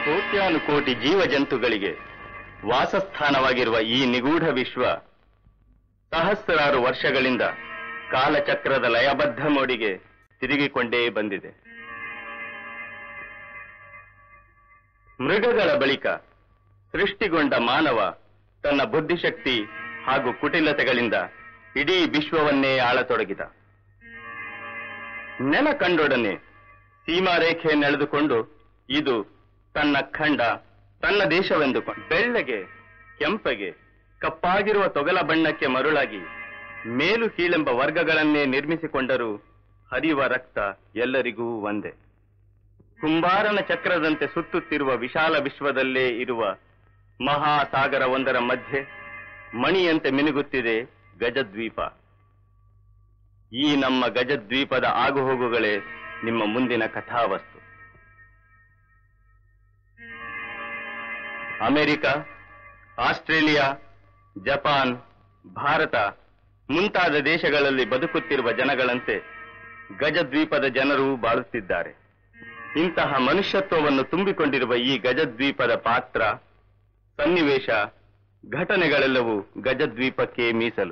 ಕೋಟ್ಯಾನುಕೋಟಿ ಜೀವ ಜಂತುಗಳಿಗೆ ವಾಸಸ್ಥಾನವಾಗಿರುವ ಈ ನಿಗೂಢ ವಿಶ್ವ ಸಹಸ್ರಾರು ವರ್ಷಗಳಿಂದ ಕಾಲಚಕ್ರದ ಲಯಬದ್ಧ ಮೋಡಿಗೆ ತಿರುಗಿಕೊಂಡೇ ಬಂದಿದೆ ಮೃಗಗಳ ಬಳಿಕ ಸೃಷ್ಟಿಗೊಂಡ ಮಾನವ ತನ್ನ ಬುದ್ಧಿಶಕ್ತಿ ಹಾಗೂ ಕುಟಿಲತೆಗಳಿಂದ ಇಡೀ ವಿಶ್ವವನ್ನೇ ಆಳತೊಡಗಿದ ನೆಲ ಕಂಡೊಡನೆ ಸೀಮಾರೇಖೆ ನೆಳೆದುಕೊಂಡು ಇದು ತನ್ನ ಖಂಡ ತನ್ನ ದೇಶವೆಂದುಕೊಂಡು ಬೆಳ್ಳಗೆ ಕೆಂಪಗೆ ಕಪ್ಪಾಗಿರುವ ತೊಗಲ ಬಣ್ಣಕ್ಕೆ ಮರುಳಾಗಿ ಮೇಲು ಕೀಳೆಂಬ ವರ್ಗಗಳನ್ನೇ ನಿರ್ಮಿಸಿಕೊಂಡರೂ ಹರಿಯುವ ರಕ್ತ ಎಲ್ಲರಿಗೂ ಒಂದೇ ಕುಂಬಾರನ ಚಕ್ರದಂತೆ ಸುತ್ತುತ್ತಿರುವ ವಿಶಾಲ ವಿಶ್ವದಲ್ಲೇ ಇರುವ ಮಹಾಸಾಗರವೊಂದರ ಮಧ್ಯೆ ಮಣಿಯಂತೆ ಮಿನುಗುತ್ತಿದೆ ಗಜದ್ವೀಪ ಈ ನಮ್ಮ ಗಜದ್ವೀಪದ ಆಗುಹೋಗುಗಳೇ ನಿಮ್ಮ ಮುಂದಿನ ಕಥಾವಸ್ತು ಅಮೆರಿಕ ಆಸ್ಟ್ರೇಲಿಯಾ ಜಪಾನ್ ಭಾರತ ಮುಂತಾದ ದೇಶಗಳಲ್ಲಿ ಬದುಕುತ್ತಿರುವ ಜನಗಳಂತೆ ಗಜದ್ವೀಪದ ಜನರು ಬಾಳುತ್ತಿದ್ದಾರೆ ಇಂತಹ ಮನುಷ್ಯತ್ವವನ್ನು ತುಂಬಿಕೊಂಡಿರುವ ಈ ಗಜದ್ವೀಪದ ಪಾತ್ರ ಸನ್ನಿವೇಶ ಘಟನೆಗಳೆಲ್ಲವೂ ಗಜದ್ವೀಪಕ್ಕೆ ಮೀಸಲು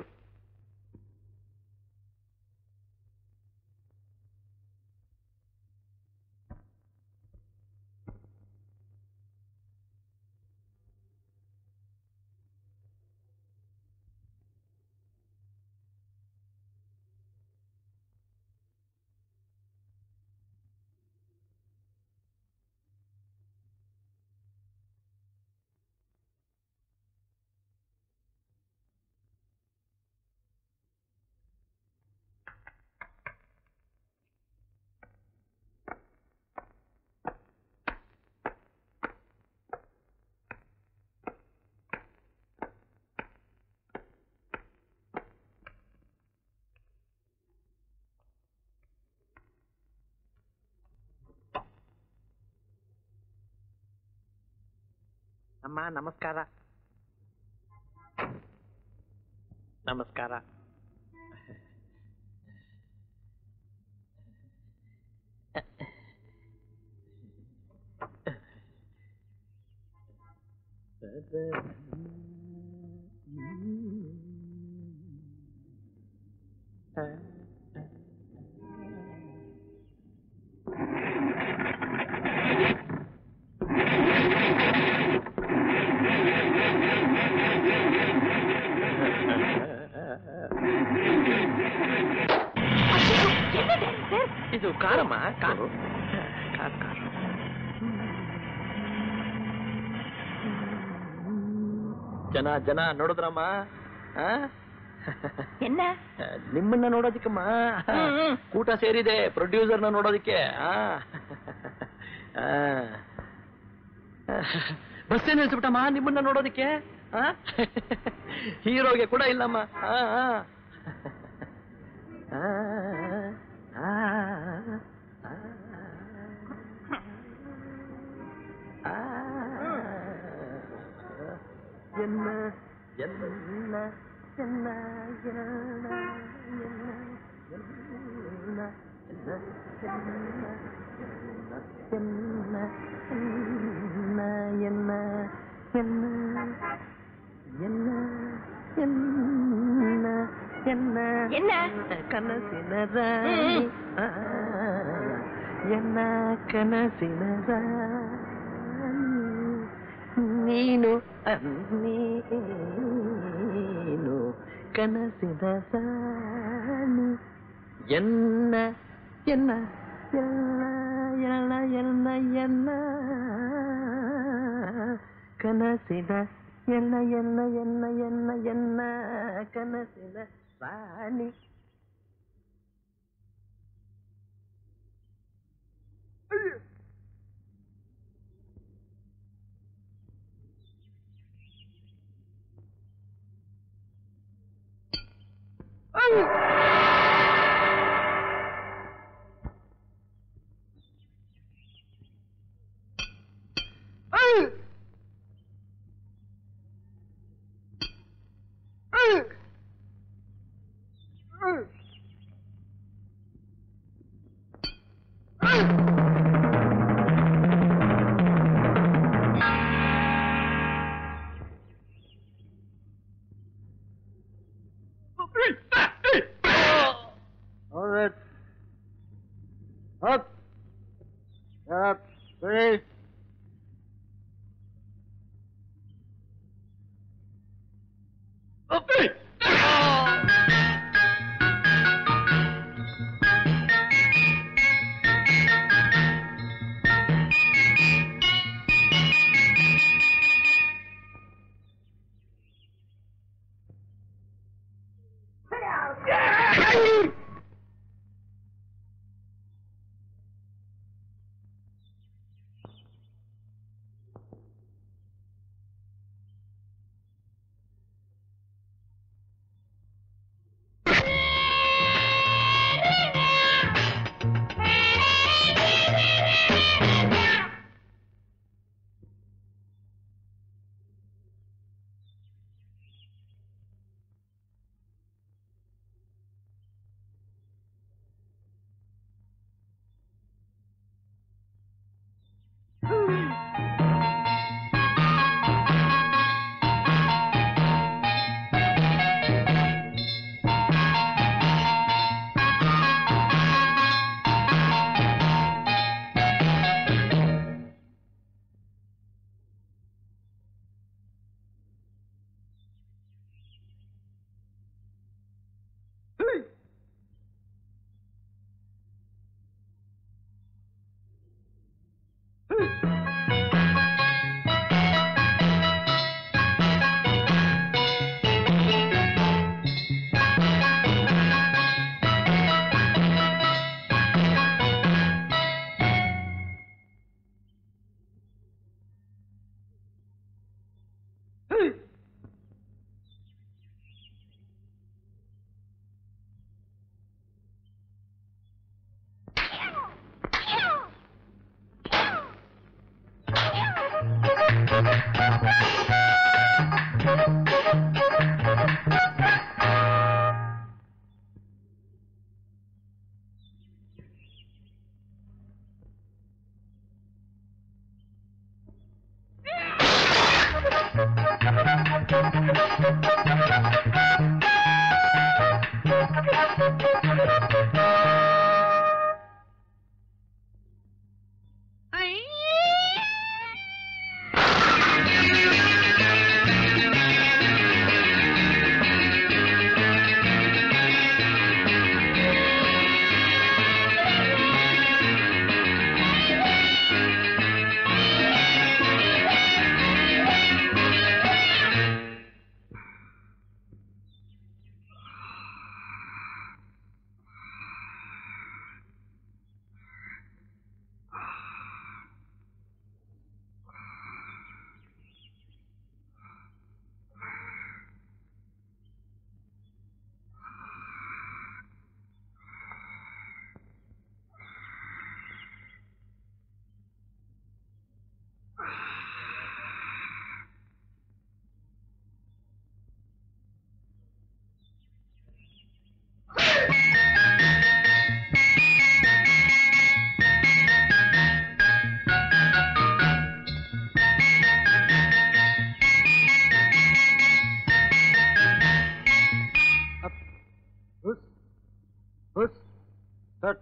ಅಮ್ಮ ನಮಸ್ಕಾರ ನಮಸ್ಕಾರ ಇದು ಕಾರಮ್ಮ ಕಾರು ಕಾರ್ ಕಾರ್ ಜನ ಜನ ನೋಡಿದ್ರಮ್ಮ ಆ? என்ன ನಿಮ್ಮನ್ನ ನೋಡೋದಿಕ್ಕಮ್ಮ ಹ್ಮ್, ಹ್ಮ್. ಕೂಟ ಸೇರಿದೆ ಪ್ರೊಡ್ಯೂಸರ್ನ ನೋಡೋದಿಕ್ಕೆ ಆ. ಆ. ಬಸ್ಸೇ ನಿಲ್ಸ್ಬಿಟ್ಟಮ್ಮ ನಿಮ್ಮನ್ನ ನೋಡೋದಿಕ್ಕೆ ಆ? ಹೀರೋಗೆ ಕೂಡ ಇಲ್ಲಮ್ಮ ಆ, ಆ. ಆ, ಆ, ಆ. ಆ. என்ன என்ன என்ன என்ன என்ன என்ன என்ன என்ன என்ன என்ன என்ன என்ன என்ன? ಕನಸಿನ ರಾಣಿ ಆ, ಎನ್ನ ಕನಸಿನ ರಾಣಿ ನೀನು ನೀನು ಕನಸಿನ ರಾಣಿ ಎನ್ನ ಎನ್ನ ಎಲ್ಲ ಎಲ್ಲ ಎಲ್ಲ ಎನ್ನ ಕನಸಿನ ಎಲ್ಲ ಎಲ್ಲ ಎಲ್ಲ ಎಲ್ಲ ಎನ್ನ ಕನಸಿನ ರಾಣಿ All right. Up. Up. Ready. Up. Push. Push. Start.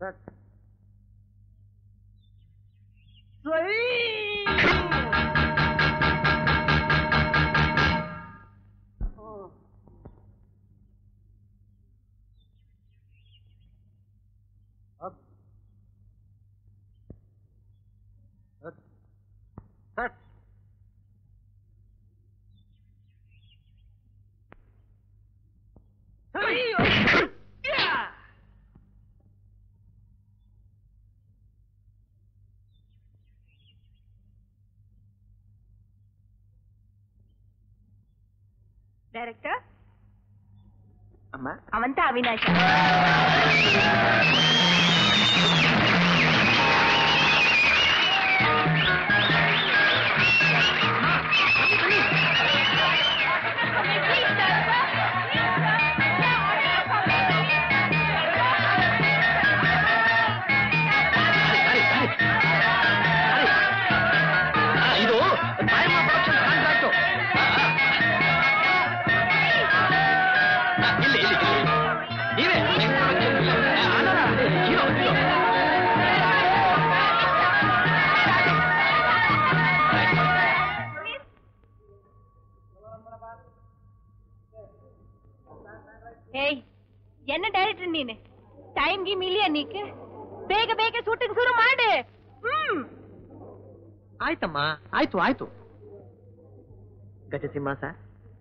Director ಅಮ್ಮ ಅವಂತ ಅವಿನಾಶ ಇದು ತಾಯಮ್ಮ ಪ್ರೊಡಕ್ಷನ್ ಕಾಂಟ್ರಾಕ್ಟು ಇಲ್ಲಿ ಇಲ್ಲಿ ಇಲ್ಲಿ. ನೀವೇ ಆ, ಅಲ್ಲ, ಅಲ್ಲ, ಹೀರೋ ಹೀರೋ ಏಯ್ என்ன டைரக்டர் நீனு டைம் கீம் இல்லையா நீக்கு ಬೇಗ ಬೇಗ ಶೂಟಿಂಗ್ ಶುರು ಮಾಡು ಹ್ಮ್ ಆಯ್ತಮ್ಮ ಆಯ್ತು ಆಯ್ತು ಗಜಸಿಂಹ ಸರ್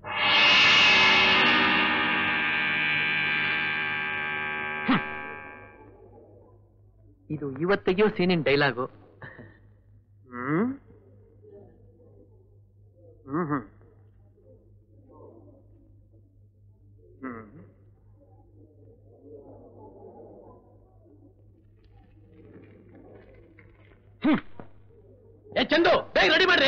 ಹ್ಮ್. ಇದು ಇವತ್ತಿಗೆಯೋ ಸೀನಿನ ಡೈಲಾಗು ಹ್ಮ್ ಹ್ಮ್ ಹ್ಮ್ ಹ್ಮ್ ಹ್ಮ್ ಏ ಚಂದು ಬೇಗ ರೆಡಿ ಮಾಡ್ರಿ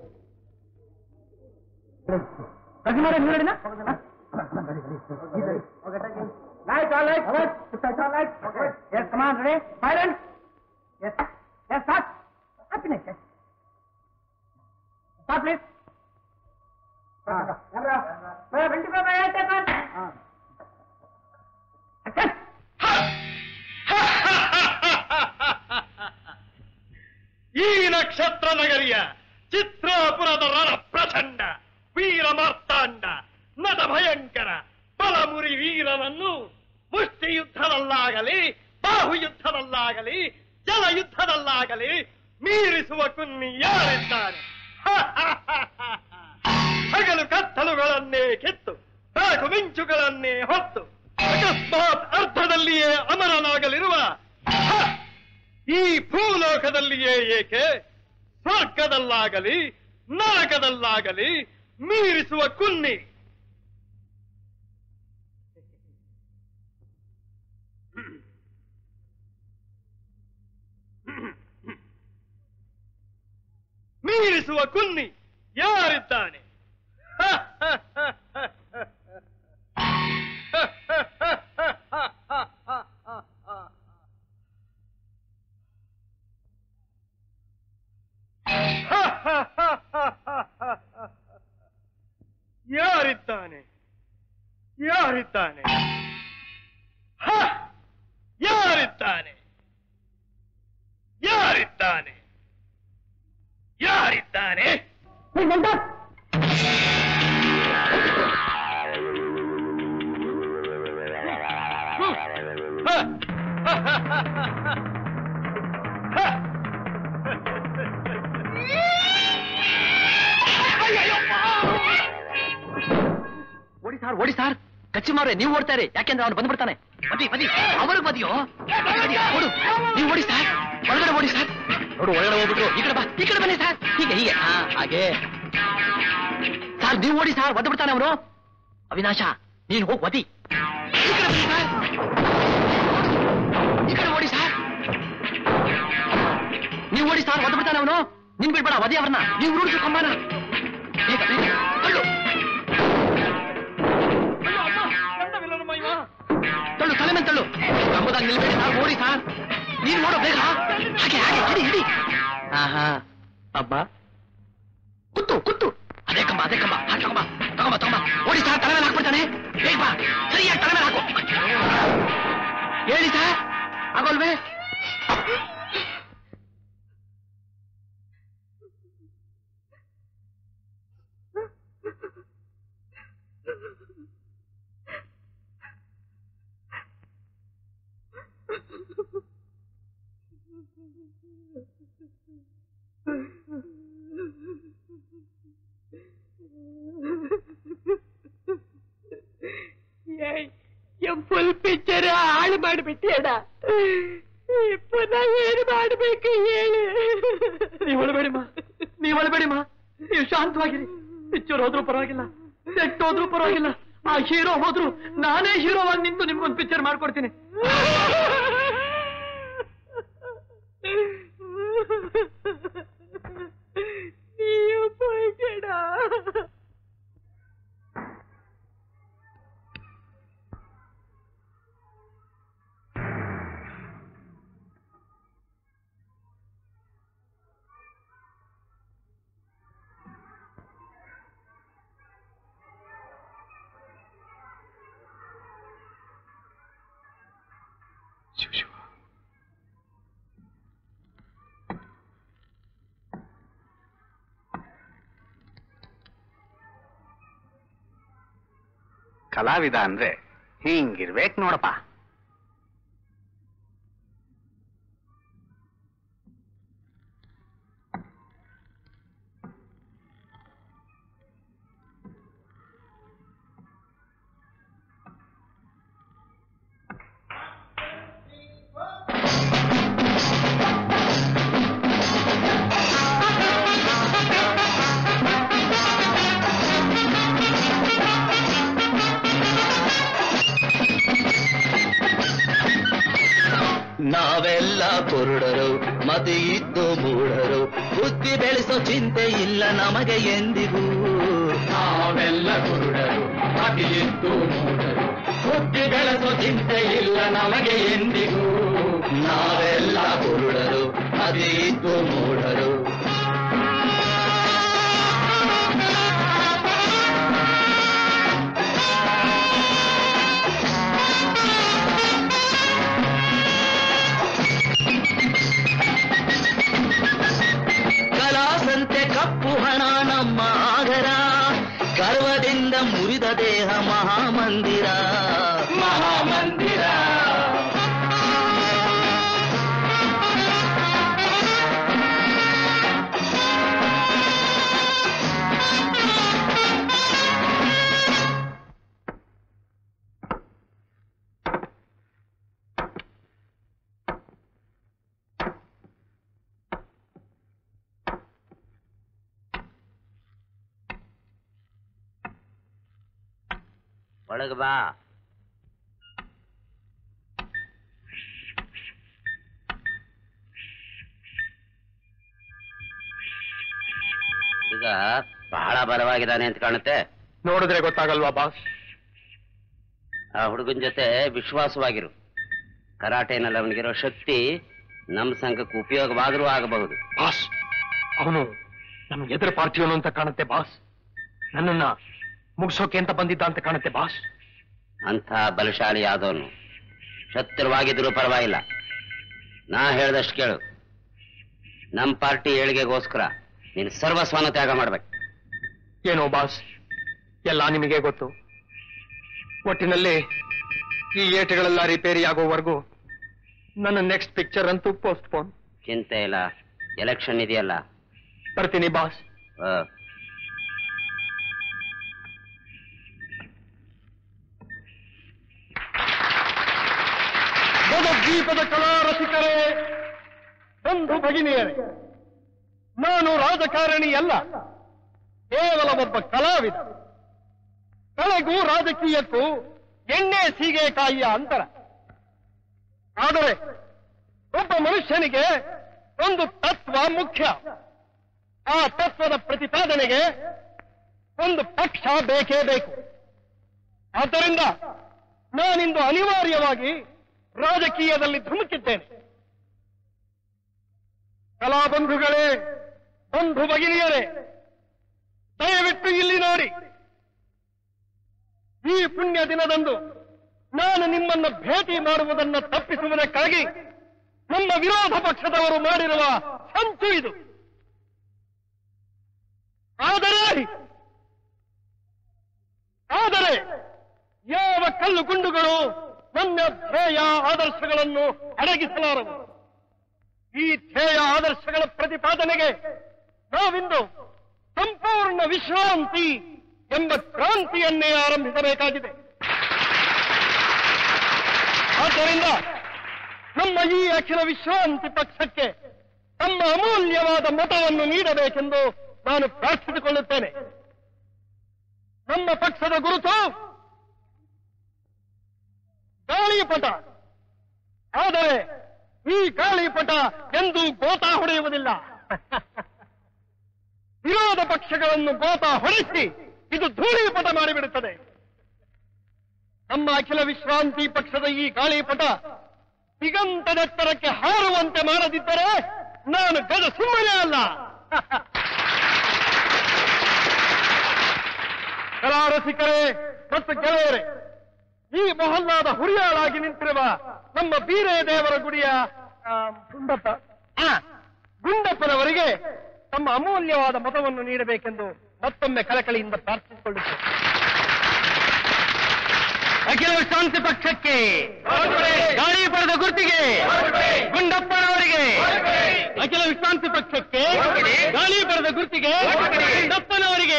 ಈ ನಕ್ಷತ್ರ ನಗರಿಯ ಚಿತ್ರಾಪುರದ ರಣ ಪ್ರಚಂಡ ವೀರ ಮಾರ್ತಾಂಡ ನಟ ಭಯಂಕರ ಬಲಮುರಿ ವೀರನನ್ನು ಮುಷ್ಟಿ ಯುದ್ಧದಲ್ಲಾಗಲಿ ಬಾಹು ಯುದ್ಧದಲ್ಲಾಗಲಿ ಜಲ ಯುದ್ಧದಲ್ಲಾಗಲಿ ಮೀರಿಸುವ ಕುನ್ನಿ ಯಾರಿದ್ದಾರೆ ಹಗಲು ಕತ್ತಲುಗಳನ್ನೇ ಕಿತ್ತು ಬೆಳಕು ಮಿಂಚುಗಳನ್ನೇ ಹೊತ್ತು ಅಕಸ್ಮಾತ್ ಅರ್ಧದಲ್ಲಿಯೇ ಅಮರನಾಗಲಿರುವ ಹ! ಈ ಭೂಲೋಕದಲ್ಲಿಯೇ ಏಕೆ ಸ್ವರ್ಗದಲ್ಲಾಗಲಿ ನರಕದಲ್ಲಾಗಲಿ ಮೀರಿಸುವ ಕುನ್ನಿ ಮೀರಿಸುವ ಕುನ್ನಿ ಯಾರಿದ್ದಾನೆ ಯಾರಿದ್ದಾನೆ ಯಾರಿದ್ದಾನೆ ಹ! ಯಾರಿದ್ದಾನೆ ಯಾರಿದ್ದಾನೆ ಯಾರಿದ್ದಾನೆ ಹ! ಹ! ಓಡಿ ಸಾರ್ ಓಡಿ ಸಾರ್ ಕಚ್ಚಿ ಮಾರ್ರೆ ನೀವು ಓಡ್ತಾರೆ ಯಾಕೆಂದ್ರೆ ಅವನು ಬಂದ್ಬಿಡ್ತಾನೆ ಬದಿ ಬದಿ ಅವರು ಬದಿಯೋ ಬದಿ, ಬದಿ, ಓಡು ನೀವು ಓಡಿ ಸರ್ ಒಳಗಡೆ ಓಡಿ ಸರ್ ನೋಡು ಒಳಗಡೆ ಹೋಗ್ಬಿಟ್ರು ಈ ಕಡೆ ಬಾ ಈ ಕಡೆ ಬನ್ನಿ ಸರ್ ಹೀಗೆ ಹೀಗೆ ಹಾ ಹಾಗೆ ಸರ್ ನೀವು ಓಡಿ ಸರ್ ಒದ್ದು ಬಿಡ್ತಾನೆ ಅವನು ಅವಿನಾಶ ನೀನು ಹೋಗಿ ಒದಿ ಈ ಕಡೆ ಬನ್ನಿ ಸರ್ ಈ ಕಡೆ ಓಡಿ ಸರ್ ನೀವು ಓಡಿ ಸರ್ ಒದ್ದು ಬಿಡ್ತಾನೆ ಅವನು ನಿನ್ ಬಿಡ್ಬೇಡ ಒದಿ ಅವ್ರನ್ನ ನೀವು ಉರುಳಿಸು ಕಂಬನ ಬೇಗ ಬೇಗ ತಳ್ಳು ತಳ್ಳು ತಲೆ ಮೇಲೆ ತಳ್ಳು ಕಂಬದಾಗ ನಿಲ್ಬೇಡಿ ಸಾರ್ ಓಡಿ ಸಾರ್ ನೀನ್ ನೋಡು ಬೇಗ ಹಾಗೆ ಹಾಗೆ ಹಿಡಿ ಹಿಡಿ ಆಹಾ ಅಬ್ಬ ಕುತ್ತು ಕುತ್ತು ಅದೇ ಕಂಬ ಅದೇ ಕಂಬ ಹಾಗೆ ತಗೊಂಬ ತಗೊಂಬ ತಗೊಂಬ ಓಡಿ ಸಾರ್ ತಲೆ ಮೇಲೆ ಹಾಕ್ಬಿಡ್ತಾನೆ ಬೇಗ ಬಾ ಸರಿಯಾಗಿ ತಲೆ ಮೇಲೆ ಹಾಕು ಹೇಳಿ ಸಾರ್ ಆಗೋಲ್ವೇ ಫುಲ್ ಪಿಕ್ಚರ್ ಹಾಳು ಮಾಡಿಬಿಟ್ಟಿಯಡ ಪುನಃ ಏನು ಮಾಡಬೇಕು ಹೇಳಿ ನೀವ್ ಒಳಬೇಡಿಮ್ಮ ನೀವ್ ಒಳಬೇಡಿಮ್ಮ ನೀವು ಶಾಂತವಾಗಿರಿ ಪಿಕ್ಚರ್ ಹೋದ್ರೂ ಪರವಾಗಿಲ್ಲ ಸೆಟ್ ಹೋದ್ರೂ ಪರವಾಗಿಲ್ಲ ಆ ಹೀರೋ ಹೋದ್ರು ನಾನೇ ಹೀರೋವಾಗಿ ನಿಂತು ನಿಮ್ಗೊಂದು ಪಿಕ್ಚರ್ ಮಾಡ್ಕೊಡ್ತೀನಿ ನೀವು ಹೋಗ್ಬೇಡ ಕಲಾವಿದ ಅಂದ್ರೆ ಹಿಂಗಿರ್ಬೇಕು ನೋಡಪ್ಪ ನಾವೆಲ್ಲ ಕುರುಡರು ಮತಿ ಇದ್ದು ಮೂಢರು ಬುದ್ಧಿ ಬೆಳೆಸೋ ಚಿಂತೆ ಇಲ್ಲ ನಮಗೆ ಎಂದಿಗೂ ನಾವೆಲ್ಲ ಕುರುಡರು ಮತಿ ಇದ್ದು ಮೂಢರು ಬುದ್ಧಿ ಬೆಳೆಸೋ ಚಿಂತೆ ಇಲ್ಲ ನಮಗೆ ಎಂದಿಗೂ ನಾವೆಲ್ಲ ಕುರುಡರು ಮತಿ ಇದ್ದು ಮೂಢರು ಕಲಾಸಂತೆ ಕಪ್ಪು ಹಣ ನಮ್ಮ ಆಗರ ಗರ್ವದಿಂದ ಮುರಿದ ದೇಹ ಮಹಾಮಂದಿರ ಮಹಾಮಂದಿರ ಒಳಗ ಬಾ ಈಗ ಬಹಳ ಬಲವಾಗಿದ್ದಾನೆ ಅಂತ ಕಾಣುತ್ತೆ ನೋಡಿದ್ರೆ ಗೊತ್ತಾಗಲ್ವಾ ಬಾಸ್ ಆ ಹುಡುಗನ ಜೊತೆ ವಿಶ್ವಾಸವಾಗಿರು ಕರಾಟೆನಲ್ಲಿ ಅವನಿಗಿರೋ ಶಕ್ತಿ ನಮ್ಮ ಸಂಘಕ್ಕೆ ಉಪಯೋಗವಾದರೂ ಆಗಬಹುದು ಬಾಸ್ ಅವನು ನಮ್ ಎದುರು ಪಾರ್ಥಿವನು ಅಂತ ಕಾಣುತ್ತೆ ಬಾಸ್ ನನ್ನನ್ನ ಮುಗಿಸೋಕೆ ಅಂತ ಬಂದಿದ್ದ ಅಂತ ಕಾಣುತ್ತೆ ಬಾಸ್ ಅಂಥ ಬಲಶಾಲಿ ಆದವನು ಶತ್ರುವಾಗಿದ್ರೂ ಪರವಾಗಿಲ್ಲ ನಾ ಹೇಳ್ದಷ್ಟು ಕೇಳು ನಮ್ಮ ಪಾರ್ಟಿ ಏಳಿಗೆಗೋಸ್ಕರ ನೀನು ಸರ್ವಸ್ವನ ತ್ಯಾಗ ಮಾಡ್ಬೇಕು ಏನೋ ಬಾಸ್ ಎಲ್ಲ ನಿಮಗೆ ಗೊತ್ತು ಒಟ್ಟಿನಲ್ಲಿ ಈ ಏಟುಗಳೆಲ್ಲ ರಿಪೇರಿ ಆಗೋವರೆಗೂ ನನ್ನ ನೆಕ್ಸ್ಟ್ ಪಿಕ್ಚರ್ ಅಂತೂ ಪೋಸ್ಟ್ಪೋನ್ ಚಿಂತೆ ಇಲ್ಲ ಎಲೆಕ್ಷನ್ ಇದೆಯಲ್ಲ ಬರ್ತೀನಿ ಬಾಸ್ ಆ, ದ್ವೀಪದ ಕಲಾ ರಸಿಕರೇ ಬಂಧು ಭಗಿನಿಯರೇ ನಾನು ರಾಜಕಾರಣಿ ಅಲ್ಲ ಕೇವಲ ಒಬ್ಬ ಕಲಾವಿದ ಕಲೆಗೂ ರಾಜಕೀಯಕ್ಕೂ ಎಣ್ಣೆ ಸೀಗೆಕಾಯಿಯ ಅಂತರ ಆದರೆ ಒಬ್ಬ ಮನುಷ್ಯನಿಗೆ ಒಂದು ತತ್ವ ಮುಖ್ಯ ಆ ತತ್ವದ ಪ್ರತಿಪಾದನೆಗೆ ಒಂದು ಪಕ್ಷ ಬೇಕೇ ಬೇಕು ಆದ್ದರಿಂದ ನಾನಿಂದು ಅನಿವಾರ್ಯವಾಗಿ ರಾಜಕೀಯದಲ್ಲಿ ಧುಮುಕಿದ್ದೇನೆ ಕಲಾಬಂಧುಗಳೇ ಬಂಧು ಭಗಿನಿಯರೇ ದಯವಿಟ್ಟು ಇಲ್ಲಿ ನೋಡಿ ಈ ಪುಣ್ಯ ದಿನದಂದು ನಾನು ನಿಮ್ಮನ್ನು ಭೇಟಿ ಮಾಡುವುದನ್ನು ತಪ್ಪಿಸುವುದಕ್ಕಾಗಿ ನಮ್ಮ ವಿರೋಧ ಪಕ್ಷದವರು ಮಾಡಿರುವ ಸಂಚು ಇದು ಆದರೆ ಆದರೆ ಯಾವ ಕಲ್ಲು ಗುಂಡುಗಳು ನನ್ನ ಧ್ಯೇಯ ಆದರ್ಶಗಳನ್ನು ಅಡಗಿಸಲಾರವು ಈ ಧ್ಯೇಯ ಆದರ್ಶಗಳ ಪ್ರತಿಪಾದನೆಗೆ ನಾವಿಂದು ಸಂಪೂರ್ಣ ವಿಶ್ರಾಂತಿ ಎಂಬ ಕ್ರಾಂತಿಯನ್ನೇ ಆರಂಭಿಸಬೇಕಾಗಿದೆ ಆದ್ದರಿಂದ ನಮ್ಮ ಈ ಅಖಿಲ ವಿಶ್ರಾಂತಿ ಪಕ್ಷಕ್ಕೆ ತಮ್ಮ ಅಮೂಲ್ಯವಾದ ಮತವನ್ನು ನೀಡಬೇಕೆಂದು ನಾನು ಪ್ರಾರ್ಥಿಸಿಕೊಳ್ಳುತ್ತೇನೆ ನಮ್ಮ ಪಕ್ಷದ ಗುರುತು ಗಾಳಿಪಟ ಆದರೆ ಈ ಗಾಳಿಪಟ ಎಂದೂ ಗೋತಾ ಹೊಡೆಯುವುದಿಲ್ಲ ವಿರೋಧ ಪಕ್ಷಗಳನ್ನು ಗೋತಾ ಹೊಡೆಸಿ ಇದು ಧೂಳಿಪಟ ಮಾಡಿಬಿಡುತ್ತದೆ ನಮ್ಮ ಅಖಿಲ ವಿಶ್ರಾಂತಿ ಪಕ್ಷದ ಈ ಗಾಳಿಪಟ ದಿಗಂತದೆತ್ತರಕ್ಕೆ ಹಾರುವಂತೆ ಮಾಡದಿದ್ದರೆ ನಾನು ಗಜ ಸುಮ್ಮನೆ ಅಲ್ಲ ಕಲಾರಸಿಕರೇ ಮತ್ತು ಗೆಳೆಯರೇ ಈ ಮೊಹಲ್ಲಾದ ಹುರಿಯಾಳಾಗಿ ನಿಂತಿರುವ ನಮ್ಮ ಬೀರೇ ದೇವರ ಗುಡಿಯ ಆ, ಗುಂಡಪ್ಪ ಆ, ಗುಂಡಪ್ಪನವರಿಗೆ ತಮ್ಮ ಅಮೂಲ್ಯವಾದ ಮತವನ್ನು ನೀಡಬೇಕೆಂದು ಮತ್ತೊಮ್ಮೆ ಕಳಕಳಿಯಿಂದ ಪ್ರಾರ್ಥಿಸಿಕೊಳ್ಳುತ್ತೇನೆ ಅಖಿಲ ವಿಶ್ರಾಂತಿ ಪಕ್ಷಕ್ಕೆ ಗಾಳಿ ಪಡೆದ ಗುರ್ತಿಗೆ ಗುಂಡಪ್ಪನವರಿಗೆ ಅಖಿಲ ವಿಶ್ರಾಂತಿ ಪಕ್ಷಕ್ಕೆ ಗಾಳಿ ಪಡೆದ ಗುರ್ತಿಗೆ ಗುಂಡಪ್ಪನವರಿಗೆ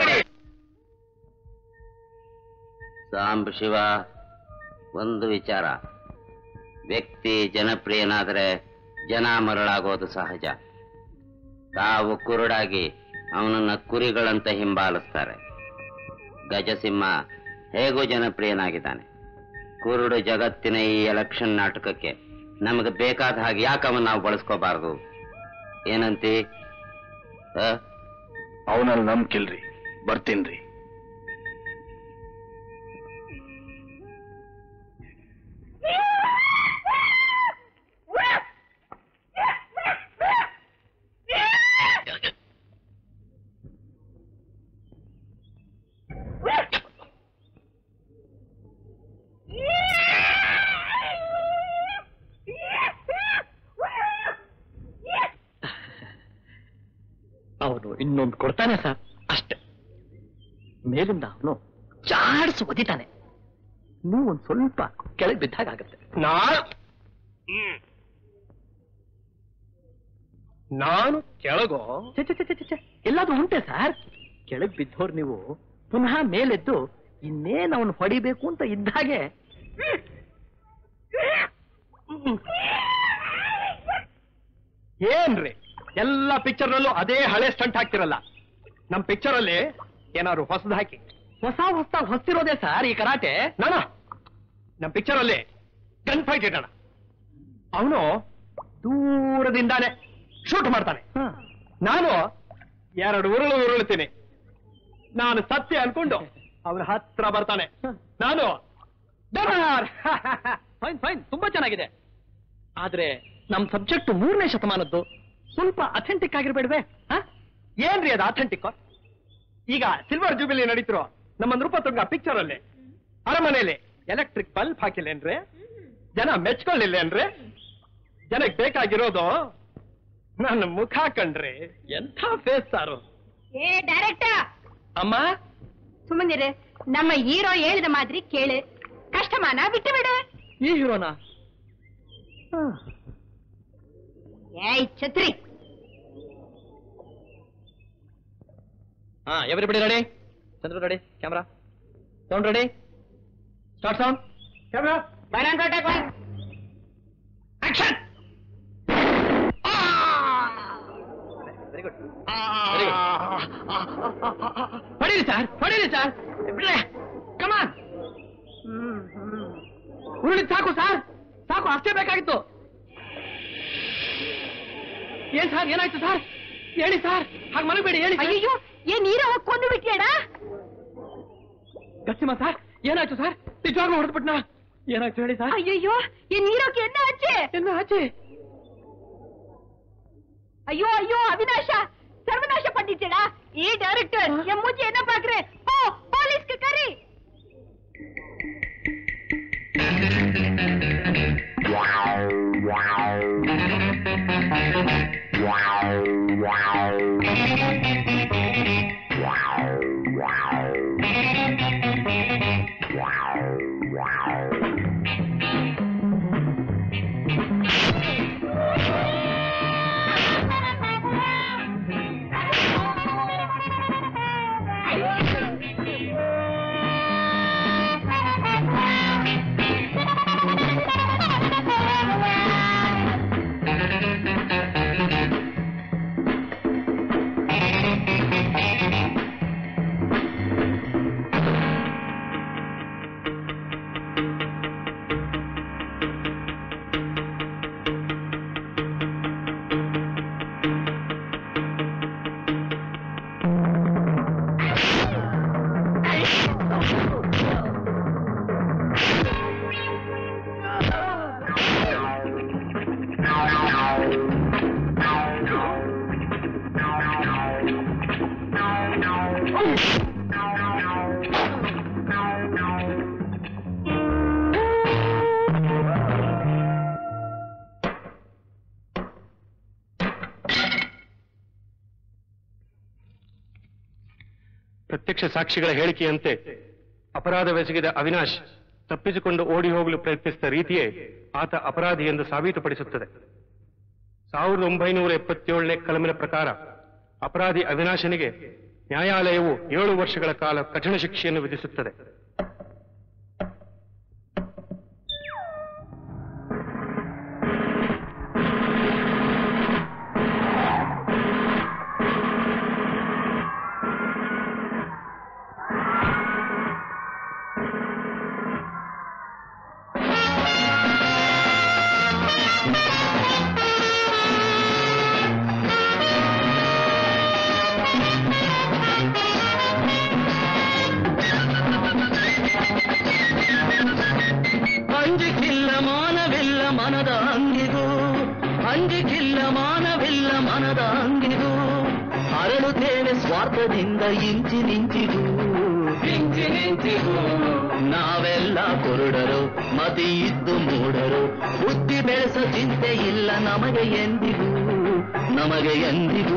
ಸಾಂಬ ಶಿವ ಒಂದು ವಿಚಾರ ವ್ಯಕ್ತಿ ಜನಪ್ರಿಯನಾದರೆ ಜನ ಮರಳಾಗೋದು ಸಹಜ ತಾವು ಕುರುಡಾಗಿ ಅವನನ್ನ ಕುರಿಗಳಂತ ಹಿಂಬಾಲಿಸ್ತಾರೆ ಗಜಸಿಂಹ ಹೇಗೂ ಜನಪ್ರಿಯನಾಗಿದ್ದಾನೆ ಕುರುಡು ಜಗತ್ತಿನ ಈ ಎಲೆಕ್ಷನ್ ನಾಟಕಕ್ಕೆ ನಮಗೆ ಬೇಕಾದ ಹಾಗೆ ಯಾಕೆ ಅವನ್ನ ನಾವು ಬಳಸ್ಕೋಬಾರ್ದು ಏನಂತಿ ಆ? ಅವನಲ್ಲಿ ನಂಬಿಕಿಲ್ರಿ ಬರ್ತೀನ್ರಿ ಅವನು ಇನ್ನೊಂದು ಕೊಡ್ತಾನೆ ಸರ್ ಅಷ್ಟೇ ಮೇಲಿಂದ ಅವನು ಚಾಡ್ಸ್ ಒದಿತಾನೆ ನೀವು ಒಂದ್ ಸ್ವಲ್ಪ ಕೆಳಗೆ ಬಿದ್ದಾಗತ್ತೆ ನಾನು ಹ್ಮ್. ನಾನು ಕೆಳಗೋ ಛೆ, ಛೆ, ಛೆ, ಛೆ, ಛೆ, ಛೆ. ಎಲ್ಲಾದ್ರೂ ಉಂಟೆ ಸರ್ ಕೆಳಗ್ ಬಿದ್ದೋರ್ ನೀವು ಪುನಃ ಮೇಲೆದ್ದು ಇನ್ನೇನ್ ಅವನು ಹೊಡಿಬೇಕು ಅಂತ ಇದ್ದಾಗೆ ಏನ್ರಿ ಎಲ್ಲ ಪಿಕ್ಚರ್ನಲ್ಲೂ ಅದೇ ಹಳೆ ಸ್ಟಂಟ್ ಹಾಕ್ತಿರಲ್ಲ ನಮ್ ಪಿಕ್ಚರ್ ಅಲ್ಲಿ ಏನಾದ್ರು ಹೊಸದ್ ಹಾಕಿ ಹೊಸ ಹೊಸ ಹೊಸ್ತಿರೋದೇ ಸರ್ ಈ ಕರಾಟೆ ನಾನ ನಮ್ ಪಿಕ್ಚರ್ ಅಲ್ಲಿ ಗನ್ ಫೈಟ್ ಇಡೋಣ ಅವನು ದೂರದಿಂದಾನೆ ಶೂಟ್ ಮಾಡ್ತಾನೆ ಹ. ನಾನು ಎರಡು ಉರುಳು ಉರುಳುತ್ತೀನಿ ನಾನು ಸತ್ಯ ಅನ್ಕೊಂಡು ಅವನ ಹತ್ರ ಬರ್ತಾನೆ ನಾನು ಡಮಾರ್! ಫೈನ್ ಫೈನ್ ತುಂಬಾ ಚೆನ್ನಾಗಿದೆ ಆದ್ರೆ ನಮ್ ಸಬ್ಜೆಕ್ಟ್ ಮೂರನೇ ಶತಮಾನದ್ದು ಸ್ವಲ್ಪ ಅಥೆಂಟಿಕ್ ಆಗಿರ್ಬೇಡ್ವೆ ಹ? ಏನ್ರಿ ಅದು ಅಥೆಂಟಿಕ್ ಈಗ ಸಿಲ್ವರ್ ಜೂಬಿಲಿ ನಡೀತಿರೋ ನಮ್ಮ ನೃಪತುಂಗ ಪಿಕ್ಚರ್ ಅಲ್ಲಿ ಅರಮನೆಯಲ್ಲಿ ಎಲೆಕ್ಟ್ರಿಕ್ ಬಲ್ಬ್ ಹಾಕಿಲ್ಲೇನ್ರಿ ಜನ ಮೆಚ್ಕೊಳ್ಳಿಲ್ಲೇನ್ರಿ ಜನಕ್ಕೆ ಬೇಕಾಗಿರೋದು ನನ್ನ ಮುಖ ಕಂಡ್ರಿ ಎಂಥ ಫೇಸ್ ಸಾರು ಏ ಡೈರೆಕ್ಟರ್ ಅಮ್ಮ ಸುಮ್ಮನಿರೆ ನಮ್ಮ ಹೀರೋ ಹೇಳಿದ ಮಾದ್ರಿ ಕೇಳು ಕಷ್ಟಮಾನ ಬಿಟ್ಟು ಬಿಡು ಈ ಹೀರೋನಾ ಏಯ್ ಛತ್ರಿ ಹಾ everybody ready Chandra ready camera sound ready start sound camera action very good very good ಹೊಡೀರಿ ಸರ್ ಹೊಡೀರಿ ಸರ್ ಬಿಡ್ರೆ ಕಮಾನ್ ಉರುಳಿದ್ ಸಾಕು ಸರ್ ಸಾಕು ಅಷ್ಟೇ ಬೇಕಾಗಿತ್ತು ಏನ್ ಸರ್ ಏನಾಯ್ತು ಸರ್ ಹೇಳಿ ಸರ್ ಹಾಗೆ ಮಲಗಬೇಡಿ ಹೇಳಿ sir. ಅಯ್ಯೋ ಏನ್ ಹೀರೋ ಕೊಂದು ಬಿಟ್ಟಿಯಡ ಗಚ್ಚಿಮ ಸರ್ ಏನಾಯ್ತು ಸರ್ ನಿಜವಾಗ್ಲೂ ಹೊಡೆದ್ಬಿಟ್ನಾ ಏನಾಯ್ತು ಹೇಳಿ ಸರ್ ಅಯ್ಯೋ ಏನ್ ಹೀರೋಕ್ಕೆ என்ன ஆச்சு என்ன ஆச்சு ஐயோ ஐயோ அவினாஷ சர்வநாச பண்ணிட்டடா ஏ டைரக்டர் என் மூஞ்சி என்ன பாக்குற போ போலீஸ்க்கு கறி ಪ್ರತ್ಯಕ್ಷ ಸಾಕ್ಷಿಗಳ ಹೇಳಿಕೆಯಂತೆ ಅಪರಾಧವೆಸಗಿದ ಅವಿನಾಶ್ ತಪ್ಪಿಸಿಕೊಂಡು ಓಡಿ ಹೋಗಲು ಪ್ರಯತ್ನಿಸಿದ ರೀತಿಯೇ ಆತ ಅಪರಾಧಿ ಎಂದು ಸಾಬೀತುಪಡಿಸುತ್ತದೆ ಸಾವಿರದ ಒಂಬೈನೂರ ಎಪ್ಪತ್ತೇಳನೇ ಕಲಮಿನ ಪ್ರಕಾರ ಅಪರಾಧಿ ಅವಿನಾಶನಿಗೆ ನ್ಯಾಯಾಲಯವು ಏಳು ವರ್ಷಗಳ ಕಾಲ ಕಠಿಣ ಶಿಕ್ಷೆಯನ್ನು ವಿಧಿಸುತ್ತದೆ ಅಂಜಿಕಿಲ್ಲ ಮಾನವಿಲ್ಲ ಮನದ ಅಂಗಿಗೂ ಅಂಜಿಕಿಲ್ಲ ಮಾನವಿಲ್ಲ ಮನದ ಅಂಗಿಗೂ ಅರಳುತ್ತೇವೆ ಸ್ವಾರ್ಥದಿಂದ ಇಂಚಿನಿಂಚಿಗೂ ಇಂಚಿನಿಂಚಿಗೂ ನಾವೆಲ್ಲ ಕುರುಡರು ಮತಿ ಇದ್ದು ಮೂಡರು ಬುದ್ಧಿ ಬೆಳೆಸೋ ಚಿಂತೆ ಇಲ್ಲ ನಮಗೆ ಎಂದಿಗೂ ನಮಗೆ ಎಂದಿಗೂ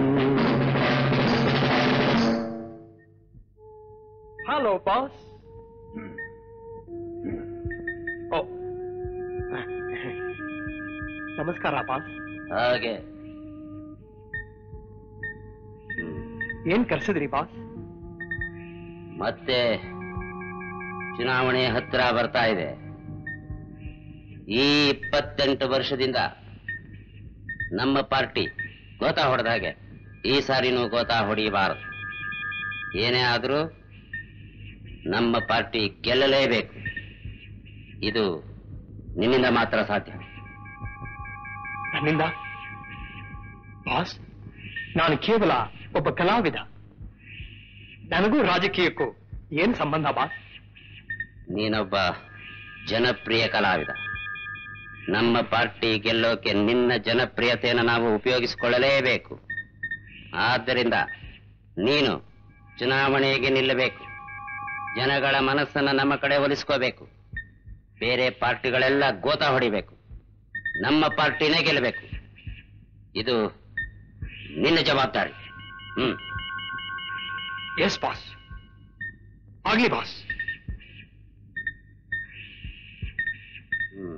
ಹಲೋ ಬಾಸ್ ಓ ನಮಸ್ಕಾರ ಬಾಸ್ ಹಾಗೆ ಏನ್ ಕರ್ಸಿದ್ರಿ ಬಾಸ್ ಮತ್ತೆ ಚುನಾವಣೆ ಹತ್ರ ಬರ್ತಾ ಇದೆ ಈ ಇಪ್ಪತ್ತೆಂಟು ವರ್ಷದಿಂದ ನಮ್ಮ ಪಾರ್ಟಿ ಗೋತಾ ಹೊಡೆದ ಹಾಗೆ ಈ ಸಾರಿನೂ ಗೋತಾ ಹೊಡೆಯಬಾರದು ಏನೇ ಆದರೂ ನಮ್ಮ ಪಾರ್ಟಿ ಗೆಲ್ಲಲೇಬೇಕು ಇದು ನಿನ್ನಿಂದ ಮಾತ್ರ ಸಾಧ್ಯ ನನ್ನಿಂದ ಬಾಸ್ ನಾನು ಕೇವಲ ಒಬ್ಬ ಕಲಾವಿದ ನನಗೂ ರಾಜಕೀಯಕ್ಕೂ ಏನ್ ಸಂಬಂಧ ಬಾಸ್ ನೀನೊಬ್ಬ ಜನಪ್ರಿಯ ಕಲಾವಿದ ನಮ್ಮ ಪಾರ್ಟಿ ಗೆಲ್ಲೋಕೆ ನಿನ್ನ ಜನಪ್ರಿಯತೆಯನ್ನು ನಾವು ಉಪಯೋಗಿಸಿಕೊಳ್ಳಲೇಬೇಕು ಆದ್ದರಿಂದ ನೀನು ಚುನಾವಣೆಗೆ ನಿಲ್ಲಬೇಕು ಜನಗಳ ಮನಸ್ಸನ್ನು ನಮ್ಮ ಕಡೆ ಒಲಿಸ್ಕೋಬೇಕು ಬೇರೆ ಪಾರ್ಟಿಗಳೆಲ್ಲ ಗೋತಾ ಹೊಡಿಬೇಕು ನಮ್ಮ ಪಾರ್ಟಿನೇ ಗೆಲ್ಲಬೇಕು ಇದು ನಿನ್ನ ಜವಾಬ್ದಾರಿ ಹ್ಮ್ ಎಸ್ ಬಾಸ್ ಆಗ್ಲಿ ಬಾಸ್ ಹ್ಮ್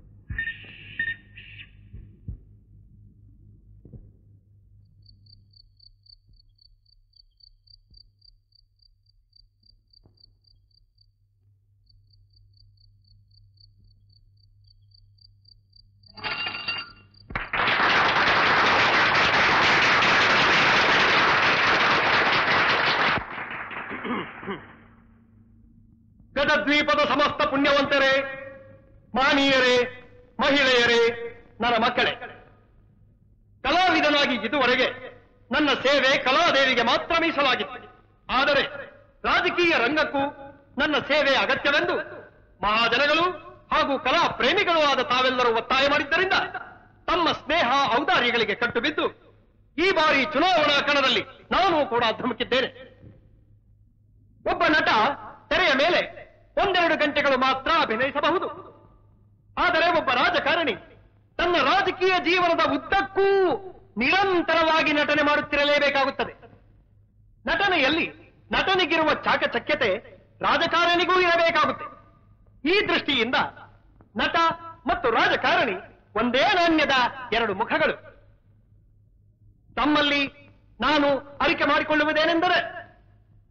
ಗದದ್ವೀಪದ ಸಮಸ್ತ ಪುಣ್ಯವಂತರೇ ಮಾನೀಯರೇ ಮಹಿಳೆಯರೇ ನನ್ನ ಮಕ್ಕಳೇ ಕಲಾವಿದನಾಗಿ ಇದುವರೆಗೆ ನನ್ನ ಸೇವೆ ಕಲಾದೇವಿಗೆ ಮಾತ್ರ ಮೀಸಲಾಗಿತ್ತು ಆದರೆ ರಾಜಕೀಯ ರಂಗಕ್ಕೂ ನನ್ನ ಸೇವೆ ಅಗತ್ಯವೆಂದು ಮಹಾಜನಗಳು ಹಾಗೂ ಕಲಾ ಪ್ರೇಮಿಗಳು ಆದ ತಾವೆಲ್ಲರೂ ಒತ್ತಾಯ ಮಾಡಿದ್ದರಿಂದ ತಮ್ಮ ಸ್ನೇಹ ಔದಾರ್ಯಗಳಿಗೆ ಕಟ್ಟು ಬಿದ್ದು ಈ ಬಾರಿ ಚುನಾವಣಾ ಕಣದಲ್ಲಿ ನಾನು ಕೂಡ ಧುಮುಕಿದ್ದೇನೆ ಒಬ್ಬ ನಟ ತೆರೆಯ ಮೇಲೆ ಒಂದೆರಡು ಗಂಟೆಗಳು ಮಾತ್ರ ಅಭಿನಯಿಸಬಹುದು ಆದರೆ ಒಬ್ಬ ರಾಜಕಾರಣಿ ತನ್ನ ರಾಜಕೀಯ ಜೀವನದ ಉದ್ದಕ್ಕೂ ನಿರಂತರವಾಗಿ ನಟನೆ ಮಾಡುತ್ತಿರಲೇಬೇಕಾಗುತ್ತದೆ ನಟನೆಯಲ್ಲಿ ನಟನಿಗಿರುವ ಚಾಕಚಕ್ಯತೆ ರಾಜಕಾರಣಿಗೂ ಇರಬೇಕಾಗುತ್ತೆ ಈ ದೃಷ್ಟಿಯಿಂದ ನಟ ಮತ್ತು ರಾಜಕಾರಣಿ ಒಂದೇ ನಾಣ್ಯದ ಎರಡು ಮುಖಗಳು ತಮ್ಮಲ್ಲಿ ನಾನು ಅರಿಕೆ ಮಾಡಿಕೊಳ್ಳುವುದೇನೆಂದರೆ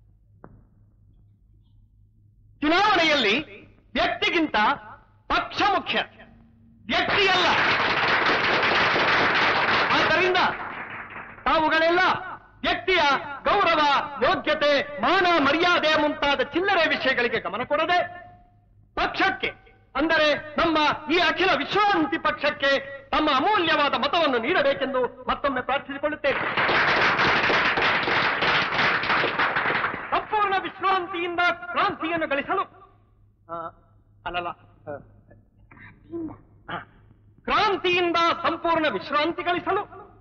ಚುನಾವಣೆಯಲ್ಲಿ ವ್ಯಕ್ತಿಗಿಂತ ಪಕ್ಷ ಮುಖ್ಯ ವ್ಯಕ್ತಿಯಲ್ಲ ಆದ್ದರಿಂದ ತಾವುಗಳೆಲ್ಲ ವ್ಯಕ್ತಿಯ ಗೌರವ ಯೋಗ್ಯತೆ ಮಾನ ಮರ್ಯಾದೆ ಮುಂತಾದ ಚಿಲ್ಲರೆ ವಿಷಯಗಳಿಗೆ ಗಮನ ಕೊಡದೆ ಪಕ್ಷಕ್ಕೆ ಅಂದರೆ ನಮ್ಮ ಈ ಅಖಿಲ ವಿಶ್ರಾಂತಿ ಪಕ್ಷಕ್ಕೆ ತಮ್ಮ ಅಮೂಲ್ಯವಾದ ಮತವನ್ನು ನೀಡಬೇಕೆಂದು ಮತ್ತೊಮ್ಮೆ ಪ್ರಾರ್ಥಿಸಿಕೊಳ್ಳುತ್ತೇನೆ ಸಂಪೂರ್ಣ ವಿಶ್ರಾಂತಿಯಿಂದ ಕ್ರಾಂತಿಯನ್ನು ಗಳಿಸಲು ಆ, ಅಲ್ಲಲ್ಲ ಆ, ಆ, ಕ್ರಾಂತಿಯಿಂದ ಸಂಪೂರ್ಣ ವಿಶ್ರಾಂತಿ ಗಳಿಸಲು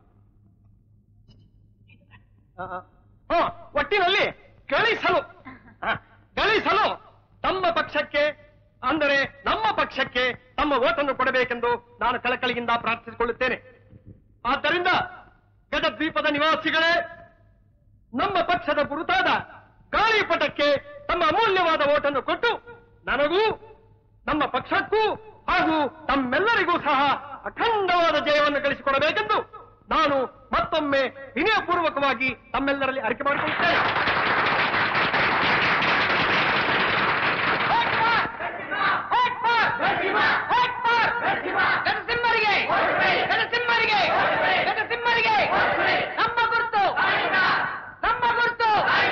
ಆ, ಆ, ಒಟ್ಟಿನಲ್ಲಿ ಗಳಿಸಲು ಆ, ಗಳಿಸಲು ತಮ್ಮ ಪಕ್ಷಕ್ಕೆ ಅಂದರೆ ನಮ್ಮ ಪಕ್ಷಕ್ಕೆ ತಮ್ಮ ಓಟನ್ನು ಕೊಡಬೇಕೆಂದು ನಾನು ಕಳಕಳಿಯಿಂದ ಪ್ರಾರ್ಥಿಸಿಕೊಳ್ಳುತ್ತೇನೆ ಆದ್ದರಿಂದ ಗಜದ್ವೀಪದ ನಿವಾಸಿಗಳೇ ನಮ್ಮ ಪಕ್ಷದ ಗುರುತಾದ ಗಾಳಿಪಟಕ್ಕೆ ತಮ್ಮ ಅಮೂಲ್ಯವಾದ ಓಟನ್ನು ಕೊಟ್ಟು ನನಗೂ ನಮ್ಮ ಪಕ್ಷಕ್ಕೂ ಹಾಗೂ ತಮ್ಮೆಲ್ಲರಿಗೂ ಸಹ ಅಖಂಡವಾದ ಜಯವನ್ನು ಗಳಿಸಿಕೊಡಬೇಕೆಂದು ನಾನು ಮತ್ತೊಮ್ಮೆ ವಿನಯಪೂರ್ವಕವಾಗಿ ತಮ್ಮೆಲ್ಲರಲ್ಲಿ ಅರಿಕೆ ಮಾಡಿಕೊಳ್ಳುತ್ತೇನೆ ನಮ್ಮ ಗುರುತು ನಮ್ಮ ಗುರುತು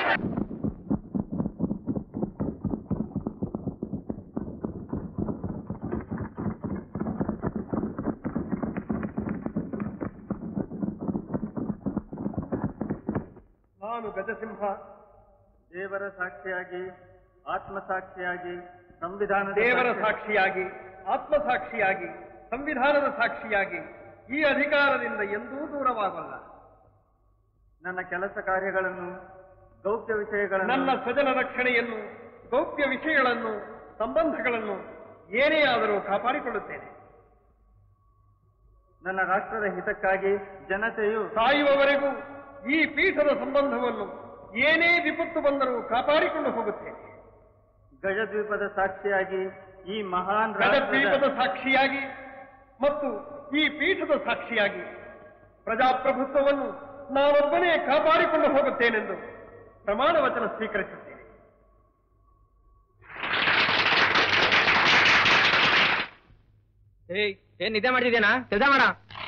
ನಾನು ಗಜಸಿಂಹ ದೇವರ ಸಾಕ್ಷಿಯಾಗಿ ಆತ್ಮಸಾಕ್ಷಿಯಾಗಿ ಸಂವಿಧಾನದ ದೇವರ ಸಾಕ್ಷಿ- ಸಾಕ್ಷಿಯಾಗಿ ಆತ್ಮಸಾಕ್ಷಿಯಾಗಿ ಸಂವಿಧಾನದ ಸಾಕ್ಷಿಯಾಗಿ ಈ ಅಧಿಕಾರದಿಂದ ಎಂದೂ ದೂರವಾಗಲ್ಲ ನನ್ನ ಕೆಲಸ ಕಾರ್ಯಗಳನ್ನು ಗೌಪ್ಯ ವಿಷಯಗಳನ್ನು ನನ್ನ ಸ್ವಜನ ರಕ್ಷಣೆಯನ್ನು ಗೌಪ್ಯ ವಿಷಯಗಳನ್ನು ಸಂಬಂಧಗಳನ್ನು ಏನೇ ಆದರೂ ಕಾಪಾಡಿಕೊಳ್ಳುತ್ತೇನೆ ನನ್ನ ರಾಷ್ಟ್ರದ ಹಿತಕ್ಕಾಗಿ ಜನತೆಯು ಸಾಯುವವರೆಗೂ ಈ ಪೀಠದ ಸಂಬಂಧವನ್ನು ಏನೇ ವಿಪತ್ತು ಬಂದರೂ ಕಾಪಾಡಿಕೊಂಡು ಹೋಗುತ್ತೇನೆ ಗಜದ್ವೀಪದ ಸಾಕ್ಷಿಯಾಗಿ ಈ ಮಹಾನ್ ಗಜದ್ವೀಪದ ರಾಷ್ಟ್ರದ ಸಾಕ್ಷಿಯಾಗಿ ಮತ್ತು ಈ ಪೀಠದ ಸಾಕ್ಷಿಯಾಗಿ ಪ್ರಜಾಪ್ರಭುತ್ವವನ್ನು ನಾನೊಬ್ಬನೇ ಕಾಪಾಡಿಕೊಂಡು ಹೋಗುತ್ತೇನೆಂದು ಪ್ರಮಾಣ ವಚನ ಸ್ವೀಕರಿಸುತ್ತೇನೆ ಏಯ್ ಏನ್ ನಿದ್ದೆ ಮಾಡ್ತಿದ್ದೇನಾ ಕೆಲಸ ಮಾಡ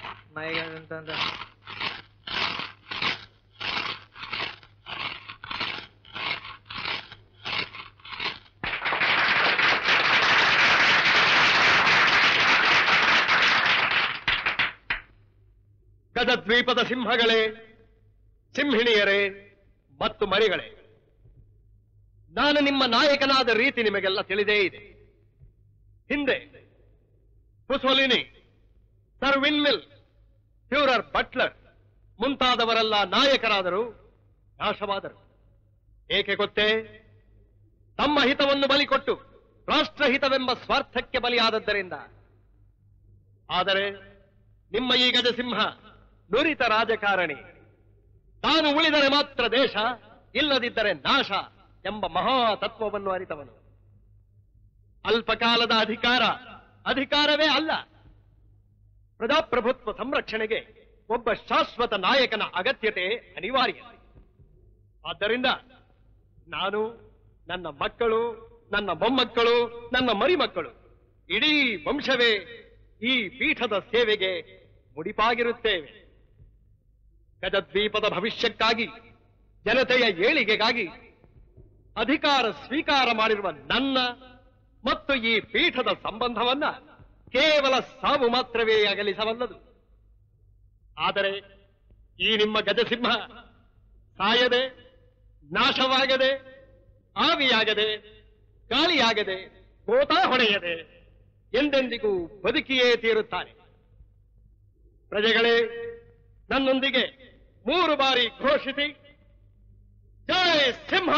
ಗಜದ್ವೀಪದ ಸಿಂಹಗಳೇ ಸಿಂಹಿಣಿಯರೇ ಮತ್ತು ಮರಿಗಳೇ ನಾನು ನಿಮ್ಮ ನಾಯಕನಾದ ರೀತಿ ನಿಮಗೆಲ್ಲ ತಿಳಿದೇ ಇದೆ ಹಿಂದೆ Mussolini sir Winmill Fuhrer Butler ಮುಂತಾದವರೆಲ್ಲ ನಾಯಕರಾದರು ನಾಶವಾದರು ಏಕೆ ಗೊತ್ತೇ ತಮ್ಮ ಹಿತವನ್ನು ಬಲಿಕೊಟ್ಟು ರಾಷ್ಟ್ರಹಿತವೆಂಬ ಸ್ವಾರ್ಥಕ್ಕೆ ಬಲಿಯಾದದ್ದರಿಂದ ಆದರೆ ನಿಮ್ಮ ಈ ಗಜಸಿಂಹ ನುರಿತ ರಾಜಕಾರಣಿ ತಾನು ಉಳಿದರೆ ಮಾತ್ರ ದೇಶ ಇಲ್ಲದಿದ್ದರೆ ನಾಶ ಎಂಬ ಮಹಾ ತತ್ವವನ್ನು ಅರಿತವನು ಅಲ್ಪಕಾಲದ ಅಧಿಕಾರ ಅಧಿಕಾರವೇ ಅಲ್ಲ ಪ್ರಜಾಪ್ರಭುತ್ವ ಸಂರಕ್ಷಣೆಗೆ ಒಬ್ಬ ಶಾಶ್ವತ ನಾಯಕನ ಅಗತ್ಯತೆ ಅನಿವಾರ್ಯ ಆದ್ದರಿಂದ ನಾನು ನನ್ನ ಮಕ್ಕಳು ನನ್ನ ಮೊಮ್ಮಕ್ಕಳು ನನ್ನ ಮರಿಮಕ್ಕಳು ಇಡೀ ವಂಶವೇ ಈ ಪೀಠದ ಸೇವೆಗೆ ಮುಡಿಪಾಗಿರುತ್ತೇವೆ ಗಜದ್ವೀಪದ ಭವಿಷ್ಯಕ್ಕಾಗಿ ಜನತೆಯ ಏಳಿಗೆಗಾಗಿ ಅಧಿಕಾರ ಸ್ವೀಕಾರ ಮಾಡಿರುವ ನನ್ನ ಮತ್ತು ಈ ಪೀಠದ ಸಂಬಂಧವನ್ನ ಕೇವಲ ಸಾವು ಮಾತ್ರವೇ ಅಗಲಿಸಬಲ್ಲದು ಆದರೆ ಈ ನಿಮ್ಮ ಗಜಸಿಂಹ ಸಾಯದೆ ನಾಶವಾಗದೆ ಆವಿಯಾಗದೆ ಗಾಳಿಯಾಗದೆ ಗೋತಾ ಹೊಡೆಯದೆ ಎಂದೆಂದಿಗೂ ಬದುಕಿಯೇ ತೀರುತ್ತಾನೆ ಪ್ರಜೆಗಳೇ ನನ್ನೊಂದಿಗೆ ಮೂರು ಬಾರಿ ಘೋಷಿಸಿ ಜೈ ಸಿಂಹ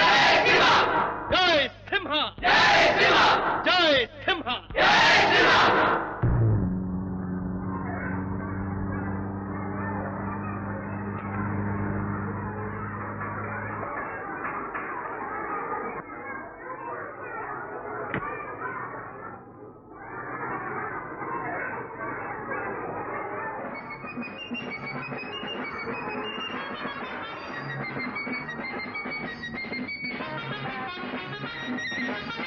ಜೈ ಸಿಂಹ ಜೈ ಸಿಂಹ Thank you.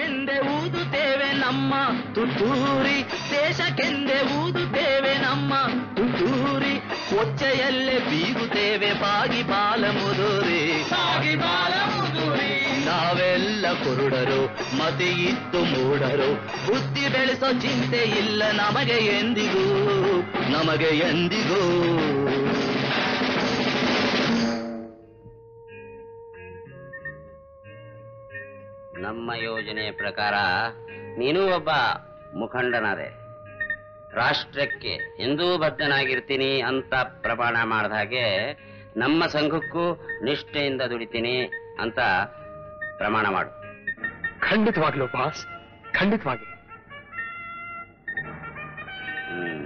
ದೇಶಕ್ಕೆಂದೆ ಊದುತ್ತೇವೆ ನಮ್ಮ ತುತ್ತೂರಿ ದೇಶಕ್ಕೆಂದೆ ಊದುತ್ತೇವೆ ನಮ್ಮ ತುತ್ತೂರಿ ಕೊಚ್ಚೆಯಲ್ಲೇ ಬೀಗುತ್ತೇವೆ ಬಾಗಿ ಬಾಲ ಮುದುರಿ ಬಾಗಿ ಬಾಲ ಮುದುರಿ ನಾವೆಲ್ಲ ಕುರುಡರು ಮತಿ ಇತ್ತು ಮೂಢರು ಬುದ್ಧಿ ಬೆಳೆಸೋ ಚಿಂತೆ ಇಲ್ಲ ನಮಗೆ ಎಂದಿಗೂ ನಮಗೆ ಎಂದಿಗೂ ನಮ್ಮ ಯೋಜನೆಯ ಪ್ರಕಾರ ನೀನು ಒಬ್ಬ ಮುಖಂಡನಾದೆ ರಾಷ್ಟ್ರಕ್ಕೆ ಎಂದೂ ಬದ್ಧನಾಗಿರ್ತೀನಿ ಅಂತ ಪ್ರಮಾಣ ಮಾಡಿದ ಹಾಗೆ ನಮ್ಮ ಸಂಘಕ್ಕೂ ನಿಷ್ಠೆಯಿಂದ ದುಡಿತೀನಿ ಅಂತ ಪ್ರಮಾಣ ಮಾಡು ಖಂಡಿತವಾಗ್ಲೂ ಬಾಸ್ ಖಂಡಿತವಾಗಿ ಹ್ಮ್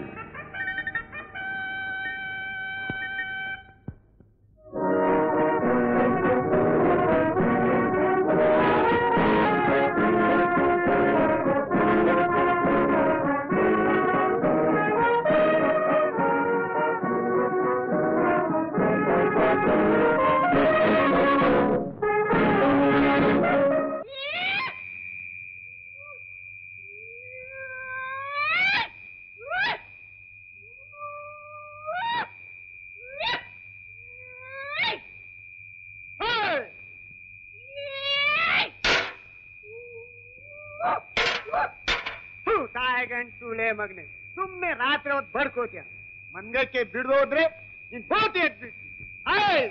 ಸುಳೆ ಮಗನೆ ಸುಮ್ಮನೆ ರಾತ್ರಿ ಹೊತ್ತು ಬಡ್ಕೋತಿಯ ಮಂಗಕ್ಕೆ ಬಿಡ್ದೋದ್ರೆ ನೀನ್ ಬೋತಿ ಎದ್ಬಿಟ್ಟು ಆಯ್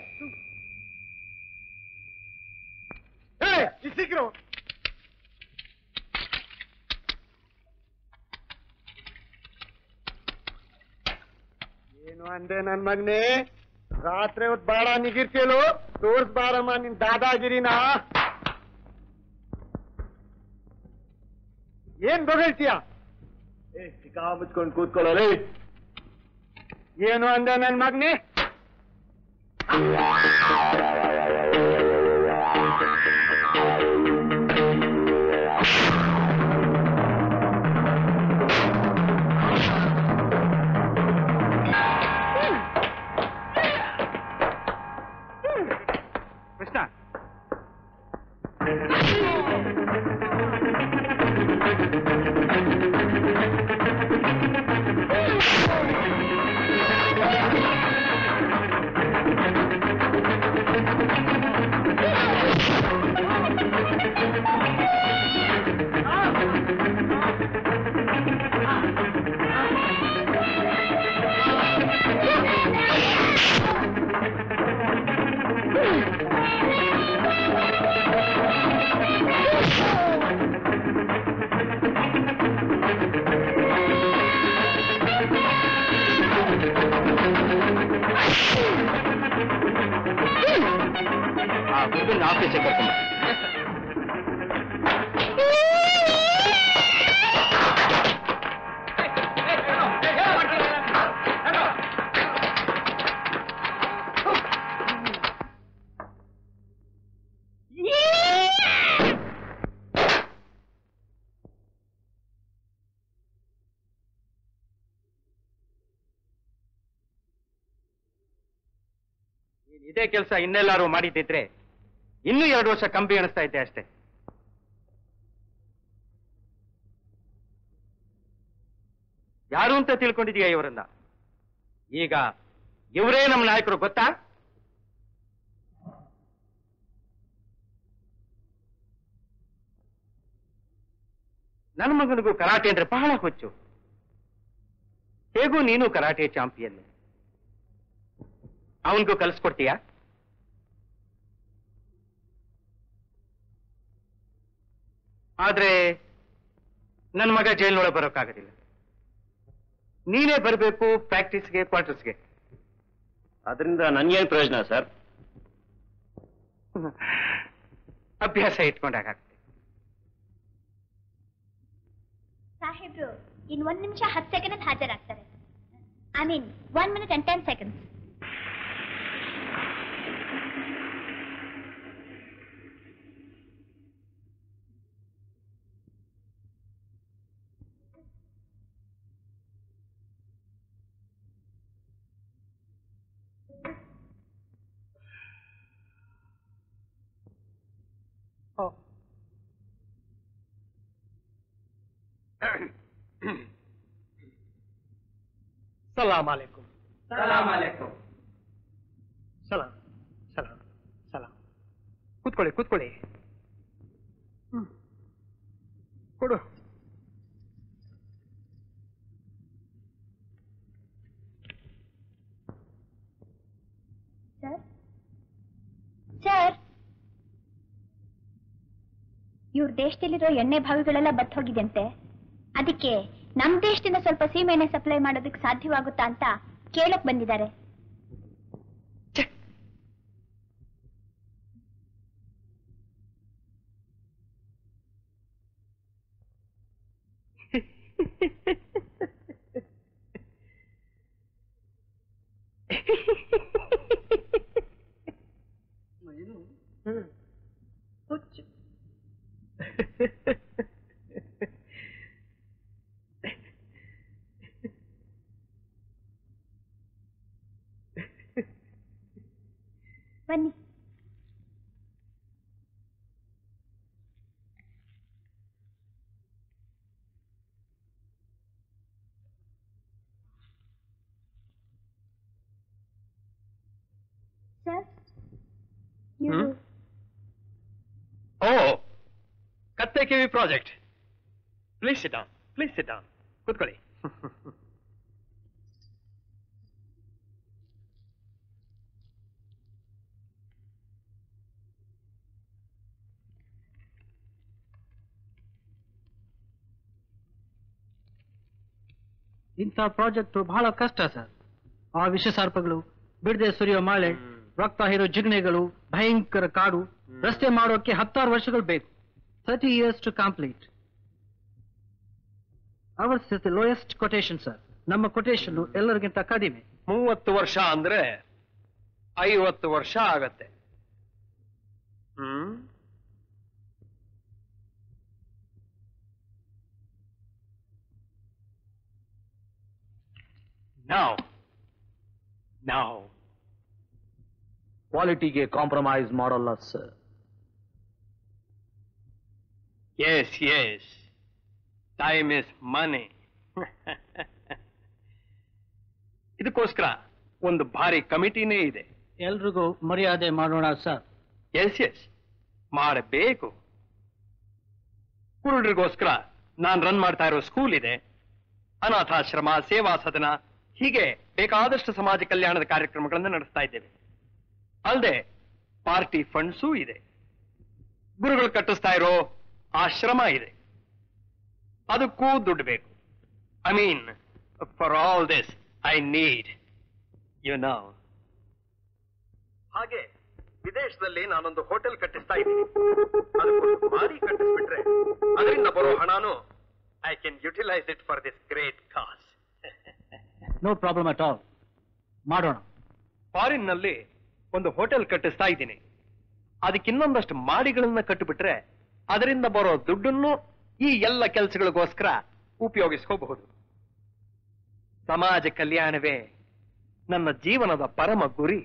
ಸಿಕ್ರು ಏನು ಅಂದೆ ನನ್ ಮಗನೇ ರಾತ್ರಿ ಹೊತ್ತು ಬಾಡ ನಿಗಿರ್ತಿಯಲು ತೋರ್ಸ್ ಬಾರಮ್ಮ ನಿನ್ ದಾದಾಗಿರಿನಾ ಏನ್ ಬಗಳ್ತೀಯ ಏ ಸಿಕ್ಕಾ ಮುಚ್ಕೊಂಡು ಕೂತ್ಕೊಳ್ಳೋರಿ ಏನು ಅಂದ ನನ್ ಮಗ್ನೆ ಕೃಷ್ಣ ಆ ಹುಡುಗನ ಆಫೀಸಿಗೆ ಕರ್ಕೊಂಬ ನೀನ್ ಇದೇ ಕೆಲಸ ಇನ್ನೆಲ್ಲಾರು ಮಾಡಿದ್ದಿದ್ರೆ ಇನ್ನೂ ಎರಡು ವರ್ಷ ಕಂಬಿ ಎಣಿಸ್ತಾ ಇದ್ದೆ ಅಷ್ಟೇ ಯಾರು ಅಂತ ತಿಳ್ಕೊಂಡಿದೀಯ ಇವರನ್ನ ಈಗ ಇವರೇ ನಮ್ಮ ನಾಯಕರು ಗೊತ್ತಾ ನನ್ನ ಮಗನಿಗೂ ಕರಾಟೆ ಅಂದ್ರೆ ಬಹಳ ಹುಚ್ಚು ಹೇಗೂ ನೀನು ಕರಾಟೆ ಚಾಂಪಿಯನ್ ಅವನಿಗೂ ಕಲಿಸ್ಕೊಡ್ತೀಯಾ ಆದ್ರೆ ನನ್ನ ಮಗ ಜೈಲಿನೊಳಗೆ ಬರೋಕ್ಕಾಗೋದಿಲ್ಲ ನೀನೇ ಬರಬೇಕು ಪ್ರಾಕ್ಟೀಸ್ಗೆ ಕ್ವಾರ್ಟರ್ಸ್ಗೆ ಅದರಿಂದ ನನ್ಗೇನ್ ಪ್ರಯೋಜನ ಸರ್ ಅಭ್ಯಾಸ ಇಟ್ಕೊಂಡಾಗುತ್ತೆ ಸಾಹೇಬ್ರು ಇನ್ ಒಂದ್ ನಿಮಿಷ ಹತ್ತು ಸೆಕೆಂಡ್ ಹಾಜರಾಗ್ತಾರೆ I mean one minute and ten seconds ಸಲಾಮ್ ಅಲೈಕುಂ ಸಲಾಮ್ ಅಲೈಕುಂ ಸಲಾಮ್ ಸಲಾಮ್ ಸಲಾಮ್ ಕೂತ್ಕೊಳ್ಳಿ ಕೂತ್ಕೊಳ್ಳಿ ಹ್ಮ್. ಕೊಡು ಸರ್ ಸರ್ ಇವ್ರ ದೇಶದಲ್ಲಿರೋ ಎಣ್ಣೆ ಬಾವಿಗಳೆಲ್ಲ ಬತ್ ಹೋಗಿದೆಂತೆ ಅದಕ್ಕೆ ನಮ್ ದೇಶದಿಂದ ಸ್ವಲ್ಪ ಸೀಮೆ ಎಣ್ಣೆ ಸಪ್ಲೈ ಮಾಡೋದಕ್ಕೆ ಸಾಧ್ಯವಾಗುತ್ತಾ ಅಂತ ಕೇಳಕ್ ಬಂದಿದ್ದಾರೆ ಬನ್ನಿ ಸರ್ ಇವ್ರು ಹ್ಮ್? ಓ ಕತ್ತೆ ಕಿವಿ project please sit down please sit down ಕೂತ್ಕೊಳ್ಳಿ ಇಂಥ ಪ್ರಾಜೆಕ್ಟ್ ಬಹಳ ಕಷ್ಟ ಸರ್ ಆ ವಿಷಸರ್ಪಗಳು ಬಿಡದೆ ಸುರಿಯೋ ಮಳೆ ರಕ್ತ ಹೀರೋ ಜಿಗಣೆಗಳು ಭಯಂಕರ ಕಾಡು ರಸ್ತೆ ಮಾಡೋಕೆ ಹತ್ತಾರು ವರ್ಷಗಳು ಬೇಕು thirty years to complete ours is the lowest quotation sir ನಮ್ಮ ಕೊಟೇಶನ್ ಎಲ್ಲರಿಗಿಂತ ಕಡಿಮೆ ಮೂವತ್ತು ವರ್ಷ ಅಂದ್ರೆ ಐವತ್ತು ವರ್ಷ ಆಗತ್ತೆ ಹ್ಮ್ ನಾವು ನಾವು ಕ್ವಾಲಿಟಿಗೆ ಕಾಂಪ್ರಮೈಸ್ ಮಾಡಲ್ಲ sir yes yes time is money ಇದಕ್ಕೋಸ್ಕರ ಒಂದು ಭಾರಿ ಕಮಿಟಿನೇ ಇದೆ ಎಲ್ರಿಗೂ ಮರ್ಯಾದೆ ಮಾಡೋಣ ಸರ್ ಎಸ್ ಎಸ್ ಮಾಡಬೇಕು ಕುರುಡರಿಗೋಸ್ಕರ ನಾನು ರನ್ ಮಾಡ್ತಾ ಇರೋ ಸ್ಕೂಲ್ ಇದೆ ಅನಾಥಾಶ್ರಮ ಸೇವಾ ಸದನ ಹೀಗೆ ಬೇಕಾದಷ್ಟು ಸಮಾಜ ಕಲ್ಯಾಣದ ಕಾರ್ಯಕ್ರಮಗಳನ್ನು ನಡೆಸ್ತಾ ಇದ್ದೇವೆ ಅಲ್ಲದೆ ಪಾರ್ಟಿ ಫಂಡ್ಸೂ ಇದೆ ಗುರುಗಳು ಕಟ್ಟಿಸ್ತಾ ಇರೋ ಆಶ್ರಮ ಇದೆ ಅದಕ್ಕೂ ದುಡ್ಡು ಬೇಕು I mean for all this I need you know ಹಾಗೆ ವಿದೇಶದಲ್ಲಿ ನಾನೊಂದು ಹೋಟೆಲ್ ಕಟ್ಟಿಸ್ತಾ ಇದ್ದೀನಿ ಅದಕ್ಕೊಂದು ಮಾರಿ ಕಟ್ಟಿಸ್ಬಿಟ್ರೆ ಅದರಿಂದ ಬರೋ ಹಣನು I can utilise it for this great cause no problem at all ಮಾಡೋಣ ಫಾರಿನ್ ನಲ್ಲಿ ಒಂದು ಹೋಟೆಲ್ ಕಟ್ಟಿಸ್ತಾ ಇದ್ದೀನಿ ಅದಕ್ಕೆ ಇನ್ನೊಂದಷ್ಟು ಮಾಡಿಗಳನ್ನ ಕಟ್ಟಿಬಿಟ್ರೆ ಅದರಿಂದ ಬರೋ ದುಡ್ಡನ್ನು ಈ ಎಲ್ಲ ಕೆಲಸಗಳಿಗೋಸ್ಕರ ಉಪಯೋಗಿಸ್ಕೋಬಹುದು ಸಮಾಜ ಕಲ್ಯಾಣವೇ ನನ್ನ ಜೀವನದ ಪರಮ ಗುರಿ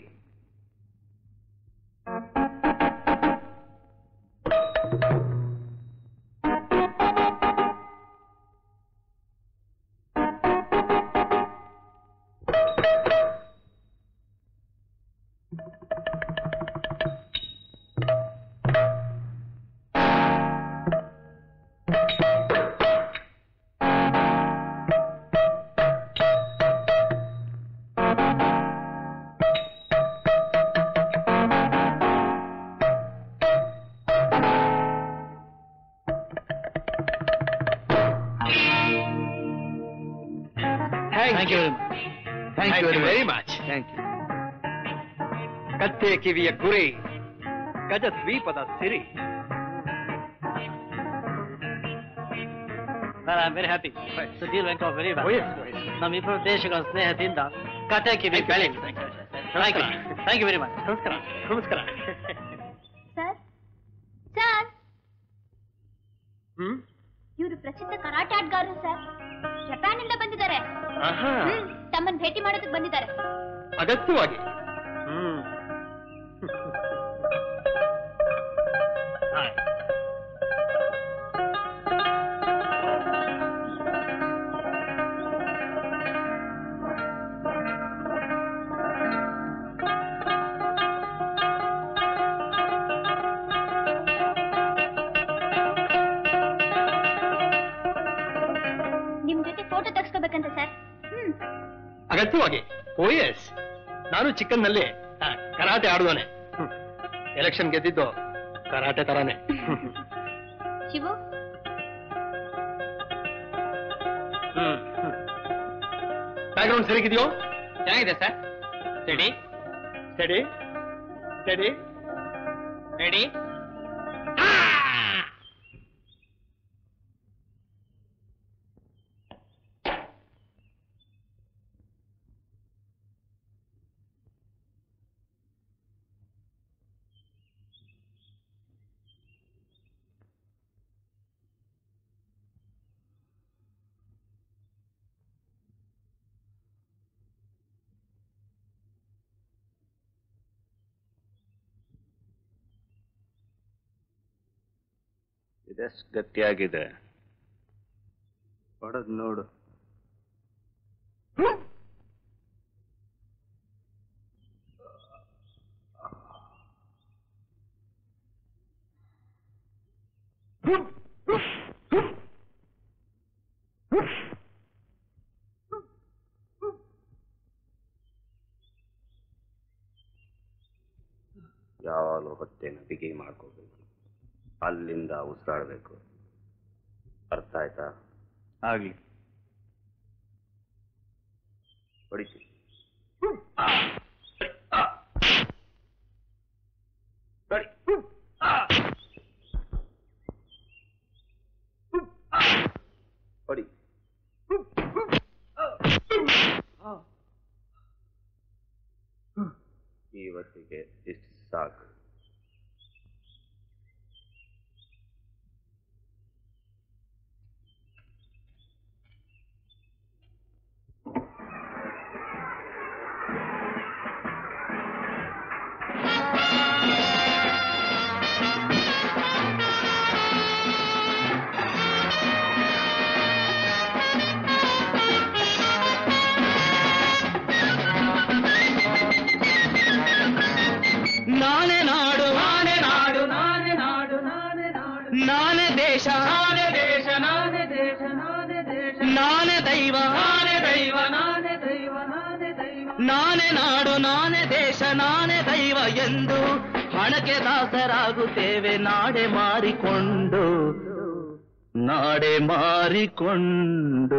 thank you Thank you very much. Thank you ಕತ್ತೆ ಕಿವಿಯ ಗುರಿ ಗಜ ದ್ವೀಪದ ಸಿರಿ Well, I'm very happy. The deal went off very well. Oh, yes, oh, yes. ನಮ್ಮಿಬ್ಬರು ದೇಶಗಳ ಸ್ನೇಹದಿಂದ ಕಟಕಿ ಬೆಳೆ thank you thank you very much ನಮಸ್ಕಾರ ನಮಸ್ಕಾರ ಸರ್ ಸರ್ ಹ್ಮ್ ಇವರು ಪ್ರಸಿದ್ಧ ಕರಾಟೆ ಆಟಗಾರರು ಸರ್ ಜಪಾನ್ ಇಂದ ಬಂದಿದ್ದಾರೆ ಆಹಾ ಹ್ಮ್, ತಮ್ಮನ್ನ ಭೇಟಿ ಮಾಡೋದಕ್ಕೆ ಬಂದಿದ್ದಾರೆ ಅಗತ್ಯವಾಗಿ ಹ್ಮ್ ಖಚಿತವಾಗಿ ಓ ಎಸ್ ನಾನು ಚಿಕ್ಕನ್ನಲ್ಲಿ ಆ, ಕರಾಟೆ ಆಡುವನೆ ಎಲೆಕ್ಷನ್ ಗೆದ್ದಿದ್ದು ಕರಾಟೆ ತರಾನೇ ಶಿವು ಬ್ಯಾಕ್ಗ್ರೌಂಡ್ ಸರಿಗಿದೆಯೋ ಚೆನ್ನಾಗಿದೆ sir ready steady steady ready ಇದೆಷ್ಟು ಗಟ್ಟಿಯಾಗಿದೆ ಹೊಡೆದ್ ನೋಡು ಯಾವಾಗಲೂ ಹೊಟ್ಟೆನ ಬಿಗಿ ಮಾಡ್ಕೋಬೇಕು ಅಲ್ಲಿಂದ ಉಸಿರಾಡಬೇಕು ಅರ್ಥ ಆಯ್ತಾ ಆಗ್ಲಿ ಹೊಡಿತಿ ಹೊಡಿ ಇವತ್ತಿಗೆ ಇಷ್ಟು ಸಾಕು ನಾನೇ ನಾಡು ನಾನೇ ನಾಡು ನಾನೇ ನಾಡು ನಾನೇ ನಾಡು ನಾನೇ ದೇಶ ನಾನೇ ದೇಶ ನಾನೇ ದೇಶ ನಾನೇ ದೇಶ ನಾನೇ ದೈವ ನಾನೇ ದೈವ ನಾನೇ ದೈವ ನಾನೇ ದೈವ ನಾನೇ ನಾಡು ನಾನೇ ದೇಶ ನಾನೇ ದೈವ ಎಂದು ಹಣಕ್ಕೆ ದಾಸರಾಗುತ್ತೇವೆ ನಾಡೆ ಮಾರಿಕೊಂಡು ನಾಡೆ ಮಾರಿಕೊಂಡು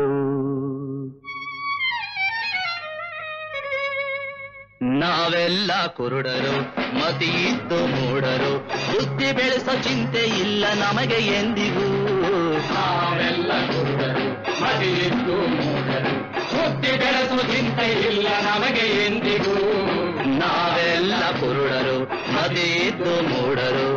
ನಾವೆಲ್ಲ ಕುರುಡರು ಮತಿ ಇದ್ದು ಮೂಡರು ಬುದ್ಧಿ ಬೆಳೆಸೋ ಚಿಂತೆ ಇಲ್ಲ ನಮಗೆ ಎಂದಿಗೂ ನಾವೆಲ್ಲ ಕುರುಡರು ಮತಿ ಇದ್ದು ಮೂಡರು ಬುದ್ಧಿ ಬೆಳೆಸೋ ಚಿಂತೆ ಇಲ್ಲ ನಮಗೆ ಎಂದಿಗೂ ನಾವೆಲ್ಲ ಕುರುಡರು ಮತಿ ಇದ್ದು ಮೂಡರು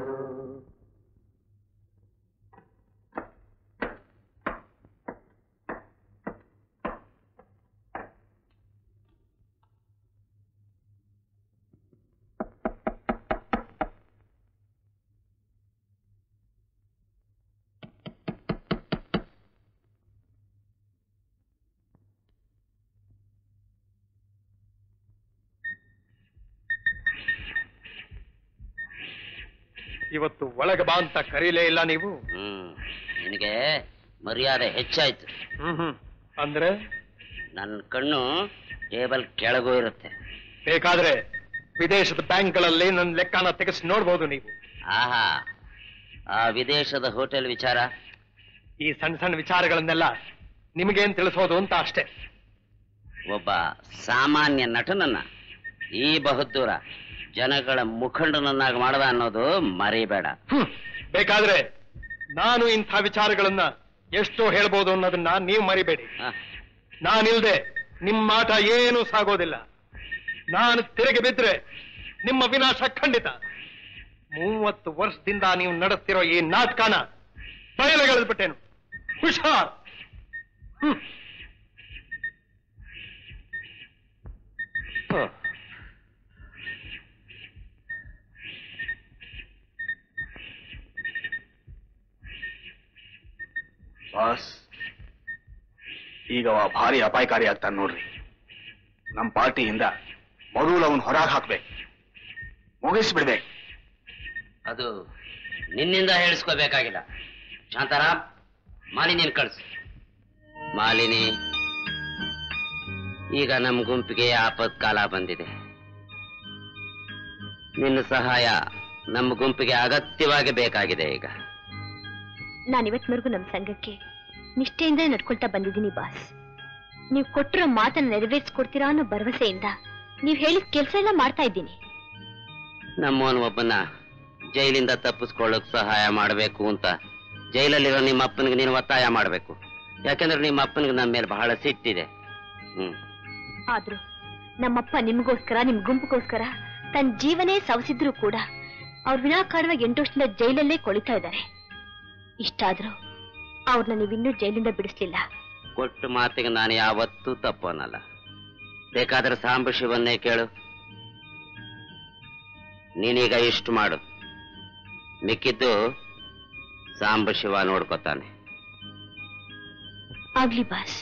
ಇವತ್ತು ಒಳಗೆ ಬಾ ಅಂತ ಕರೀಲೇ ಇಲ್ಲ ನೀವು ಹ್ಮ್ ನಿನಗೆ ಮರ್ಯಾದೆ ಹೆಚ್ಚಾಯ್ತು ಹ್ಮ್ ಹ್ಮ್ ಅಂದ್ರೆ ನನ್ನ ಕಣ್ಣು ಟೇಬಲ್ ಕೆಳಗೂ ಇರುತ್ತೆ ಬೇಕಾದ್ರೆ ವಿದೇಶದ ಬ್ಯಾಂಕ್ಗಳಲ್ಲಿ ನನ್ನ ಲೆಕ್ಕನ ತೆಗೆಸಿ ನೋಡ್ಬೋದು ನೀವು ಆಹಾ ಆ ವಿದೇಶದ ಹೋಟೆಲ್ ವಿಚಾರ ಈ ಸಣ್ಣ ಸಣ್ಣ ವಿಚಾರಗಳನ್ನೆಲ್ಲ ನಿಮಗೇನ್ ತಿಳಿಸೋದು ಅಂತ ಅಷ್ಟೇ ಒಬ್ಬ ಸಾಮಾನ್ಯ ನಟನನ್ನ ಈ ಬಹುದೂರ ಜನಗಳ ಮುಖಂಡನನ್ನಾಗಿ ಮಾಡದ ಅನ್ನೋದು ಮರಿಬೇಡ ಹ್ಮ್. ಬೇಕಾದ್ರೆ ನಾನು ಇಂಥ ವಿಚಾರಗಳನ್ನ ಎಷ್ಟೋ ಹೇಳ್ಬೋದು ಅನ್ನೋದನ್ನ ನೀವು ಮರಿಬೇಡಿ ಆ, ನಾನಿಲ್ದೆ ನಿಮ್ಮ ಮಾಟ ಏನೂ ಸಾಗೋದಿಲ್ಲ ನಾನು ತಿರುಗಿ ಬಿದ್ರೆ ನಿಮ್ಮ ವಿನಾಶ ಖಂಡಿತ ಮೂವತ್ತು ವರ್ಷದಿಂದ ನೀವು ನಡೆಸ್ತಿರೋ ಈ ನಾಟಕನ ಬಯಲುಗೆಳೆದ್ಬಿಟ್ಟೇನು ಹುಷಾರ್ ಹ್ಮ್. ಹ. ಬಾಸ್ ಈಗ ಅವ ಭಾರಿ ಅಪಾಯಕಾರಿ ಆಗ್ತಾನೆ ನೋಡ್ರಿ ನಮ್ಮ ಪಾರ್ಟಿಯಿಂದ ಮೊದಲು ಅವನ್ ಹೊರಗೆ ಹಾಕ್ಬೇಕು ಮುಗಿಸ್ಬಿಡ್ಬೇಕು ಅದು ನಿನ್ನಿಂದ ಹೇಳಿಸ್ಕೋಬೇಕಾಗಿಲ್ಲ ಶಾಂತಾರಾಮ್ ಮಾಲಿನಿನ್ ಕಳ್ಸು ಮಾಲಿನಿ ಈಗ ನಮ್ಮ ಗುಂಪಿಗೆ ಆಪತ್ ಕಾಲ ಬಂದಿದೆ ನಿನ್ನ ಸಹಾಯ ನಮ್ಮ ಗುಂಪಿಗೆ ಅಗತ್ಯವಾಗಿ ಬೇಕಾಗಿದೆ ಈಗ ನಾನು ಇವತ್ತಿನವರೆಗೂ ನಮ್ಮ ಸಂಘಕ್ಕೆ ನಿಷ್ಠೆಯಿಂದ ನಡ್ಕೊಳ್ತಾ ಬಂದಿದ್ದೀನಿ ಬಾಸ್ ನೀವು ಕೊಟ್ಟಿರೋ ಮಾತನ್ನ ನೆರವೇರಿಸ್ಕೊಡ್ತೀರಾ ಅನ್ನೋ ಭರವಸೆಯಿಂದ ನೀವು ಹೇಳಿದ ಕೆಲಸ ಎಲ್ಲ ಮಾಡ್ತಾ ಇದ್ದೀನಿ ನಮ್ಮವನ್ ಒಬ್ಬನ ಜೈಲಿಂದ ತಪ್ಪಿಸ್ಕೊಳ್ಳೋಕ್ ಸಹಾಯ ಮಾಡಬೇಕು ಅಂತ ಜೈಲಲ್ಲಿರೋ ನಿಮ್ಮ ಅಪ್ಪನಿಗೆ ನೀನು ಒತ್ತಾಯ ಮಾಡಬೇಕು ಯಾಕಂದ್ರೆ ನಿಮ್ಮ ಅಪ್ಪನಿಗೆ ನಮ್ಮ ಮೇಲೆ ಬಹಳ ಸಿಟ್ಟಿದೆ ಹ್ಮ್ ಆದ್ರೂ ನಮ್ಮಪ್ಪ ನಿಮ್ಗೋಸ್ಕರ ನಿಮ್ ಗುಂಪಿಗೋಸ್ಕರ ತನ್ನ ಜೀವನೇ ಸವಸಿದ್ರು ಕೂಡ ಅವ್ರು ವಿನಾಕಾರವಾಗಿ ಎಂಟು ವರ್ಷದಿಂದ ಜೈಲಲ್ಲೇ ಕೊಳಿತಾ ಇದ್ದಾರೆ ಇಷ್ಟಾದ್ರೂ ಅವ್ರನ್ನ ನೀವಿನ್ನೂ ಜೈಲಿಂದ ಬಿಡಿಸ್ಲಿಲ್ಲ ಕೊಟ್ಟ ಮಾತಿಗೆ ನಾನು ಯಾವತ್ತೂ ತಪ್ಪು ಅನ್ನಲ್ಲ ಬೇಕಾದ್ರೆ ಸಾಂಬ ಶಿವನ್ನೇ ಕೇಳು ನೀನೀಗ ಇಷ್ಟು ಮಾಡು ಮಿಕ್ಕಿದ್ದು ಸಾಂಬ ಶಿವ ನೋಡ್ಕೊತಾನೆ ಆಗ್ಲಿ ಬಾಸ್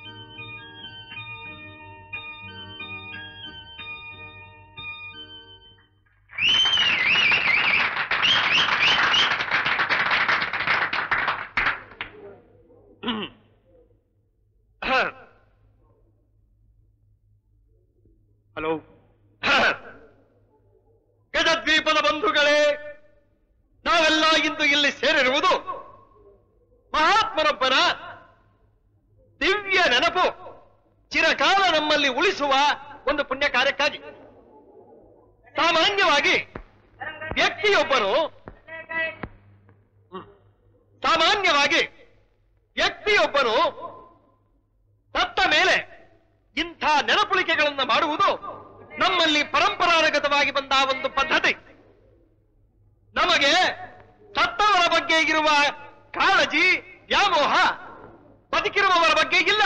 ಹಲೋ ಗಜದ್ವೀಪದ ಬಂಧುಗಳೇ ನಾವೆಲ್ಲ ಇಂದು ಇಲ್ಲಿ ಸೇರಿರುವುದು ಮಹಾತ್ಮರೊಬ್ಬನ ದಿವ್ಯ ನೆನಪು ಚಿರಕಾಲ ನಮ್ಮಲ್ಲಿ ಉಳಿಸುವ ಒಂದು ಪುಣ್ಯ ಕಾರ್ಯಕ್ಕಾಗಿ ಸಾಮಾನ್ಯವಾಗಿ ವ್ಯಕ್ತಿಯೊಬ್ಬನು ಹ್ಮ್. ಸಾಮಾನ್ಯವಾಗಿ ವ್ಯಕ್ತಿಯೊಬ್ಬನು ಸತ್ತ ಮೇಲೆ ಇಂಥ ನೆನಪುಳಿಕೆಗಳನ್ನು ಮಾಡುವುದು ನಮ್ಮಲ್ಲಿ ಪರಂಪರಾಗತವಾಗಿ ಬಂದ ಒಂದು ಪದ್ಧತಿ ನಮಗೆ ಸತ್ತವರ ಬಗ್ಗೆ ಇರುವ ಕಾಳಜಿ ವ್ಯಾಮೋಹ ಬದುಕಿರುವವರ ಬಗ್ಗೆ ಇಲ್ಲ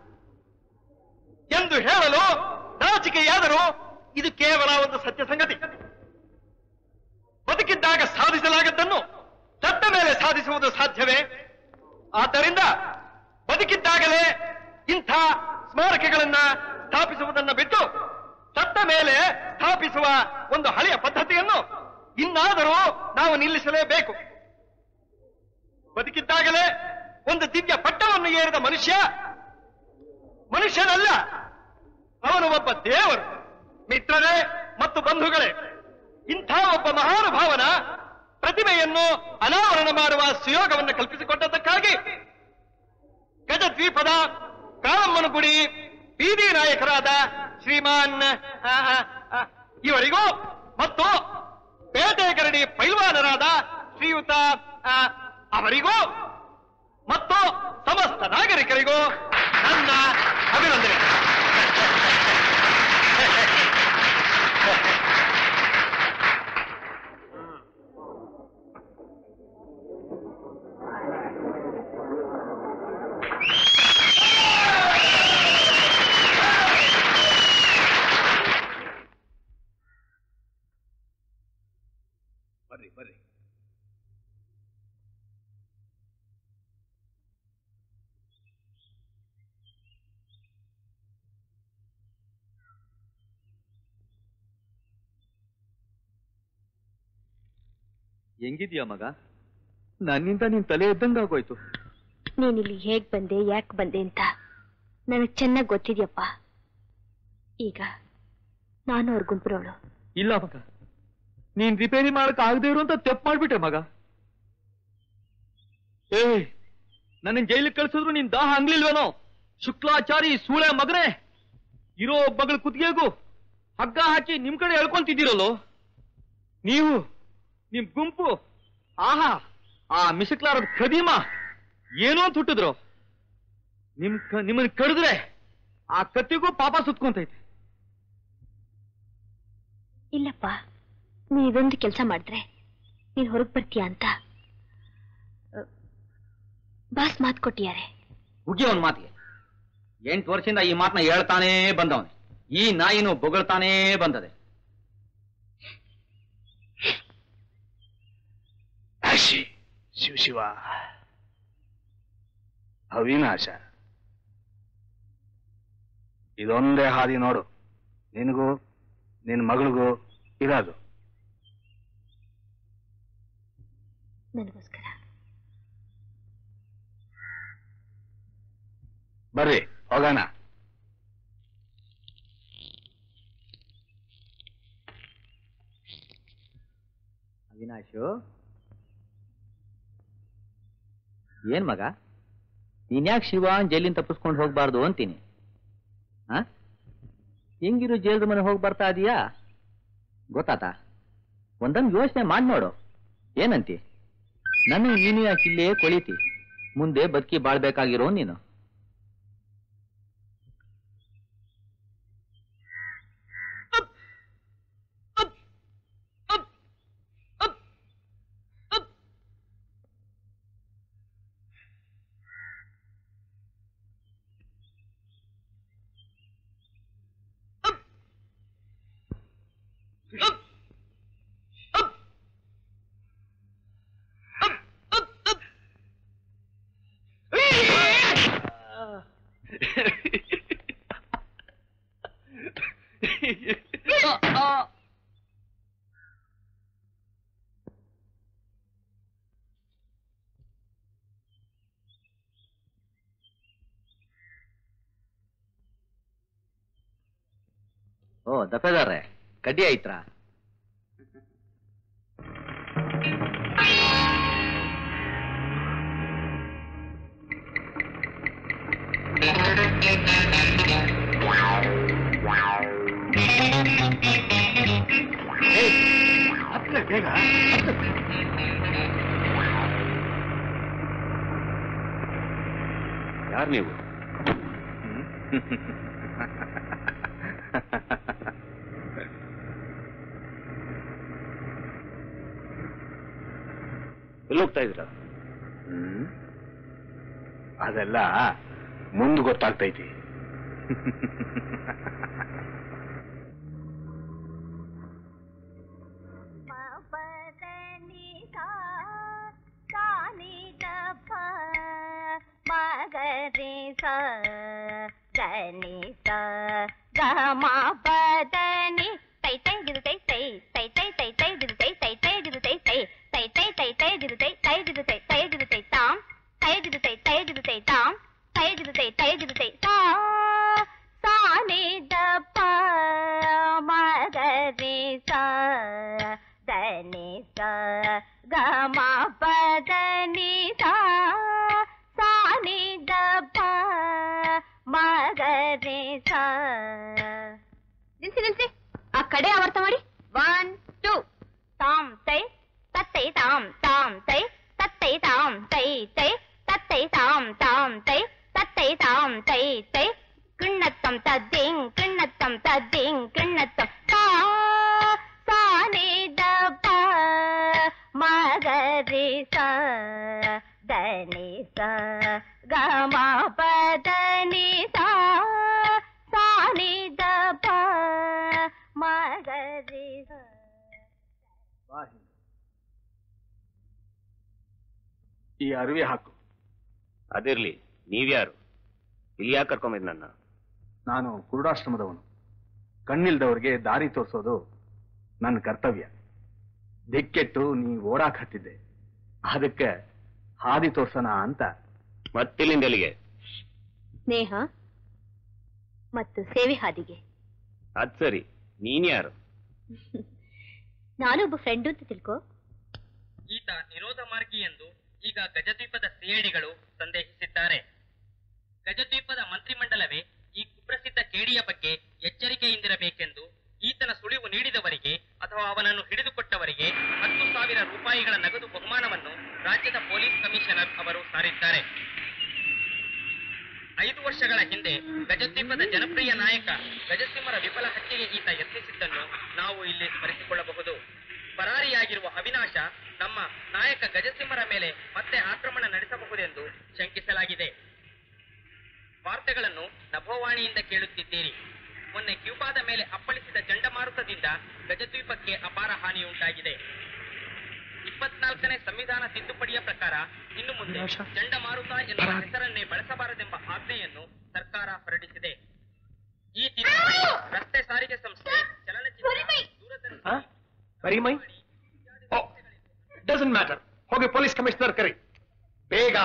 ಎಂದು ಹೇಳಲು ನಾಚಿಕೆಯಾದರೂ ಇದು ಕೇವಲ ಒಂದು ಸತ್ಯ ಸಂಗತಿ ಬದುಕಿದ್ದಾಗ ಸಾಧಿಸಲಾಗದ್ದನ್ನು ಸತ್ತ ಮೇಲೆ ಸಾಧಿಸುವುದು ಸಾಧ್ಯವೇ ಆದ್ದರಿಂದ ಬದುಕಿದ್ದಾಗಲೇ ಇಂಥ ಸ್ಮಾರಕಗಳನ್ನ ಸ್ಥಾಪಿಸುವುದನ್ನ ಬಿಟ್ಟು ಸತ್ತ ಮೇಲೆ ಸ್ಥಾಪಿಸುವ ಒಂದು ಹಳೆಯ ಪದ್ಧತಿಯನ್ನು ಇನ್ನಾದರೂ ನಾವು ನಿಲ್ಲಿಸಲೇಬೇಕು ಬದುಕಿದ್ದಾಗಲೇ ಒಂದು ದಿವ್ಯ ಪಟ್ಟವನ್ನು ಏರಿದ ಮನುಷ್ಯ ಮನುಷ್ಯನಲ್ಲ ಅವನು ಒಬ್ಬ ದೇವರು ಮಿತ್ರರೇ ಮತ್ತು ಬಂಧುಗಳೇ ಇಂಥ ಒಬ್ಬ ಮಹಾನುಭಾವನ ಪ್ರತಿಮೆಯನ್ನು ಅನಾವರಣ ಮಾಡುವ ಸುಯೋಗವನ್ನು ಕಲ್ಪಿಸಿಕೊಟ್ಟದ್ದಕ್ಕಾಗಿ ಗಜದ್ವೀಪದ ಕಾಳಮ್ಮನ ಗುಡಿ ಬೀದಿ ನಾಯಕರಾದ ಶ್ರೀಮಾನ್ ಆ, ಆ, ಆ, ಇವರಿಗೂ ಮತ್ತು ಪೇಟೆ ಗರಡಿ ಪೈಲ್ವಾನರಾದ ಶ್ರೀಯುತ ಆ, ಅವರಿಗೂ ಮತ್ತು ಸಮಸ್ತ ನಾಗರಿಕರಿಗೂ ನನ್ನ ಅಭಿನಂದನೆ ಬರ್ರಿ ಬರ್ರಿ ಹೆಂಗಿದ್ಯಾ ಮಗ ನನ್ನಿಂದ ನಿನ್ ತಲೆ ಎದ್ದಂಗಾಗೋಯ್ತು ನೀನಿಲ್ಲಿ ಹೇಗ್ ಬಂದೆ ಯಾಕೆ ಬಂದೆ ಅಂತ ನನಗ್ ಚೆನ್ನಾಗ್ ಗೊತ್ತಿದ್ಯಪ್ಪ ಈಗ ನಾನು ಅವ್ರ ಗುಂಪಿರೋಳು ಇಲ್ಲ ಮಗ ನೀನ್ ರಿಪೇರಿ ಮಾಡಕ್ ಆಗದೆ ಇರು ಅಂತ ತೆಪ್ ಮಾಡ್ಬಿಟ್ಟೆ ಮಗ ಏ ನನ್ನ ಜೈಲಿಗೆ ಕಳ್ಸಿದ್ರು ನಿನ್ ದಾಹ ಹಂಗ್ಲಿಲ್ವೇನೋ ಶುಕ್ಲಾಚಾರಿ ಸೂಳೆ ಮಗನೇ ಇರೋ ಮಗಳ ಕುತ್ತಿಗೆಗೂ ಹಗ್ಗ ಹಾಕಿ ನಿಮ್ ಕಡೆ ಎಳ್ಕೊಂತಿದ್ದೀರಲ್ಲೋ ನೀವು ನಿಮ್ ಗುಂಪು ಆಹಾ ಆ ಮಿಸಕ್ಲಾರದ ಖದೀಮ ಏನೋ ಅಂತ ಹುಟ್ಟಿದ್ರು ನಿಮ್ ಕ- ನಿಮ್ಮನ್ನ ಕಡಿದ್ರೆ ಆ ಕತ್ತಿಗೂ ಪಾಪ ಸುತ್ಕೊಂತೈತೆ ಇಲ್ಲಪ್ಪ ನೀ ಇದೊಂದು ಕೆಲಸ ಮಾಡಿದ್ರೆ ನೀನ್ ಹೊರಗ್ ಬರ್ತೀಯ ಅಂತ ಅ, ಬಾಸ್ ಮಾತ್ ಕೊಟ್ಟಿದ್ದಾರೆ ಹುಗಿ ಅವನ್ ಮಾತಿಗೆ ಎಂಟು ವರ್ಷದಿಂದ ಈ ಮಾತನ್ನ ಹೇಳ್ತಾನೇ ಬಂದವನೆ ಈ ನಾಯಿನೂ ಬೊಗಳ್ತಾನೇ ಬಂದದೆ ಆಶಿ ಶಿವ ಶಿವ ಅವಿನಾಶ ಇದೊಂದೇ ಹಾದಿ ನೋಡು ನಿನಗೂ ನಿನ್ ಮಗಳಿಗೂ ಇರೋದು ನನಗೋಸ್ಕರ ಬರ್ರಿ ಹೋಗೋಣ ಅವಿನಾಶು ಏನ್ ಮಗ ನೀನ್ಯಾಕೆ ಶಿವಾನ್ ಜೈಲಿಂದ ತಪ್ಪಿಸ್ಕೊಂಡು ಹೋಗ್ಬಾರ್ದು ಅಂತೀನಿ ಆ ಹೆಂಗಿರು ಜೈಲ್ದ ಮನೆ ಹೋಗಿ ಬರ್ತಾ ಇದೀಯಾ ಗೊತ್ತಾತಾ ಒಂದೊಂದು ಯೋಚನೆ ಮಾಡಿ ನೋಡು ಏನಂತಿ ನನಗೆ ನೀನು ಯಾಕೆ ಇಲ್ಲೇ ಕೊಳಿತಿ ಮುಂದೆ ಬದುಕಿ ಬಾಳ್ಬೇಕಾಗಿರೋ ನೀನು ಓ ದಫೇದಾರ್ರೆ ಕಡ್ಡಿ ಆಯ್ತ್ರಾ ಹತ್ರ ಬೇಗ ಯಾರು ನೀವು ಎಲ್ಲಿ ಹೋಗ್ತಾ ಇದ್ರ ಅದೆಲ್ಲ ಮುಂದೆ ಗೊತ್ತಾಗ್ತೈತಿ ಮಗರಿ ಸ ಧನಿ ಸ ಗಮ ಪದನಿ ತೈ ತೈ ದಿದು ತೈ ತೈ ತೈ ತೈ ತೈ ತೈ ದಿದು ತೈ ತೈ ತೈ ದಿದು ತೈ ತೈ ತೈ ತೈ ತೈ ತೈ ದಿದು ತೈ ತೈ ದಿದು ತೈ ತೈ ದಿದು ತೈ ತಾಂ ತೈ ದಿದು ತೈ ತೈ ದಿದು ತೈ ತಾಂ ತೈ ದಿದು ತೈ ತೈ ದಿದು ತೈ ಸಾ ಸಾ ನಿ ದ ಪ ಮಗರಿ ಸ ಧನಿ ಸ ಗಮ ಪದನಿ ಸಾ ಸಾ ನಿ ದ ಪ ಮಗರಿ ಸ ನಿಲ್ಸಿ ನಿಲ್ಸಿ ಆ ಕಡೆ ಆವರ್ತ ಮಾಡಿ ಒನ್ ಟೂ ತಾಮ್ ತೈ ತತ್ತೈ ತಾಮ್ ತಾಮ್ ತೈ ತತ್ತೈ ತಾಮ್ ತೈ ತೈ ತತ್ತೈ ತಾಮ್ ತಾಮ್ ತೈ ತತ್ತೈ ತಾಮ್ ತೈ ತೈ கிண்ணத்தம் தத்திங் கிண்ணத்தம் தத்திங் கிண்ணத்தம் சா சா நீ த ப மகரி ச தனி ச க ம ப ಧನಿ ಸಾ ಸಾ ನಿ ದ ಪ ಮಗರಿ ಸ ಈ ಅರಿವೆ ಹಾಕು ಅದಿರ್ಲಿ ನೀವ್ಯಾರು ಇಲ್ಲಿ ಯಾಕೆ ಕರ್ಕೊಂಬಿದ್ ನನ್ನ ನಾನು ಕುರುಡಾಶ್ರಮದವನು ಕಣ್ಣಿಲ್ದವ್ರಿಗೆ ದಾರಿ ತೋರಿಸೋದು ನನ್ನ ಕರ್ತವ್ಯ ದಿಕ್ಕೆಟ್ಟು ನೀ ಓಡಾಕ್ ಹತ್ತಿದ್ದೆ ಅದಕ್ಕೆ ಹಾದಿ ತೋರ್ಸೋಣ ಅಂತ ಮತ್ತಿಲ್ಲಿಂದ ಎಲ್ಲಿಗೆ ಸ್ನೇಹ ಮತ್ತು ಸೇವೆ ಹಾದಿಗೆ ಅದ್ ಸರಿ ನೀನ್ ಯಾರು ನಾನೊಬ್ಬ ಫ್ರೆಂಡು ಅಂತ ತಿಳ್ಕೊ ಈತ ನಿರೋಧ ಮಾರ್ಗಿ ಎಂದು ಈಗ ಗಜದ್ವೀಪದ ಸಿಐಡಿಗಳು ಸಂದೇಹಿಸಿದ್ದಾರೆ ಗಜದ್ವೀಪದ ಮಂತ್ರಿಮಂಡಲವೇ ಈ ಕುಪ್ರಸಿದ್ಧ ಕೇಡಿಯ ಬಗ್ಗೆ ಎಚ್ಚರಿಕೆಯಿಂದಿರಬೇಕೆಂದು ಈತನ ಸುಳಿವು ನೀಡಿದವರಿಗೆ ಅಥವಾ ಅವನನ್ನು ಹಿಡಿದುಕೊಟ್ಟವರಿಗೆ ಹತ್ತು ಸಾವಿರ ರೂಪಾಯಿಗಳ ನಗದು ಬಹುಮಾನವನ್ನು ರಾಜ್ಯದ ಪೊಲೀಸ್ ಕಮಿಷನರ್ ಅವರು ಸಾರಿದ್ದಾರೆ ಐದು ವರ್ಷಗಳ ಹಿಂದೆ ಗಜದ್ವೀಪದ ಜನಪ್ರಿಯ ನಾಯಕ ಗಜಸಿಂಹರ ವಿಫಲ ಹತ್ಯೆಗೆ ಈತ ಯತ್ನಿಸಿದ್ದನ್ನು ನಾವು ಇಲ್ಲಿ ಸ್ಮರಿಸಿಕೊಳ್ಳಬಹುದು ಪರಾರಿಯಾಗಿರುವ ಅವಿನಾಶ ನಮ್ಮ ನಾಯಕ ಗಜಸಿಂಹರ ಮೇಲೆ ಮತ್ತೆ ಆಕ್ರಮಣ ನಡೆಸಬಹುದೆಂದು ಶಂಕಿಸಲಾಗಿದೆ ವಾರ್ತೆಗಳನ್ನು ನಭೋವಾಣಿಯಿಂದ ಕೇಳುತ್ತಿದ್ದೀರಿ ಮೊನ್ನೆ ಕ್ಯೂಬಾದ ಮೇಲೆ ಅಪ್ಪಳಿಸಿದ ಚಂಡಮಾರುತದಿಂದ ಗಜದ್ವೀಪಕ್ಕೆ ಅಪಾರ ಹಾನಿಯುಂಟಾಗಿದೆ ಇಪ್ಪತ್ನಾಲ್ಕನೇ ಸಂವಿಧಾನ ತಿದ್ದುಪಡಿಯ ಪ್ರಕಾರ ಇನ್ನು ಮುಂದೆ ಚಂಡಮಾರುತ ಎನ್ನುವ ಹೆಸರನ್ನೇ ಬಳಸಬಾರದೆಂಬ ಆಜ್ಞೆಯನ್ನು ಸರ್ಕಾರ ಹೊರಡಿಸಿದೆ ಈ ತಿದ್ದುಪಡಿ ರಸ್ತೆ ಸಾರಿಗೆ ಸಂಸ್ಥೆ ಚಲನಚಿತ್ರ ದೂರದರ್ಶನ ಬರೀ ಮೈ ಓ ಡಸಂಟ್ ಮ್ಯಾಟರ್ ಹೋಗಿ ಪೊಲೀಸ್ ಕಮಿಷನರ್ ಕರಿ ಬೇಗ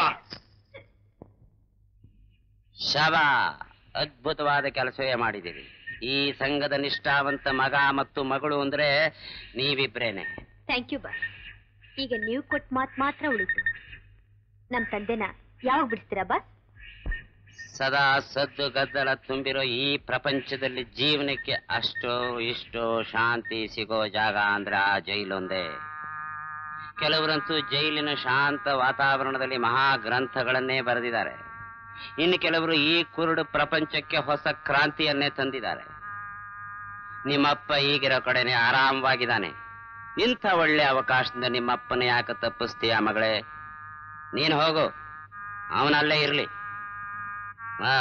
ಶಬಾ ಅದ್ಭುತವಾದ ಕೆಲಸವೇ ಮಾಡಿದಿರಿ ಈ ಸಂಘದ ನಿಷ್ಠಾವಂತ ಮಗ ಮತ್ತು ಮಗಳು ಅಂದ್ರೆ ನೀವಿಬ್ರೇನೆ ಥ್ಯಾಂಕ್ ಯು ಬಾ ಈಗ ನೀವು ಕೊಟ್ಟ ಮಾತು ಮಾತ್ರ ಉಳಿತು ನಮ್ ತಂದೆನ ಯಾವಾಗ ಬಿಡಿಸ್ತೀರಾ ಬಾಸ್ ಸದಾ ಸದ್ದು ಗದ್ದಲ ತುಂಬಿರೋ ಈ ಪ್ರಪಂಚದಲ್ಲಿ ಜೀವನಕ್ಕೆ ಅಷ್ಟೋ ಇಷ್ಟೋ ಶಾಂತಿ ಸಿಗೋ ಜಾಗ ಅಂದ್ರೆ ಆ ಜೈಲೊಂದೇ ಕೆಲವರಂತೂ ಜೈಲಿನ ಶಾಂತ ವಾತಾವರಣದಲ್ಲಿ ಮಹಾ ಗ್ರಂಥಗಳನ್ನೇ ಬರೆದಿದ್ದಾರೆ ಇನ್ನು ಕೆಲವರು ಈ ಕುರುಡು ಪ್ರಪಂಚಕ್ಕೆ ಹೊಸ ಕ್ರಾಂತಿಯನ್ನೇ ತಂದಿದ್ದಾರೆ ನಿಮ್ಮಪ್ಪ ಈಗಿರೋ ಕಡೆನೆ ಆರಾಮವಾಗಿದ್ದಾನೆ ಇಂಥ ಒಳ್ಳೆ ಅವಕಾಶದಿಂದ ನಿಮ್ಮಪ್ಪನ ಯಾಕೆ ತಪ್ಪಿಸ್ತೀಯ ಮಗಳೇ ನೀನು ಹೋಗು ಅವನಲ್ಲೇ ಇರ್ಲಿ ಹಾ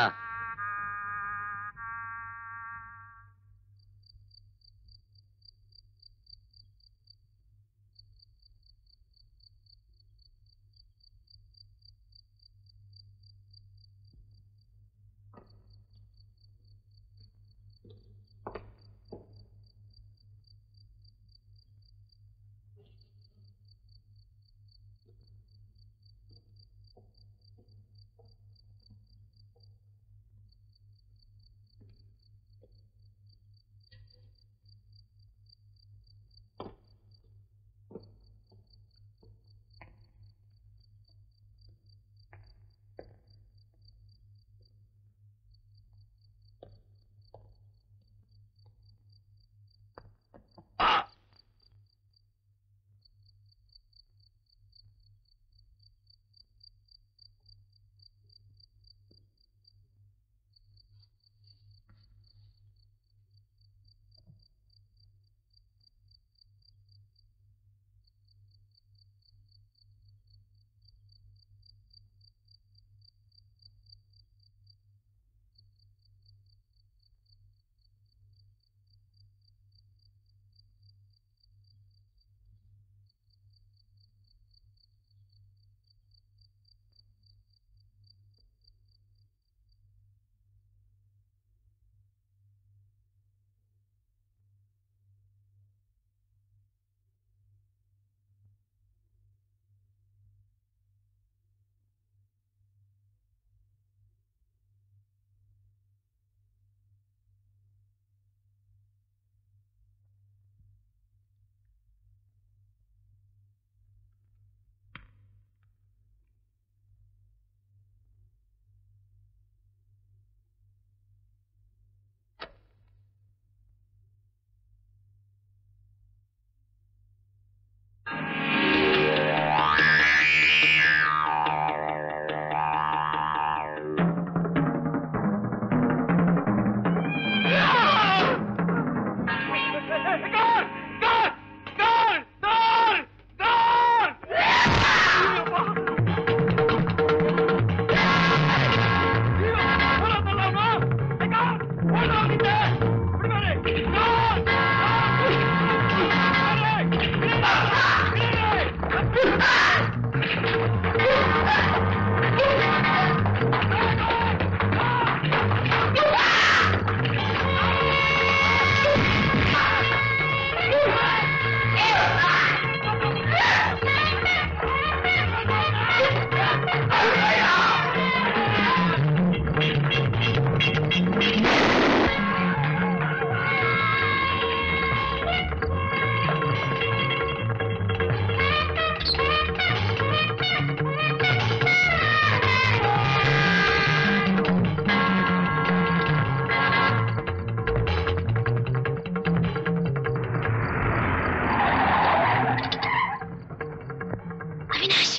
ಅವಿನಾಶ್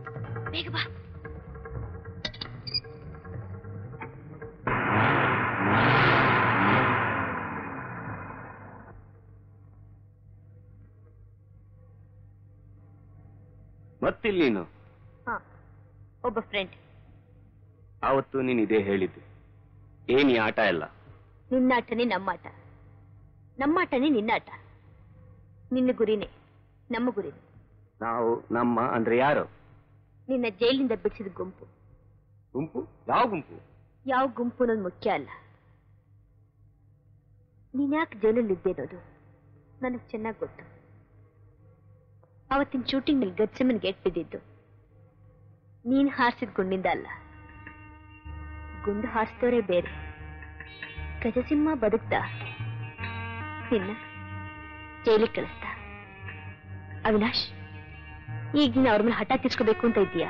ಬೇಗ ಬಾ ಮತ್ತಿಲ್ಲಿ ನೀನು ಹಾ ಒಬ್ಬ ಫ್ರೆಂಡ್ ಆವತ್ತು ನೀನು ಇದೇ ಹೇಳಿದ್ದು ಏನ್ ಈ ಆಟ ಎಲ್ಲ ನಿನ್ನಾಟನೇ ನಮ್ಮಾಟ ನಮ್ಮಾಟನೇ ನಿನ್ನಾಟ ನಿನ್ನ ಗುರಿನೇ ನಮ್ಮ ಗುರಿನೇ ನಾವು ನಮ್ಮ ಅಂದ್ರೆ ಯಾರು ನಿನ್ನ ಜೈಲಿಂದ ಬಿಡಿಸಿದ ಗುಂಪು ಗುಂಪು ಯಾವ ಗುಂಪು ಯಾವ ಗುಂಪು ಅನ್ನೋದು ಮುಖ್ಯ ಅಲ್ಲ ನೀನ್ಯಾಕೆ ಜೈಲಲ್ಲಿದ್ದೆ ಅನ್ನೋದು ನನಗೆ ಚೆನ್ನಾಗಿ ಗೊತ್ತು ಅವತ್ತಿನ ಶೂಟಿಂಗ್ನಲ್ಲಿ ಗಡ್ಸಮ್ಮನ್ ಗೇಟ್ ಬಿದ್ದಿದ್ದು ನೀನ್ ಹಾರಿಸಿದ ಗುಂಡಿಂದ ಅಲ್ಲ ಗುಂಡು ಹಾರಿಸಿದವರೇ ಬೇರೆ ಗಜಸಿಂಹ ಬದುಕ್ತಾ ನಿನ್ನ ಜೈಲಿಗೆ ಕಳಿಸ್ತಾ ಅವಿನಾಶ್ ಈಗ ನೀನು ಅವ್ರ ಮೇಲೆ ಹಠ ತೀರ್ಸ್ಕೋಬೇಕು ಅಂತ ಇದ್ದೀಯಾ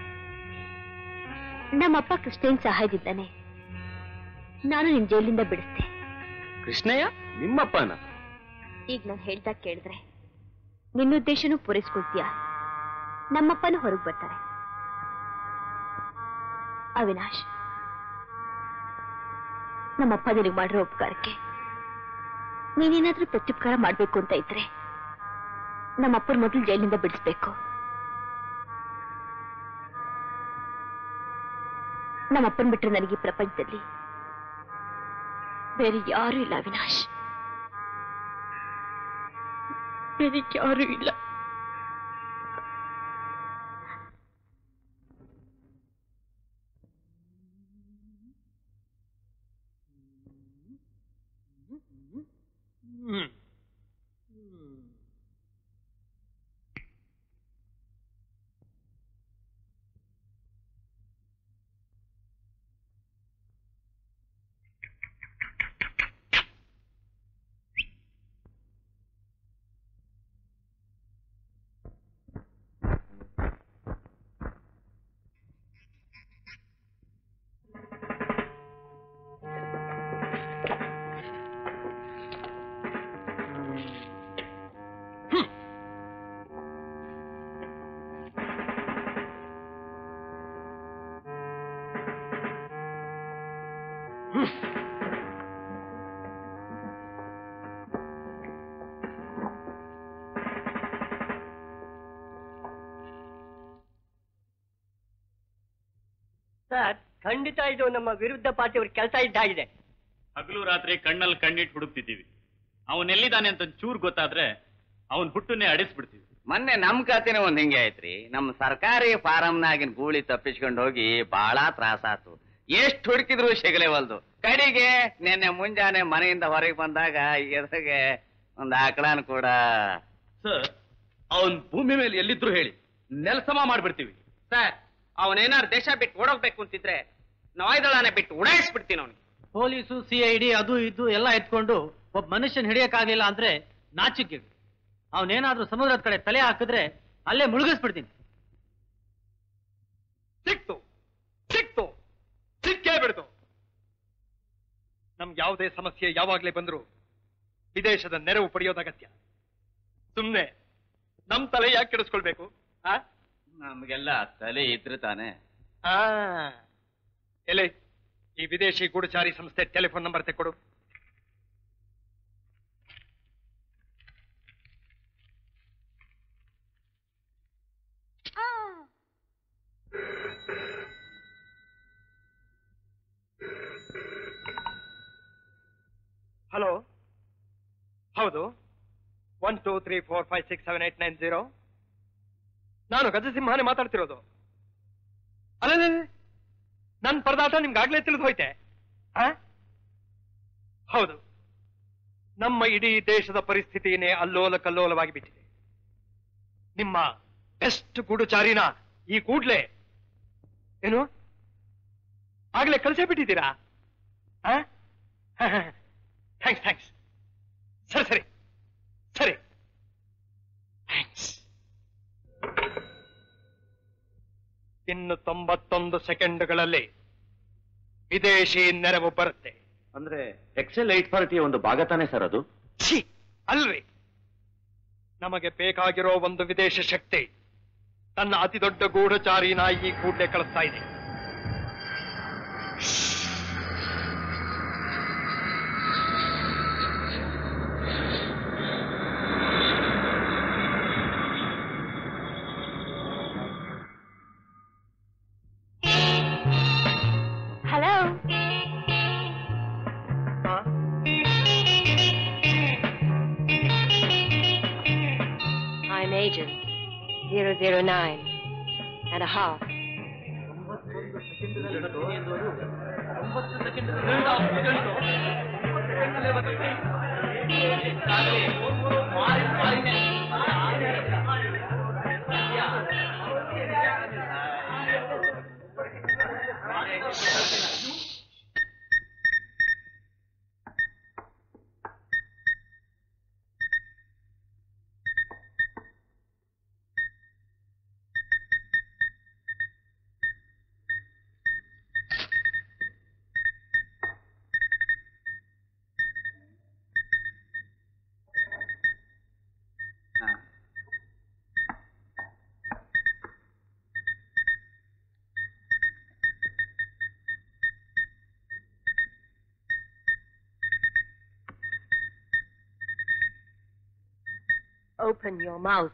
ನಮ್ಮಪ್ಪ ಕೃಷ್ಣನ್ ಸಹಾಯದಿದ್ದಾನೆ ನಾನು ನಿನ್ ಜೈಲಿಂದ ಬಿಡಿಸ್ದೆ ಕೃಷ್ಣಯ್ಯ ನಿಮ್ಮಪ್ಪನ ಈಗ ನಾನು ಹೇಳ್ದಾಗ ಕೇಳಿದ್ರೆ ನಿನ್ನ ಉದ್ದೇಶನೂ ಪೂರೈಸ್ಕೊಳ್ತೀಯ ನಮ್ಮಪ್ಪನೂ ಹೊರಗೆ ಬರ್ತಾರೆ ಅವಿನಾಶ್ ನಮ್ಮಪ್ಪ ನಿನಗೆ ಮಾಡಿರೋ ಉಪಕಾರಕ್ಕೆ ನೀನೇನಾದ್ರೂ ಪ್ರತ್ಯುಪಕಾರ ಮಾಡ್ಬೇಕು ಅಂತ ಇದ್ರೆ ನಮ್ಮಪ್ಪನ ಮೊದಲು ಜೈಲಿಂದ ಬಿಡಿಸ್ಬೇಕು ನಮ್ಮಪ್ಪನ್ ಬಿಟ್ರೆ ನನಗೆ ಈ ಪ್ರಪಂಚದಲ್ಲಿ ಬೇರೆ ಯಾರೂ ಇಲ್ಲ ಅವಿನಾಶ್ ಬೇರೆ ಯಾರೂ ಇಲ್ಲ ಹ್ಮ್ ಸರ್ ಖಂಡಿತ ಇದು ನಮ್ಮ ವಿರುದ್ಧ ಪಾರ್ಟಿಯವ್ರ ಕೆಲಸ ಇದ್ದಾಗಿದೆ ಹಗಲು ರಾತ್ರಿ ಕಣ್ಣಲ್ಲಿ ಕಣ್ಣಿಟ್ಟು ಹುಡುಕ್ತಿದ್ದೀವಿ ಅವನೆಲ್ಲಿದ್ದಾನೆ ಅಂತ ಚೂರ್ ಗೊತ್ತಾದ್ರೆ ಅವನ್ ಹುಟ್ಟನ್ನೇ ಅಡಿಸ್ಬಿಡ್ತೀವಿ ಮೊನ್ನೆ ನಮ್ ಕತೆನೇ ಒಂದ್ ಹಿಂಗೆ ಐತ್ರಿ ನಮ್ ಸರ್ಕಾರಿ ಫಾರಂನಾಗಿನ ಗೂಳಿ ತಪ್ಪಿಸ್ಕೊಂಡು ಹೋಗಿ ಬಹಳ ತ್ರಾಸಾತು ಎಷ್ಟ್ ಹುಡುಕಿದ್ರು ಸಿಗಲೇವಲ್ದು ಕಡೆಗೆ ನಿನ್ನೆ ಮುಂಜಾನೆ ಮನೆಯಿಂದ ಹೊರಗೆ ಬಂದಾಗ ಎದುರಿಗೆ ಒಂದ್ ಆಕಳನ್ ಕೂಡ ಸರ್ ಅವನ್ ಭೂಮಿ ಮೇಲೆ ಎಲ್ಲಿದ್ರು ಹೇಳಿ ನೆಲಸಮ ಮಾಡ್ಬಿಡ್ತೀವಿ ಸರ್ ಅವನೇನಾರು ದೇಶ ಬಿಟ್ಟು ಓಡೋಗ್ಬೇಕು ಅಂತಿದ್ರೆ ನಾಯ್ದಳನೆ ಬಿಟ್ಟು ಉಡಾಯಿಸ್ಬಿಡ್ತೀನಿ ಅವನಿಗೆ ಪೊಲೀಸು ಸಿಐಡಿ ಅದು ಇದು ಎಲ್ಲ ಎತ್ಕೊಂಡು ಒಬ್ಬ ಮನುಷ್ಯನ್ ಹಿಡಿಯಕ್ಕಾಗ್ಲಿಲ್ಲ ಅಂದ್ರೆ ನಾಚಿಕೆ ಅವನೇನಾದ್ರೂ ಸಮುದ್ರದ ಕಡೆ ತಲೆ ಹಾಕಿದ್ರೆ ಅಲ್ಲೇ ಮುಳುಗಿಸ್ಬಿಡ್ತೀನಿ ಸಿಕ್ತು ಸಿಕ್ತು ಸಿಕ್ಕೇ ಬಿಡ್ತು ನಮ್ಗೆ ಯಾವುದೇ ಸಮಸ್ಯೆ ಯಾವಾಗ್ಲೇ ಬಂದ್ರು ವಿದೇಶದ ನೆರವು ಪಡೆಯೋದು ಅಗತ್ಯ ಸುಮ್ನೆ ನಮ್ ತಲೆ ಯಾಕೆ ಕೆಡಿಸ್ಕೊಳ್ಬೇಕು ಆ ನಮ್ಗೆಲ್ಲ ತಲೆ ಇದ್ರೆ ತಾನೆ ಆ ಎಲೆ ಈ ವಿದೇಶಿ ಗೂಢಚಾರಿ ಸಂಸ್ಥೆ ಟೆಲಿಫೋನ್ ನಂಬರ್ ತೆಕ್ಕೊಡು ಹಲೋ ಹೌದು one two three four five six seven eight nine zero ನಾನು ಗಜಸಿಂಹನೇ ಮಾತಾಡ್ತಿರೋದು ಅಲ್ಲೇ ನನ್ನ ಪರದಾಟ ನಿಮ್ಗಾಗ್ಲೇ ತಿಳಿದು ಹೋಯ್ತೆ ಆ? ಹೌದು ನಮ್ಮ ಇಡೀ ದೇಶದ ಪರಿಸ್ಥಿತಿಯೇ ಅಲ್ಲೋಲ ಕಲ್ಲೋಲವಾಗಿ ಬಿಟ್ಟಿದೆ ನಿಮ್ಮ ಬೆಸ್ಟ್ ಗೂಢಚಾರಿನ ಈ ಕೂಡ್ಲೆ ಏನು ಆಗ್ಲೇ ಕಳಿಸೇ ಬಿಟ್ಟಿದ್ದೀರಾ ಥ್ಯಾಂಕ್ಸ್ ಥ್ಯಾಂಕ್ಸ್ ಸರಿ ಸರಿ ಸರಿ ಥ್ಯಾಂಕ್ಸ್ ಇನ್ನು ತೊಂಬತ್ತೊಂದು ಸೆಕೆಂಡ್ಗಳಲ್ಲಿ ವಿದೇಶಿ ನೆರವು ಬರುತ್ತೆ ಅಂದ್ರೆ ಎಕ್ಸೆಲ್ ಏಟ್ ಪಾರ್ಟಿಯ ಒಂದು ಭಾಗ ತಾನೇ ಸರ್ ಅದು ಛೀ ಅಲ್ರಿ ನಮಗೆ ಬೇಕಾಗಿರೋ ಒಂದು ವಿದೇಶ ಶಕ್ತಿ ತನ್ನ ಅತಿ ದೊಡ್ಡ ಗೂಢಚಾರಿನ ಈ ಕೂಡಲೇ ಕಳಿಸ್ತಾ ಇದೆ hello I'm agent 009 and a half. Open your mouth.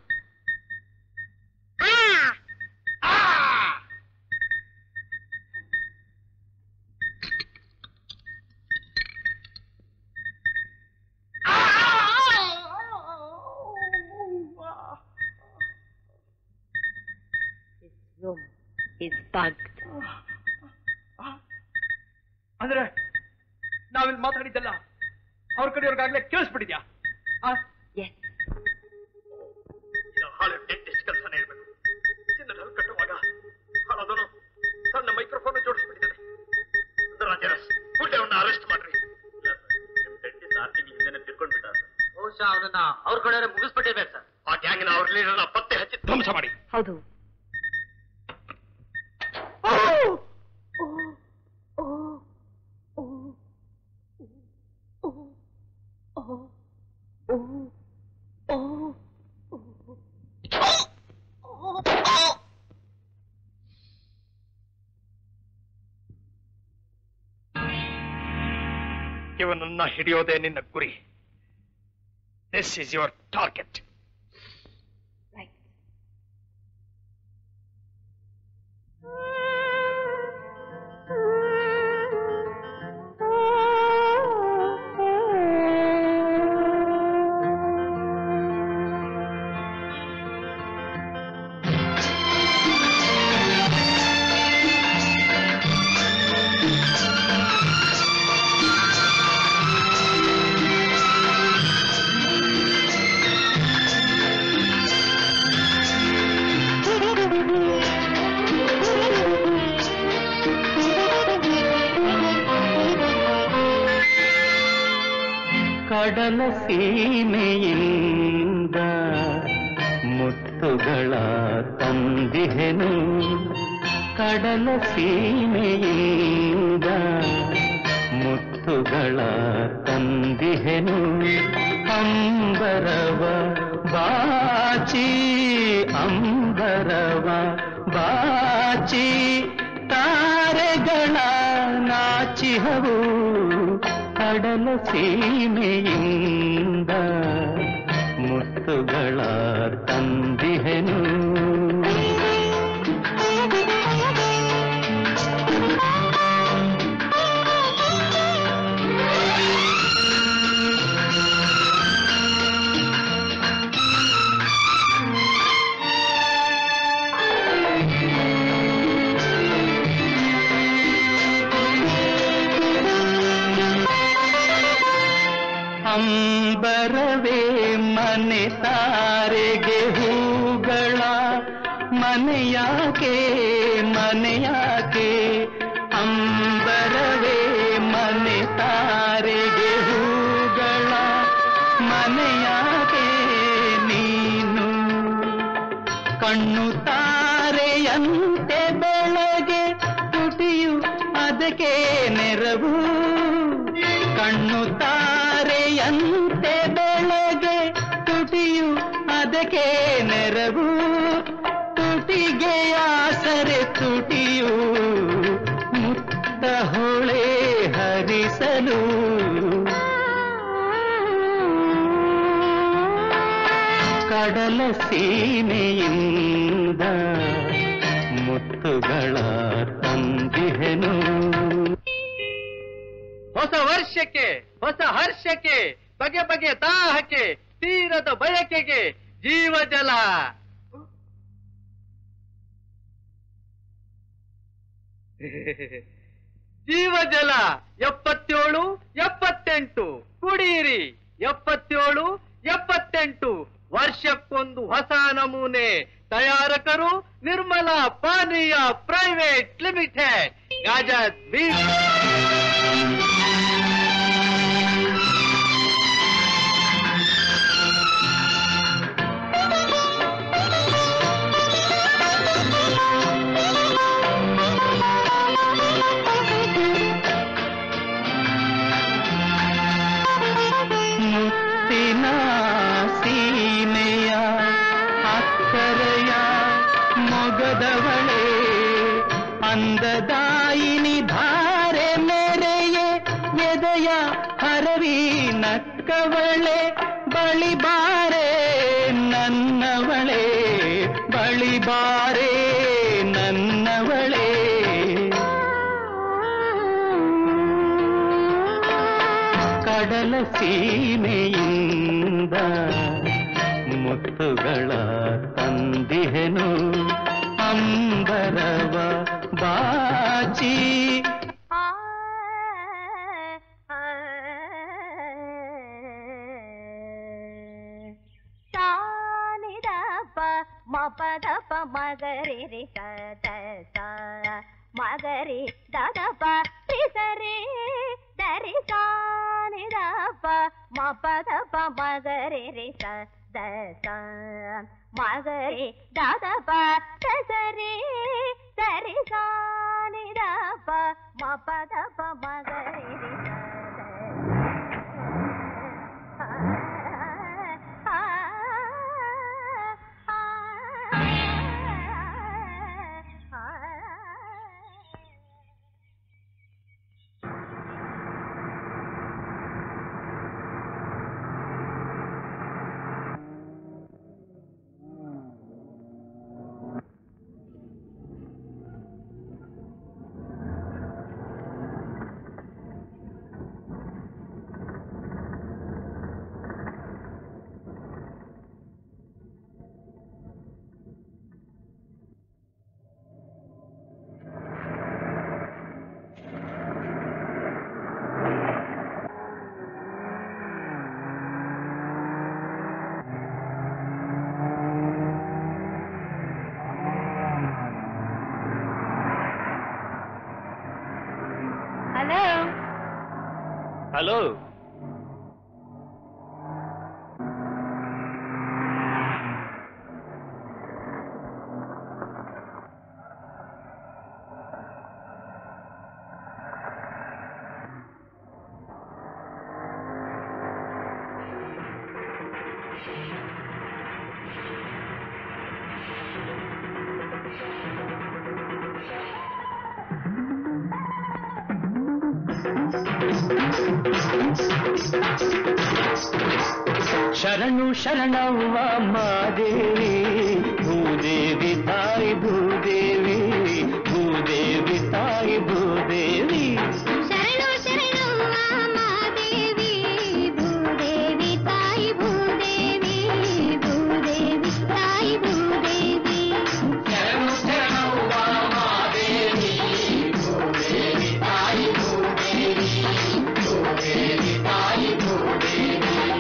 This room is bugged. ಅಂದ್ರೆ ನಾವಿಲ್ಲಿ ಮಾತಾಡಿದ್ದಲ್ಲ ಅವ್ರ ಕಡೆಯವ್ರಿಗಾಗ್ಲೇ ಕೇಳಿಸ್ಬಿಟ್ಟಿದ್ಯಾ Yes. ಹಾಳೆ ಡೆಂಟಿಸ್ಟ್ ಕೆಲಸನೇ ಇರ್ಬೇಕು ಚಿನ್ನದ ಹಲ್ಲು ಕಟ್ಟುವಾಗ ಹಾಳಾದನು ಸಣ್ಣ ಮೈಕ್ರೋಫೋನ್ ಜೋಡಿಸ್ಬಿಟ್ಟಿದ್ದಾನೆ ರಾಜರಸ್ ಕೂಡಲೇ ಅವನ್ನ ಅರೆಸ್ಟ್ ಮಾಡ್ರಿ ಡೆಂಟಿಸ್ಟ್ ಆರ್ ತಿಂಗಳ ಹಿಂದೆನೆ ತಿರ್ಕೊಂಡ್ಬಿಟ್ಟ ಬಹುಶಃ ಅವನನ್ನ ಅವ್ರ ಕಡೆ ಮುಗಿಸ್ಬಿಟ್ಟಿರ್ಬೇಕು ಸರ್ ಆ ಗ್ಯಾಂಗಿನ ಅವ್ರ ಲೀಡರ್ನ ಪತ್ತೆ ಹಚ್ಚಿ ಧ್ವಂಸ ಮಾಡಿ ಹೌದು ಇವನನ್ನ ಹಿಡಿಯೋದೇ ನಿನ್ನ ಗುರಿ ದಿಸ್ ಇಸ್ ಯುವರ್ ಟಾರ್ಗೆಟ್ ಕಡಲ ಸೀಮೆಯಿಂದ ಮುತ್ತುಗಳ ತಂದಿಹೆನು ಕಡಲ ಸೀಮೆಯಿಂದ ಮುತ್ತುಗಳ ತಂದಿಹೆನು ಅಂಬರವ ಬಾಚಿ ಅಂಬರವ ಬಾಚಿ ತಾರೆಗಳ ನಾಚಿಹವು ಕಡಲ ಸೀಮೆಯಿಂದ ಮುತ್ತುಗಳ ತಂದಿಹೆನು ಅಂಬರವೇ ಮನೆ ತಾರೆಗೆ ಹೂಗಳ ಮನೆಯಾಕೆ ಮನೆಯಾಕೆ ಅಂಬರವೇ ಮನೆ ತಾರೆಗೆ ಹೂಗಳ ಮನೆಯಾಕೆ ನೀನು ಕಣ್ಣು ತಾರೆಯಂತೆ ಬೆಳಗ್ಗೆ ತುಟಿಯು ಅದಕ್ಕೆ ನೆರವು ಕಣ್ಣು ತಾರೆಯಂತೆ ಬೆಳಗ್ಗೆ ತುಟಿಯು ಅದಕ್ಕೆ ನೆರವು ತುಟಿಗೆ ಆಸರೆ ತುಟಿಯು ಮುತ್ತ ಹೊಳೆ ಹರಿಸಲು ಕಡಲ ಸೀಮೆಯಿಂದ ಮುತ್ತುಗಳ ತಂದಿಹೆನು ಹೊಸ ವರ್ಷಕ್ಕೆ ಹೊಸ ಹರ್ಷಕ್ಕೆ ಬಗೆ ಬಗೆ ದಾಹಕ್ಕೆ ತೀರದ ಬಯಕೆಗೆ ಜೀವಜಲ ಜೀವಜಲ ಎಪ್ಪತ್ತೇಳು ಎಪ್ಪತ್ತೆಂಟು ಕುಡಿಯಿರಿ ಎಪ್ಪತ್ತೇಳು ಎಪ್ಪತ್ತೆಂಟು ವರ್ಷಕ್ಕೊಂದು ಹೊಸ ನಮೂನೆ ತಯಾರಕರು ನಿರ್ಮಲಾ ಪಾನೀಯ ಪ್ರೈವೇಟ್ ಲಿಮಿಟೆಡ್ ಗಾಜತ್ ಬೀಚ್ ಮುತ್ತಿನ ಸೀಮೆಯ ಅಕ್ಕರೆಯ ಮೊಗದವಳೆ ಅಂದದಾಯಿನಿ ಧಾರೆ ಮೇರೆಯೇ ಎದೆಯ ಹರವಿ ನಕ್ಕವಳೆ ಬಳಿ ಬಾರೆ ನನ್ನವಳೇ ಬಳಿ ಬಾರೇ ನನ್ನವಳೇ ಕಡಲ ಸೀಮೆಯಿಂದ ಮುತ್ತುಗಳ ತಂದಿಹೆನು ಅಂಬರವ ಬಾಚಿ ಸಾನಿದಪ ಮಪದಪ ಮಗರಿ ರಿ ಸದ ಸ ಮಗರಿ ದದಪ ರಿ ಸರಿ ದರಿ ಸಾನಿದಪ ಮಪದಪ ಮಗರಿ ರಿ ಸದ ಸ ಮಗರಿ ದದಪ ಸರಿ ಸರಿ ಸಾನಿದಪ ಮಪದಪ ಮಗರಿ ರಿ ಹಲೋ ಹಲೋ ಶರಣು ಶರಣವ್ವ ಮಾದೇವಿ ಭೂದೇವಿ ತಾಯಿ ಭೂದೇವಿ ಭೂದೇವಿ ತಾಯಿ ಭೂದೇವಿ ಶರಣು ಶರಣವ್ವ ಮಾದೇವಿ ಭೂದೇವಿ ತಾಯಿ ಭೂದೇವಿ ಭೂದೇವಿ ತಾಯಿ ಭೂದೇವಿ ಶರಣು ಶರಣವ್ವ ಮಾದೇವಿ ಭೂದೇವಿ ತಾಯಿ ಭೂದೇವಿ ಭೂದೇವಿ ತಾಯಿ ಭೂದೇವಿ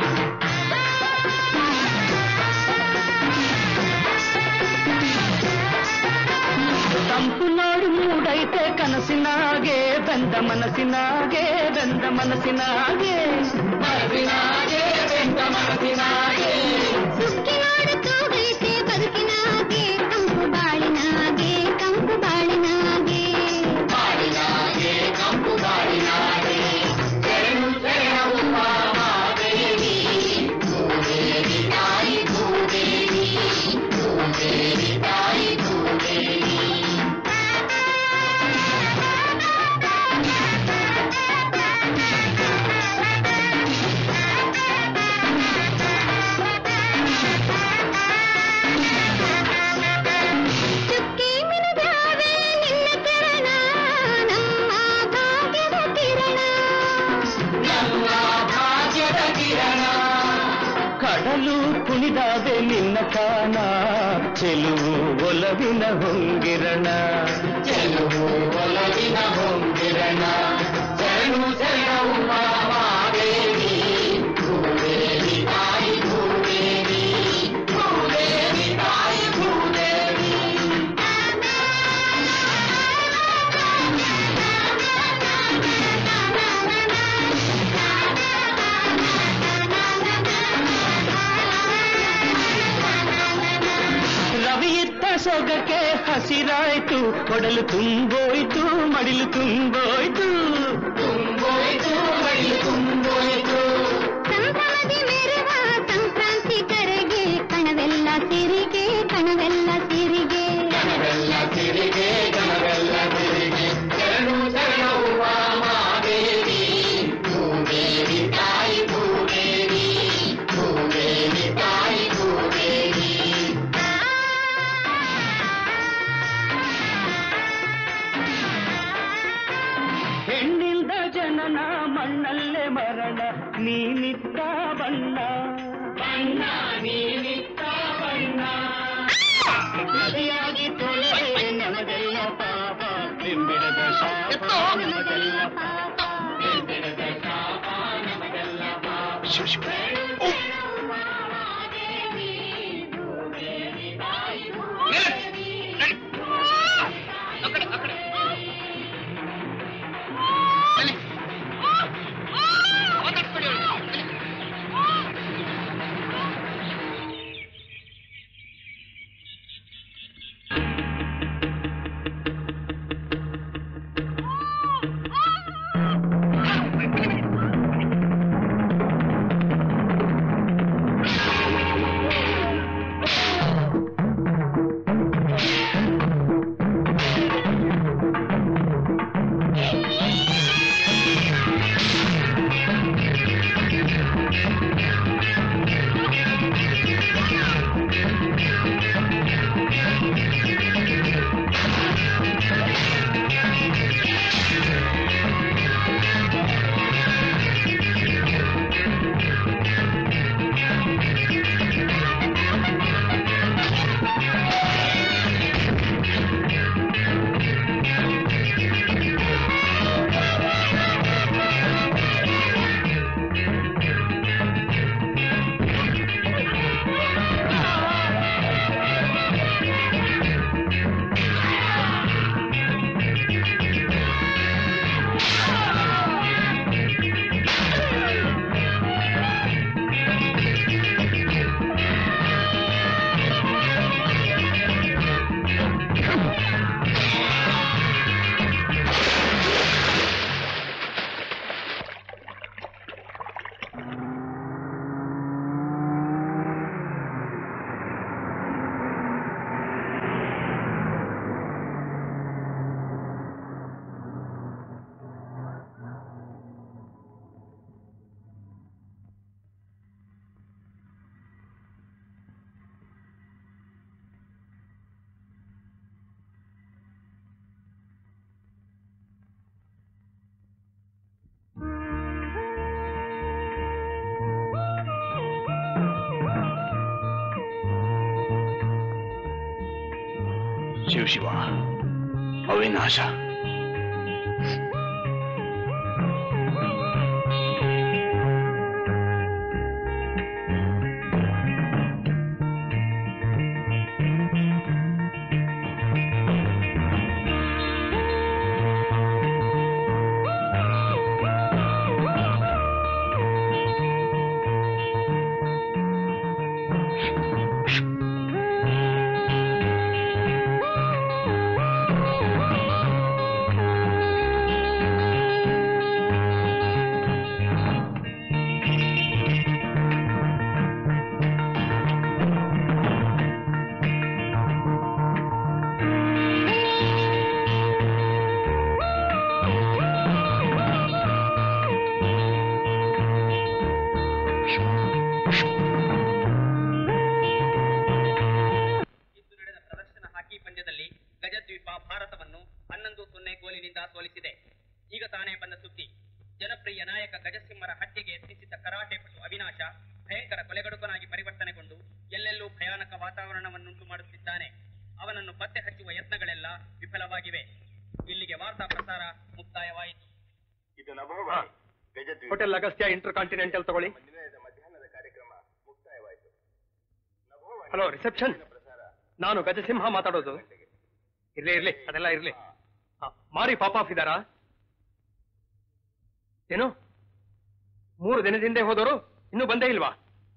ತಂಪು ನಾಡು ಮೂಡೈತೆ ಕನಸಿನಾಗೆ ಬೆಂದ ಮನಸ್ಸಿನಾಗೆ ಬೆಂದ ಮನಸ್ಸಿನಾಗೆ ಮನಸ್ಸಿನಾಗೆ ಬೆಂದ ಮನಸ್ಸಿನಾಗೆ ಸುಕ್ಕಿನಾಡು ತೂಗೈತೆ ಬದುಕಿನಾಗೆ ಕಂಪು ಬಾಳಿನಾಗೆ ಕಂಪು ಬಾಳಿನಾಗೆ ಬಾಳಿನಾಗೆ ಕಂಪು ಬಾಳಿನಾಗೆ ಶರಣು ಶರಣವ್ವ ಮಾದೇವಿ ಭೂದೇವಿ ತಾಯಿ ಭೂದೇವಿ ಭೂದೇವಿ ತಾಯಿ ಭೂದೇವಿ ಚುಕ್ಕಿ ಮಿನುಗ್ಯಾವೆ ನಿನ್ನ ಚರಣ ನಮ್ಮ ಭಾಗ್ಯದ ಕಿರಣ ನಮ್ಮ ಭಾಗ್ಯದ ಕಿರಣ ಕಡಲು ಕುಣಿದಾದೆ ನಿನ್ನ ಕಾಣ ಚೆಲುವು ಒಲವಿನ ಹೊಂಗಿರಣ ಚೆಲುವು ಒಲವಿನ ಹೊಂಗಿರಣ ಶರಣು ಶರಣವ್ವ ಮಾದೇವಿ ಭೂದೇವಿ ತಾಯಿ ಭೂದೇವಿ ಭೂದೇವಿ ತಾಯಿ ಭೂದೇವಿ ರವಿ ಇತ್ತ ಸೊಗಕ್ಕೆ ಹಸಿರಾಯ್ತು ಕೊಡಲು ತುಂಬೋಯ್ತು ಮಡಿಲು ತುಂಬೋಯ್ತು ತುಂಬೋಯ್ತು ಮಡಿಲು ತುಂಬೋಯ್ತು ಸಂಭ್ರಮದಿ ಮೆರೆವ ಸಂಕ್ರಾಂತಿ ಕರೆಗೆ ಕಣವೆಲ್ಲ ಸಿರಿಗೆ ಕಣವೆಲ್ಲ ಸಿರಿಗೆ ಕಣವೆಲ್ಲ ಸಿರಿಗೆ ಕಣವೆಲ್ಲ ಸಿರಿಗೆ ಶರಣು ಶರಣವ್ವ ಮಾದೇವಿ ಭೂದೇವಿ ತಾಯಿ ಭೂದೇವಿ ಭೂದೇವಿ ತಾಯಿ ಭೂದೇವಿ ನೀನಿತ್ತ ಬಣ್ಣ ಬಣ್ಣ ನೀನಿತ್ತ ಬಣ್ಣ ನದಿಯಾಗಿ ತೊಳೆದೆ ನಮಗೆಲ್ಲ ಪಾಪ ಬಿಂಬಿಡದ ಶಾಪ ನಮಗೆಲ್ಲ ಪಾಪ ಬಿಂಬಿಡದ ಶಾಪ ನಮಗೆಲ್ಲ ಪಾಪ ಶಿವ ಶಿವ ಅವಿನಾಶ ಇಂದು ನಡೆದ ಪ್ರದರ್ಶನ ಹಾಕಿ ಪಂದ್ಯದಲ್ಲಿ ಗಜದ್ವೀಪ ಭಾರತವನ್ನು ಹನ್ನೊಂದು ಸೊನ್ನೆ ಗೋಲಿನಿಂದ ಸೋಲಿಸಿದೆ ಈಗ ತಾನೇ ಬಂದ ಸುದ್ದಿ ಜನಪ್ರಿಯ ನಾಯಕ ಗಜಸಿಂಹರ ಹತ್ಯೆಗೆ ಯತ್ನಿಸಿದ್ದ ಕರಾಟೆ ಪಟು ಅವಿನಾಶ ಭಯಂಕರ ಕೊಲೆಗಡುಕನಾಗಿ ಪರಿವರ್ತನೆಗೊಂಡು ಎಲ್ಲೆಲ್ಲೂ ಭಯಾನಕ ವಾತಾವರಣವನ್ನುಂಟು ಮಾಡುತ್ತಿದ್ದಾನೆ ಅವನನ್ನು ಪತ್ತೆ ಹಚ್ಚುವ ಯತ್ನಗಳೆಲ್ಲ ವಿಫಲವಾಗಿವೆ ಇಲ್ಲಿಗೆ ವಾರ್ತಾ ಪ್ರಸಾರ ಮುಕ್ತಾಯವಾಯಿತು ಇದು ನಭೋವ Gajadweepa hotel Agastya intercontinental ತಗೊಳ್ಳಿ ನಿಲಯದ ಮಧ್ಯಾಹ್ನದ ಕಾರ್ಯಕ್ರಮ ಮುಕ್ತಾಯವಾಯಿತು ಹಲೋ ರಿಸೆಪ್ಷನ್ ನಾನು ಗಜಸಿಂಹ ಮಾತಾಡೋದು ಇರ್ಲಿ ಇರ್ಲಿ ಅದೆಲ್ಲ ಇರ್ಲಿ ಆ, ಮಾರಿ ಪಾಪ್ ಆಫ್ ಇದಾರಾ ಏನು ಮೂರು ದಿನದಿಂದ ಹೋದವರು ಇನ್ನೂ ಬಂದೇ ಇಲ್ವಾ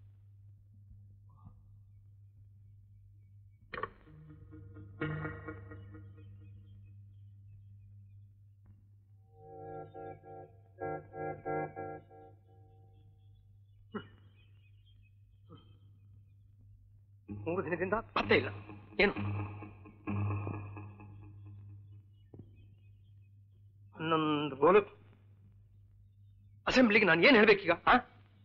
ಮೂರು ದಿನದಿಂದ ಪತ್ತೆ ಇಲ್ಲ ಏನು ಹನ್ನೊಂದು ಗೋಲು ಅಸೆಂಬ್ಲಿಗೆ ನಾನು ಏನ್ ಹೇಳ್ಬೇಕೀಗ ಆ?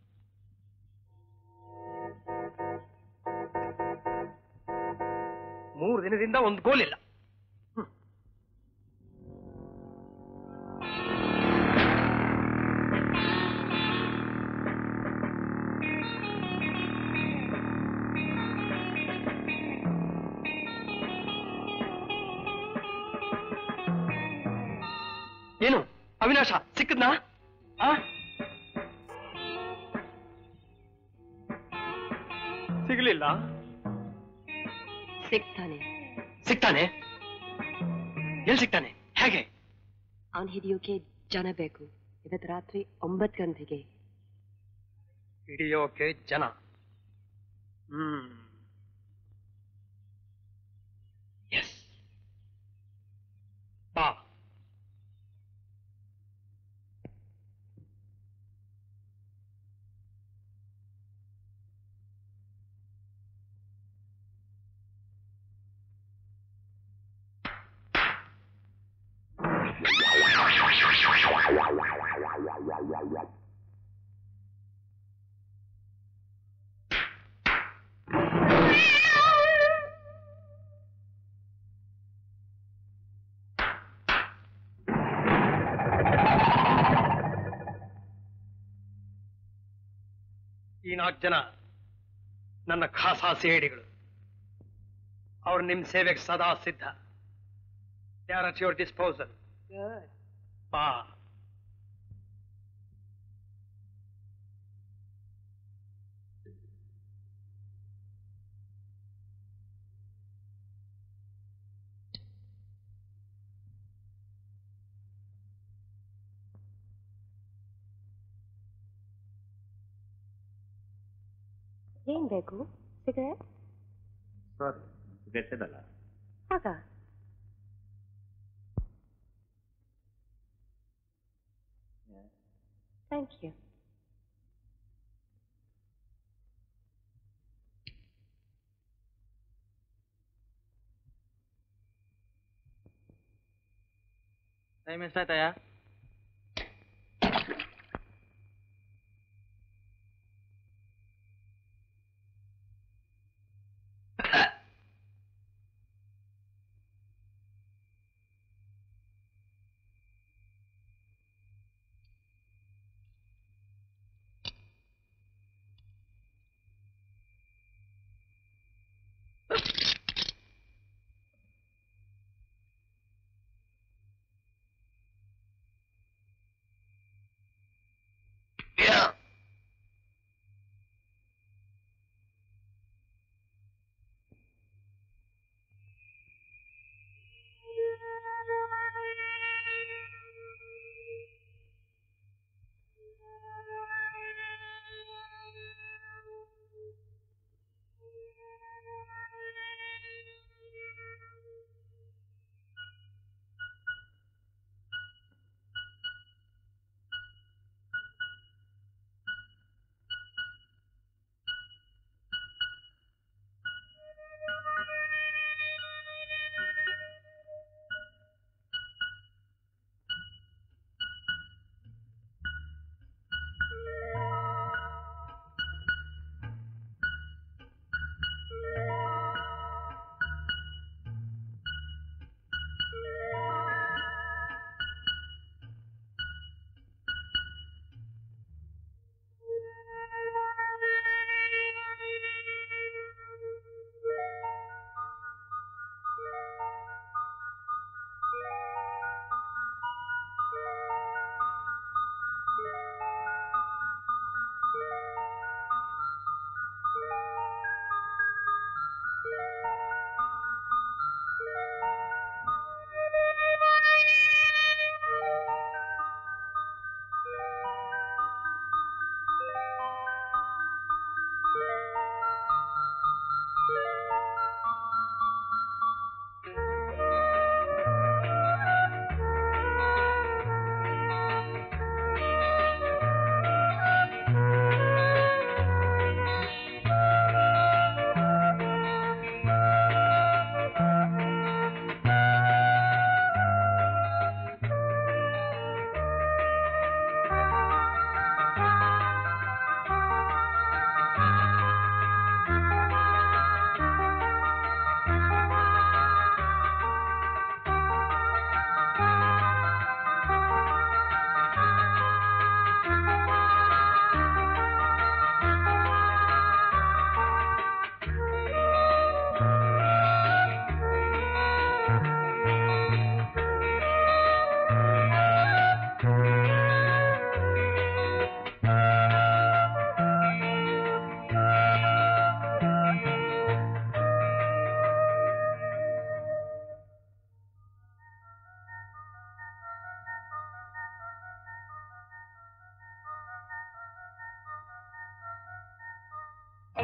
ಮೂರು ದಿನದಿಂದ ಒಂದು ಗೋಲ್ ಇಲ್ಲ ಹ್ಮ್. ಏನು ಅವಿನಾಶ ಸಿಕ್ಕದ್ನಾ ಆ ಸಿಗ್ಲಿಲ್ಲ ಸಿಗ್ತಾನೆ ಸಿಗ್ತಾನೆ ಎಲ್ಲಿ ಸಿಗ್ತಾನೆ ಹೇಗೆ ಅವನ್ ಹಿಡಿಯೋಕೆ ಜನ ಬೇಕು ಇವತ್ತು ರಾತ್ರಿ ಒಂಬತ್ತು ಗಂಟೆಗೆ ಹಿಡಿಯೋಕೆ ಜನ ಹ್ಮ್ ಎಸ್ ಬಾ ಈ ನಾಲ್ಕು ಜನ ನನ್ನ ಖಾಸಾ ಸೇಡಿಗಳು ಅವ್ರು ನಿಮ್ ಸೇವೆಗೆ ಸದಾ ಸಿದ್ಧ they are at your disposal ಬಾ ಏನ್ ಬೇಕು ಸಿಗರೇಟ್ ಸಾರಿ ಬೆಟ್ಟದಲ್ಲ ಆಗ ಥ್ಯಾಂಕ್ ಯು ಟೈಮ್ ಎಷ್ಟಾಯ್ತಯ್ಯ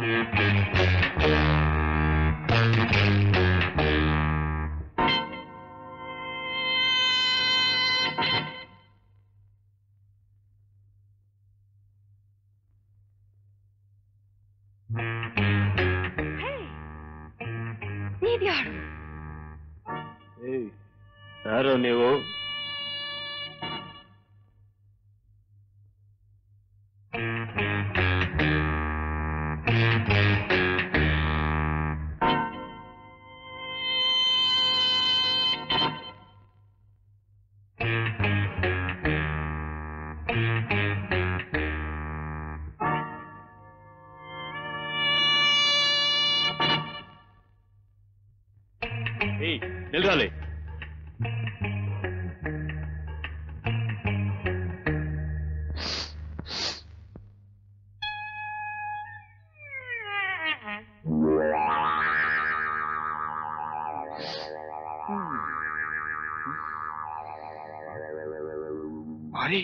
ನೀವ್ಯಾರು ಯಾರು ನೀವು ಏಯ್ ನಿಲ್ರಲ್ಲಿ ಮಾರಿ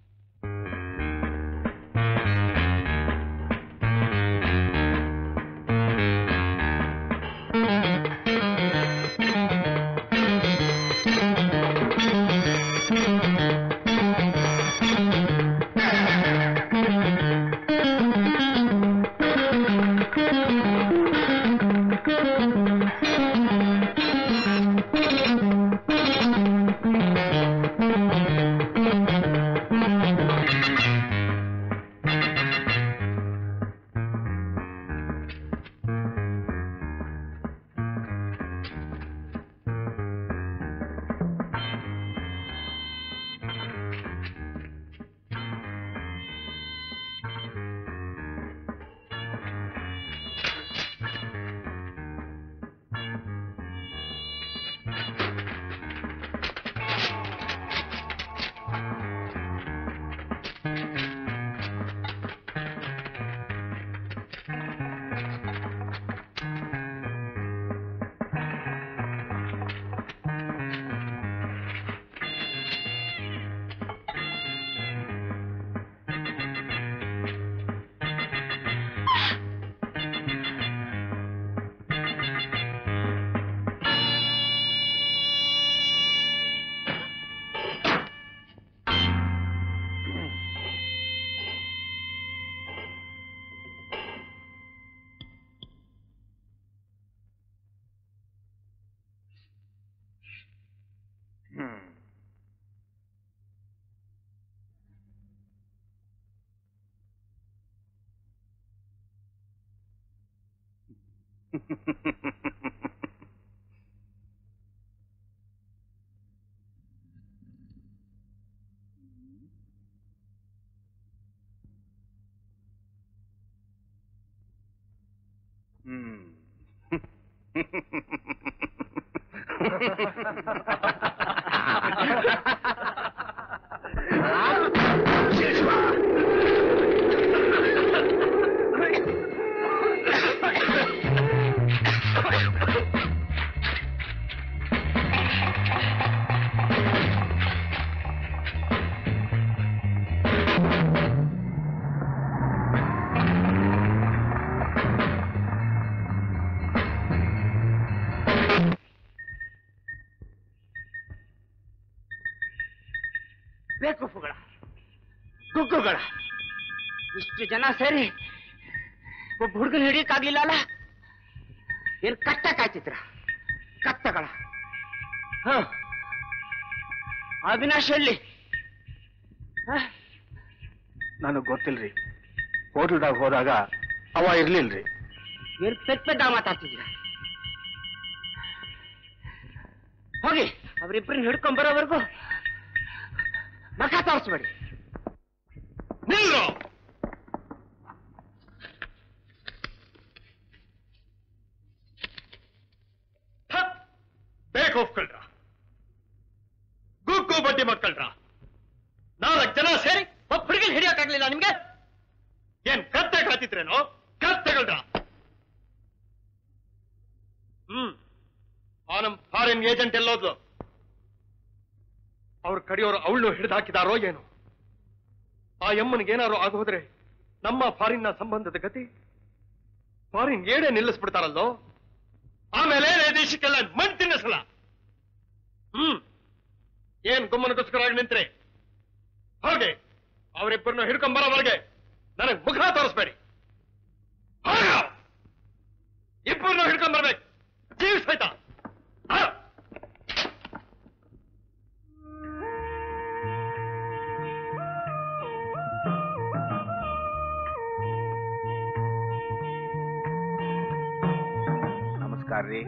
ಬೇಕುಫುಗಳ ಗುಗ್ಗುಗಳ ಇಷ್ಟು ಜನ ಸೇರಿ ಒಬ್ಬ ಹುಡುಗನ ಹಿಡಿಯಕ್ಕಾಗ್ಲಿಲ್ಲ ಅಲ್ಲ ಏನ್ ಕಷ್ಟ ಕಾಯ್ತಿದ್ರ ಕತ್ತಗಳ ಹ ಅವಿನಾಶ್ ಎಲ್ಲಿ ಹ? ನನಗ್ ಗೊತ್ತಿಲ್ರಿ ಹೋಟೆಲ್ದಾಗ ಹೋದಾಗ ಅವ ಇರ್ಲಿಲ್ರಿ ಏನ್ ಪೆದ್ ಪೆದ್ದ ಮಾತಾಡ್ತಿದ್ರ ಹೋಗಿ ಅವ್ರಿಬ್ರನ್ನ ಹಿಡ್ಕೊಂಡ್ ಬರೋವರೆಗೂ ಮಖ ತೋರಿಸ್ಬೇಡಿ ನಿಲ್ಲು ಬೇಕೋಫ್ಕಳ್ರ ಗುಗ್ಗು ಬಡ್ಡಿ ಮಕ್ಕಳ್ರ ನಾಲ್ಕು ಜನ ಸೇರಿ ಒಬ್ಬ ಹುಡುಗಿನ ಹಿಡಿಯಕ್ಕಾಗ್ಲಿಲ್ಲ ನಿಮ್ಗೆ ಏನ್ ಕತ್ತೆ ಕಾತಿದ್ರೇನೋ ಕತ್ತೆಗಳ್ರ ಹ್ಮ್ ಆ ನಮ್ ಫಾರಿನ್ ಏಜೆಂಟ್ ಎಲ್ಲೋದ್ಲು ಅವ್ರ ಕಡಿಯೋರು ಅವಳು ಹಿಡಿದು ಹಾಕಿದಾರೋ ಏನೋ ಆ ಯಮ್ಮನಿಗೆ ಏನಾರು ಆಗೋದ್ರೆ ನಮ್ಮ ಫಾರಿನ್ನ ಸಂಬಂಧದ ಗತಿ ಫಾರಿನ್ ಏಡೆ ನಿಲ್ಲಿಸ್ಬಿಡ್ತಾರಲ್ಲೋ ಆಮೇಲೆ ದೇಶಕ್ಕೆಲ್ಲ ಮಣ್ ತಿನ್ನಿಸಲ್ಲ ಹ್ಮ್ ಏನ್ ಗುಮ್ಮನಗೋಸ್ಕರ ನಿಂತ್ರೆ ಹೋಗಿ ಅವರಿಬ್ಬರನ್ನ ಹಿಡ್ಕೊಂಬರೋವರೆಗೆ ನನಗೆ ಮುಖ ತೋರಿಸ್ಬೇಡಿ ಹೋಗ ಇಬ್ಬರನ್ನ ಹಿಡ್ಕೊಂಬರ್ಬೇಕು ಜೀವ ಸಹಿತ ಆ. ನಮಸ್ಕಾರ ರೀ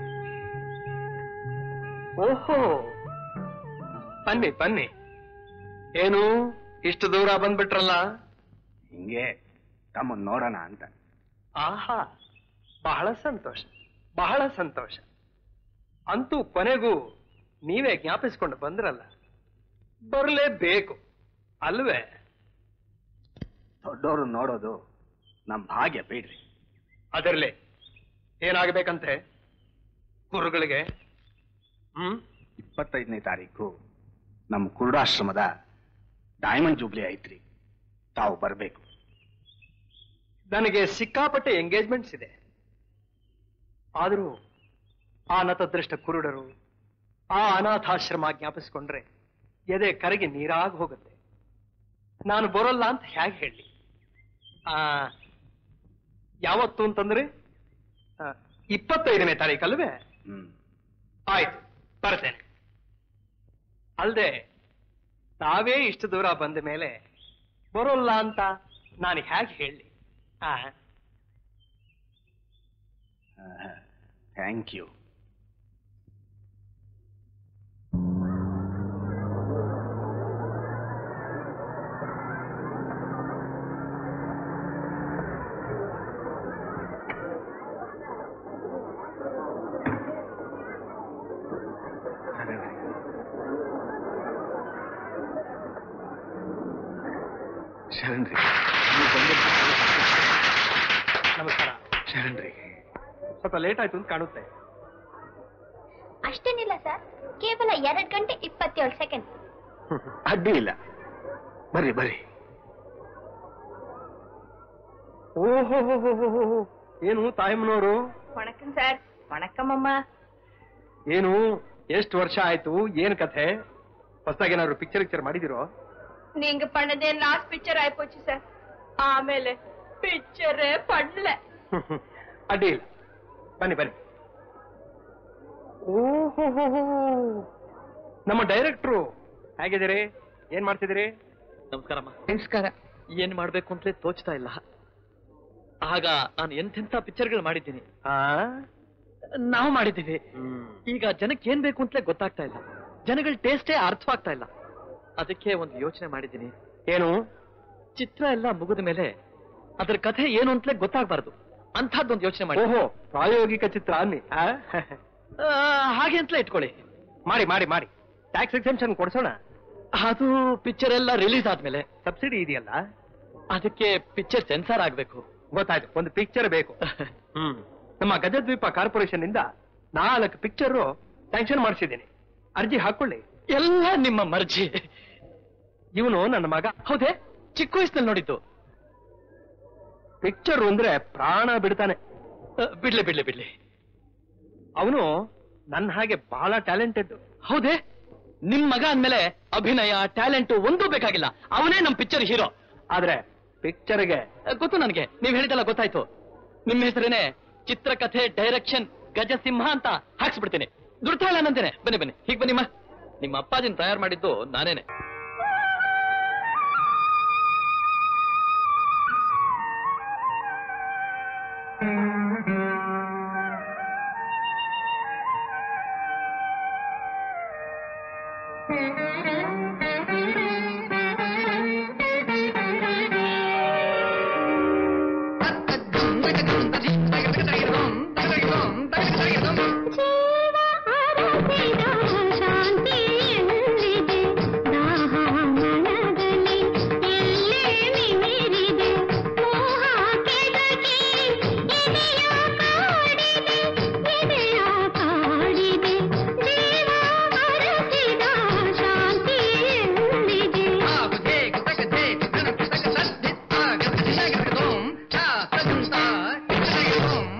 ಓಹೋ ಬನ್ನಿ ಬನ್ನಿ ಏನು ಇಷ್ಟು ದೂರ ಬಂದ್ಬಿಟ್ರಲ್ಲ ಹಿಂಗೆ ತಮ್ಮನ್ ನೋಡೋಣ ಅಂತ ಆಹಾ ಬಹಳ ಸಂತೋಷ ಬಹಳ ಸಂತೋಷ ಅಂತೂ ಕೊನೆಗೂ ನೀವೇ ಜ್ಞಾಪಿಸ್ಕೊಂಡು ಬಂದ್ರಲ್ಲ ಬರಲೇಬೇಕು ಅಲ್ವೇ ದೊಡ್ಡವರು ನೋಡೋದು ನಮ್ ಭಾಗ್ಯ ಬೇಡ್ರಿ ಅದರ್ಲಿ ಏನಾಗಬೇಕಂತೆ ಗುರುಗಳಿಗೆ ಹ್ಮ್ ಇಪ್ಪತ್ತೈದನೇ ತಾರೀಕು ನಮ್ಮ ಕುರುಡಾಶ್ರಮದ ಡೈಮಂಡ್ ಜೂಬ್ಲಿ ಐತ್ರಿ ತಾವು ಬರ್ಬೇಕು ನನಗೆ ಸಿಕ್ಕಾಪಟ್ಟೆ ಎಂಗೇಜ್ಮೆಂಟ್ಸ್ ಇದೆ ಆದರೂ ಆ ನತದೃಷ್ಟ ಕುರುಡರು ಆ ಅನಾಥಾಶ್ರಮ ಜ್ಞಾಪಿಸ್ಕೊಂಡ್ರೆ ಎದೆ ಕರಗಿ ನೀರಾಗಿ ಹೋಗುತ್ತೆ ನಾನು ಬರೋಲ್ಲ ಅಂತ ಹೇಗೆ ಹೇಳಿ ಆ ಯಾವತ್ತು ಅಂತಂದ್ರೆ ಆ, ಇಪ್ಪತ್ತೈದನೇ ತಾರೀಕಲ್ವೇ ಆಯ್ತು ಬರ್ತೇನೆ ಅಲ್ದೆ ತಾವೇ ಇಷ್ಟು ದೂರ ಬಂದ ಮೇಲೆ ಬರೋಲ್ಲ ಅಂತ ನಾನು ಹೇಗೆ ಹೇಳಿ ಆ ಥ್ಯಾಂಕ್ ಯು ಶರಣ್ರಿ ನೀವು ಬಂದಿದ್ದು ನಮಸ್ಕಾರ ಶರಣ್ರಿ ಸ್ವಲ್ಪ ಲೇಟ್ ಆಯ್ತು ಅಂತ ಕಾಣುತ್ತೆ ಅಷ್ಟೇನಿಲ್ಲ ಸರ್ ಕೇವಲ ಎರಡ್ ಗಂಟೆ ಇಪ್ಪತ್ತೇಳು ಸೆಕೆಂಡ್ ಅಡ್ಡಿ ಇಲ್ಲ ಬರ್ರಿ ಬರ್ರಿ ಓಹೋ ಏನು ತಾಯಮ್ಮನವರು வணக்கம் சார் வணக்கம் அம்மா ಏನು ಎಷ್ಟು ವರ್ಷ ಆಯ್ತು ಏನ್ ಕಥೆ ಹೊಸದಾಗಿ ಏನಾದ್ರು ಪಿಕ್ಚರ್ ಪಿಕ್ಚರ್ ಮಾಡಿದಿರೋ நீங்க பண்ணதே லாஸ்ட் பிக்சர் ஆயிப்போச்சு சார் ஆಮೇಲೆ பிக்சரே பண்ணல ಅಡ್ಡಿ ಇಲ್ಲ ಬನ್ನಿ ಬನ್ನಿ ಓಹೋ ನಮ್ಮ ಡೈರೆಕ್ಟ್ರು ಹೇಗಿದ್ದೀರಿ ಏನ್ ಮಾಡ್ತಿದ್ದೀರಿ ನಮಸ್ಕಾರಮ್ಮ ನಮಸ್ಕಾರ ಏನ್ ಮಾಡ್ಬೇಕು ಅಂತಲೇ ತೋಚ್ತಾ ಇಲ್ಲ ಆಗ ನಾನು ಎಂತೆಂಥ ಪಿಕ್ಚರ್ಗಳು ಮಾಡಿದ್ದೀನಿ ನಾವು ಮಾಡಿದ್ದೀವಿ ಈಗ ಜನಕ್ಕೆ ಏನ್ ಬೇಕು ಅಂತಲೇ ಗೊತ್ತಾಗ್ತಾ ಇಲ್ಲ ಜನಗಳ ಟೇಸ್ಟೇ ಅರ್ಥವಾಗ್ತಾ ಇಲ್ಲ ಅದಕ್ಕೆ ಒಂದು ಯೋಚನೆ ಮಾಡಿದ್ದೀನಿ ಏನು ಚಿತ್ರ ಎಲ್ಲ ಮುಗಿದ ಮೇಲೆ ಅದರ ಕಥೆ ಏನು ಅಂತಲೇ ಗೊತ್ತಾಗ್ಬಾರ್ದು ಅಂಥದ್ದೊಂದು ಯೋಚನೆ ಮಾಡಿ ಓಹೋ ಪ್ರಾಯೋಗಿಕ ಚಿತ್ರ ಅನ್ನಿ ಆ? ಹಾಗೆ ಅಂತಲೇ ಇಟ್ಕೊಳ್ಳಿ ಮಾಡಿ ಮಾಡಿ ಮಾಡಿ ಟ್ಯಾಕ್ಸ್ ಎಕ್ಸೆಂಪ್ಷನ್ ಕೊಡ್ಸೋಣ ಅದು ಪಿಕ್ಚರ್ ಎಲ್ಲ ರಿಲೀಸ್ ಆದ್ಮೇಲೆ ಸಬ್ಸಿಡಿ ಇದೆಯಲ್ಲ ಅದಕ್ಕೆ ಪಿಕ್ಚರ್ ಸೆನ್ಸಾರ್ ಆಗ್ಬೇಕು ಗೊತ್ತಾಯ್ತು ಒಂದು ಪಿಕ್ಚರ್ ಬೇಕು ಹ್ಮ್ ನಮ್ಮ ಗಜದ್ವೀಪ ಕಾರ್ಪೊರೇಷನ್ ಇಂದ ನಾಲ್ಕು ಪಿಕ್ಚರ್ ಸ್ಯಾಂಕ್ಷನ್ ಮಾಡಿಸಿದ್ದೀನಿ ಅರ್ಜಿ ಹಾಕೊಳ್ಳಿ ಎಲ್ಲ ನಿಮ್ಮ ಮರ್ಜಿ ಇವನು ನನ್ನ ಮಗ ಹೌದೇ ಚಿಕ್ಕ ವಯಸ್ಸಿನಲ್ಲಿ ನೋಡಿದ್ದು ಪಿಕ್ಚರ್ ಅಂದ್ರೆ ಪ್ರಾಣ ಬಿಡ್ತಾನೆ ಬಿಡ್ಲಿ ಬಿಡ್ಲಿ ಬಿಡ್ಲಿ ಅವನು ನನ್ನ ಹಾಗೆ ಬಹಳ ಟ್ಯಾಲೆಂಟೆಡ್ ಹೌದೇ ನಿಮ್ ಮಗ ಅಂದ್ಮೇಲೆ ಅಭಿನಯ ಟ್ಯಾಲೆಂಟ್ ಒಂದೂ ಬೇಕಾಗಿಲ್ಲ ಅವನೇ ನಮ್ ಪಿಕ್ಚರ್ ಹೀರೋ ಆದ್ರೆ ಪಿಕ್ಚರ್ಗೆ ಗೊತ್ತು ನನಗೆ ನೀವ್ ಹೇಳಿದಲ್ಲ ಗೊತ್ತಾಯ್ತು ನಿಮ್ ಹೆಸರೇನೆ ಚಿತ್ರಕಥೆ ಡೈರೆಕ್ಷನ್ ಗಜಸಿಂಹ ಅಂತ ಹಾಕ್ಸ್ಬಿಡ್ತೀನಿ ದುಡ್ತಾ ಇಲ್ಲ ನಂತೇನೆ ಬನ್ನಿ ಬನ್ನಿ ಹೀಗ್ ಬನ್ನಿಮ್ಮ ನಿಮ್ಮ ಅಪ್ಪಾಜಿನ ತಯಾರು ಮಾಡಿದ್ದು ನಾನೇನೆ ಶಾಂತಿ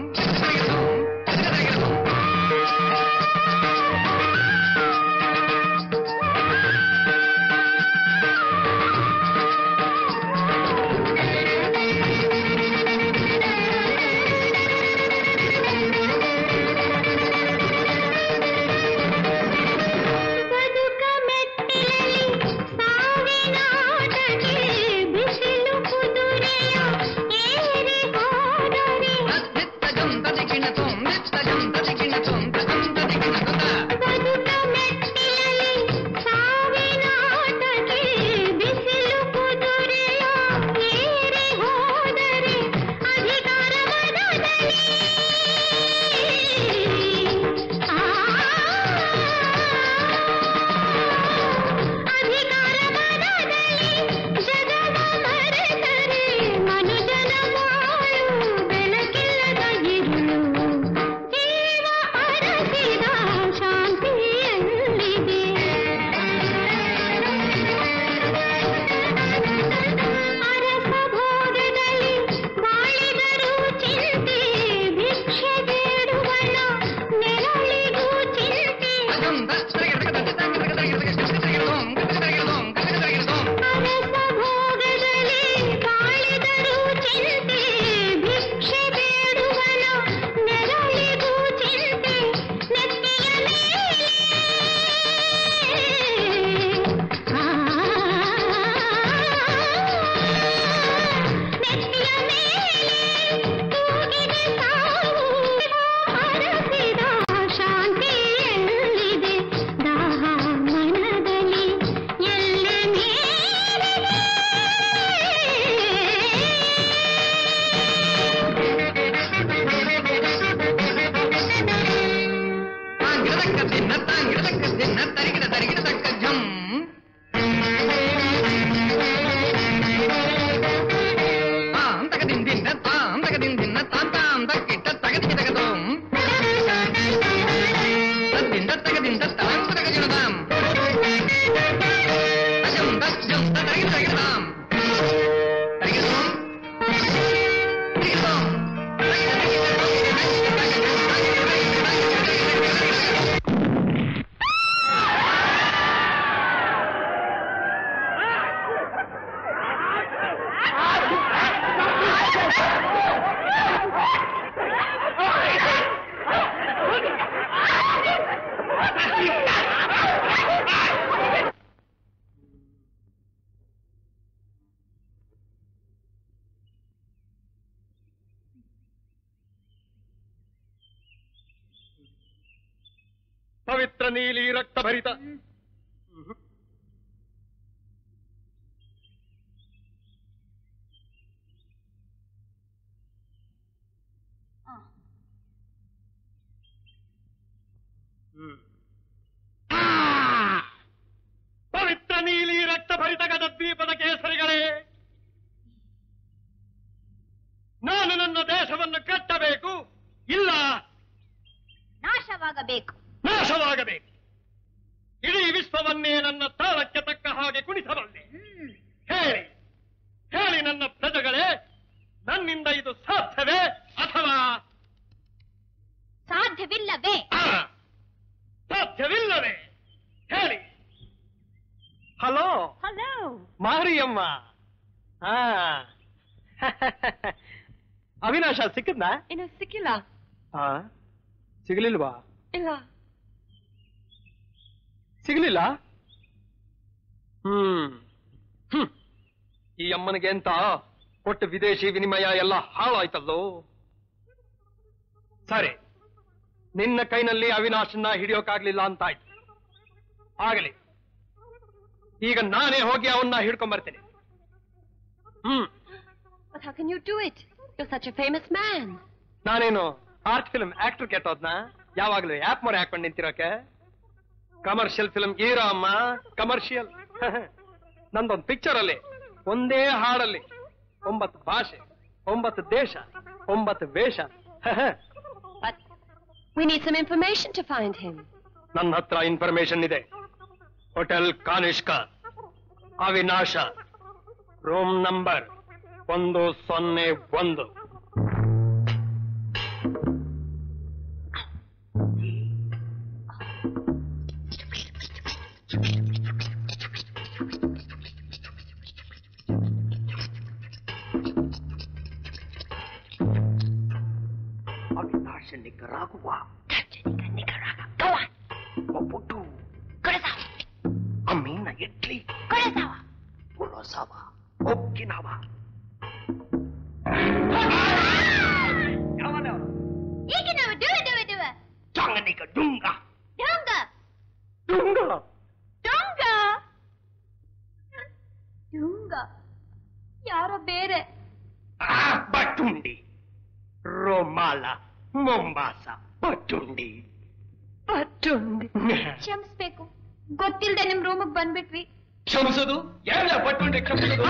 ತಕ್ಕ ದಿನ ತಾಂಗಿಡ ತಕ್ಕ ದಿನ ತರಿಗಿಡ ತರಿಗಿಡ ತಕ್ಕ ಜಂ ತಾಂ ತಕ ದಿನ್ ದಿನ ತಾಂ ತಕ ದಿನ್ ದಿನ ತಾಂ ತಾಂ ತಕ್ಕಿಟ್ಟ ತಗದಿಗೆ ತಗದೋಂ ತದ್ದಿಂದ ತಗದಿಂದ ತಾಂ ತಕ ಜಿಣದಾಂ ತಜಂ ತಜ್ಜಂ ತರಿಗಿಡ ತರಿಗಿಡದಾಂ ತರಿಗಿಡೋಂ ತರಿಗಿಡೋಂ ಪವಿತ್ರ ನೀಲಿ ರಕ್ತಭರಿತ ಪವಿತ್ರ ನೀಲಿ ರಕ್ತಭರಿತ ಗದದ್ವೀಪದ ಕೇಸರಿಗಳೇ ನಾನು ನನ್ನ ದೇಶವನ್ನು ಕಟ್ಟಬೇಕು ಇಲ್ಲ ನಾಶವಾಗಬೇಕು ನಾಶವಾಗಬೇಕು ಇಡೀ ವಿಶ್ವವನ್ನೇ ನನ್ನ ತಾಳಕ್ಕೆ ತಕ್ಕ ಹಾಗೆ ಕುಣಿಸಬಲ್ಲೆ ಹೇಳಿ ಹೇಳಿ ನನ್ನ ಪ್ರಜೆಗಳೇ ನನ್ನಿಂದ ಇದು ಸಾಧ್ಯವೇ ಅಥವಾ ಸಾಧ್ಯವಿಲ್ಲವೇ ಆ, ಸಾಧ್ಯವಿಲ್ಲವೇ ಹೇಳಿ ಹಲೋ ಹಲೋ ಮಾರಿಯಮ್ಮ ಹಾ ಅವಿನಾಶ ಸಿಕ್ಕಿದ್ನ ಇನ್ನು ಸಿಕ್ಕಿಲ್ಲ ಹಾ ಸಿಗಲಿಲ್ವಾ ಇಲ್ಲ ಸಿಗಲಿಲ್ಲ ಹ್ಮ್ ಹ್ಮ್. ಈ ಅಮ್ಮನಿಗೆ ಅಂತ ಒಟ್ಟು ವಿದೇಶಿ ವಿನಿಮಯ ಎಲ್ಲ ಹಾಳಾಯ್ತಲ್ಲೋ ಸರಿ ನಿನ್ನ ಕೈನಲ್ಲಿ ಅವಿನಾಶನ್ನ ಹಿಡಿಯೋಕಾಗ್ಲಿಲ್ಲ ಅಂತಾಯ್ತು ಆಗಲಿ ಈಗ ನಾನೇ ಹೋಗಿ ಅವನ್ನ ಹಿಡ್ಕೊಂಡ್ ಬರ್ತೀನಿ hmm But how can you do it? You're such a famous man. ನಾನೇನು ಆರ್ಟ್ ಫಿಲ್ಮ್ ಆಕ್ಟರ್ ಕೆಟ್ಟೋದ್ನ ಯಾವಾಗ್ಲೂ ಆಪ್ ಮೊರೆ ಹಾಕೊಂಡು ನಿಂತಿರೋಕೆ ಕಮರ್ಷಿಯಲ್ ಫಿಲ್ಮ್ ಹೀರೋ ಅಮ್ಮ ಕಮರ್ಷಿಯಲ್ ನಂದೊಂದು ಪಿಕ್ಚರ್ ಅಲ್ಲಿ ಒಂದೇ ಹಾಡಲ್ಲಿ ಒಂಬತ್ತು ಭಾಷೆ ಒಂಬತ್ತು ದೇಶ ಒಂಬತ್ತು ವೇಷ But we need some information to find him. ನನ್ನ ಹತ್ರ ಇನ್ಫಾರ್ಮೇಶನ್ ಇದೆ hotel Kanishka Avinash room number ಒಂದು ಸೊನ್ನೆ ಒಂದು ಅವಿನಾಶ ನಿಖರಾಗುವ ಒಬ್ಬಟ್ಟು ಅಮ್ಮೀನ ಇಡ್ಲಿ ಕುಲೋಸಾವ ಒಕ್ಕಿನವ ಈಗ ನಾವು ಡುವ ಡುವ ಡುವ ಚಾಂಗನಿಗ ಡುಂಗ ಡೊಂಗ ಡುಂಗ ಡೊಂಗ ಡುಂಗ ಯಾರೋ ಬೇರೆ ಬಟ್ಟುಂಡಿ ರೋಮಾಲ ಮೊಂಬಾಸ ಬಟ್ಟುಂಡಿ ಬಟ್ಟುಂಡಿ ಕ್ಷಮಿಸ್ಬೇಕು ಗೊತ್ತಿಲ್ದೆ ನಿಮ್ ರೂಮಿಗೆ ಬಂದ್ಬಿಟ್ವಿ ಕ್ಷಮಿಸೋದು ಎಲ್ಲ ಪಟ್ಟುಂಡೆ ಕ್ಷಮಿಸೋದು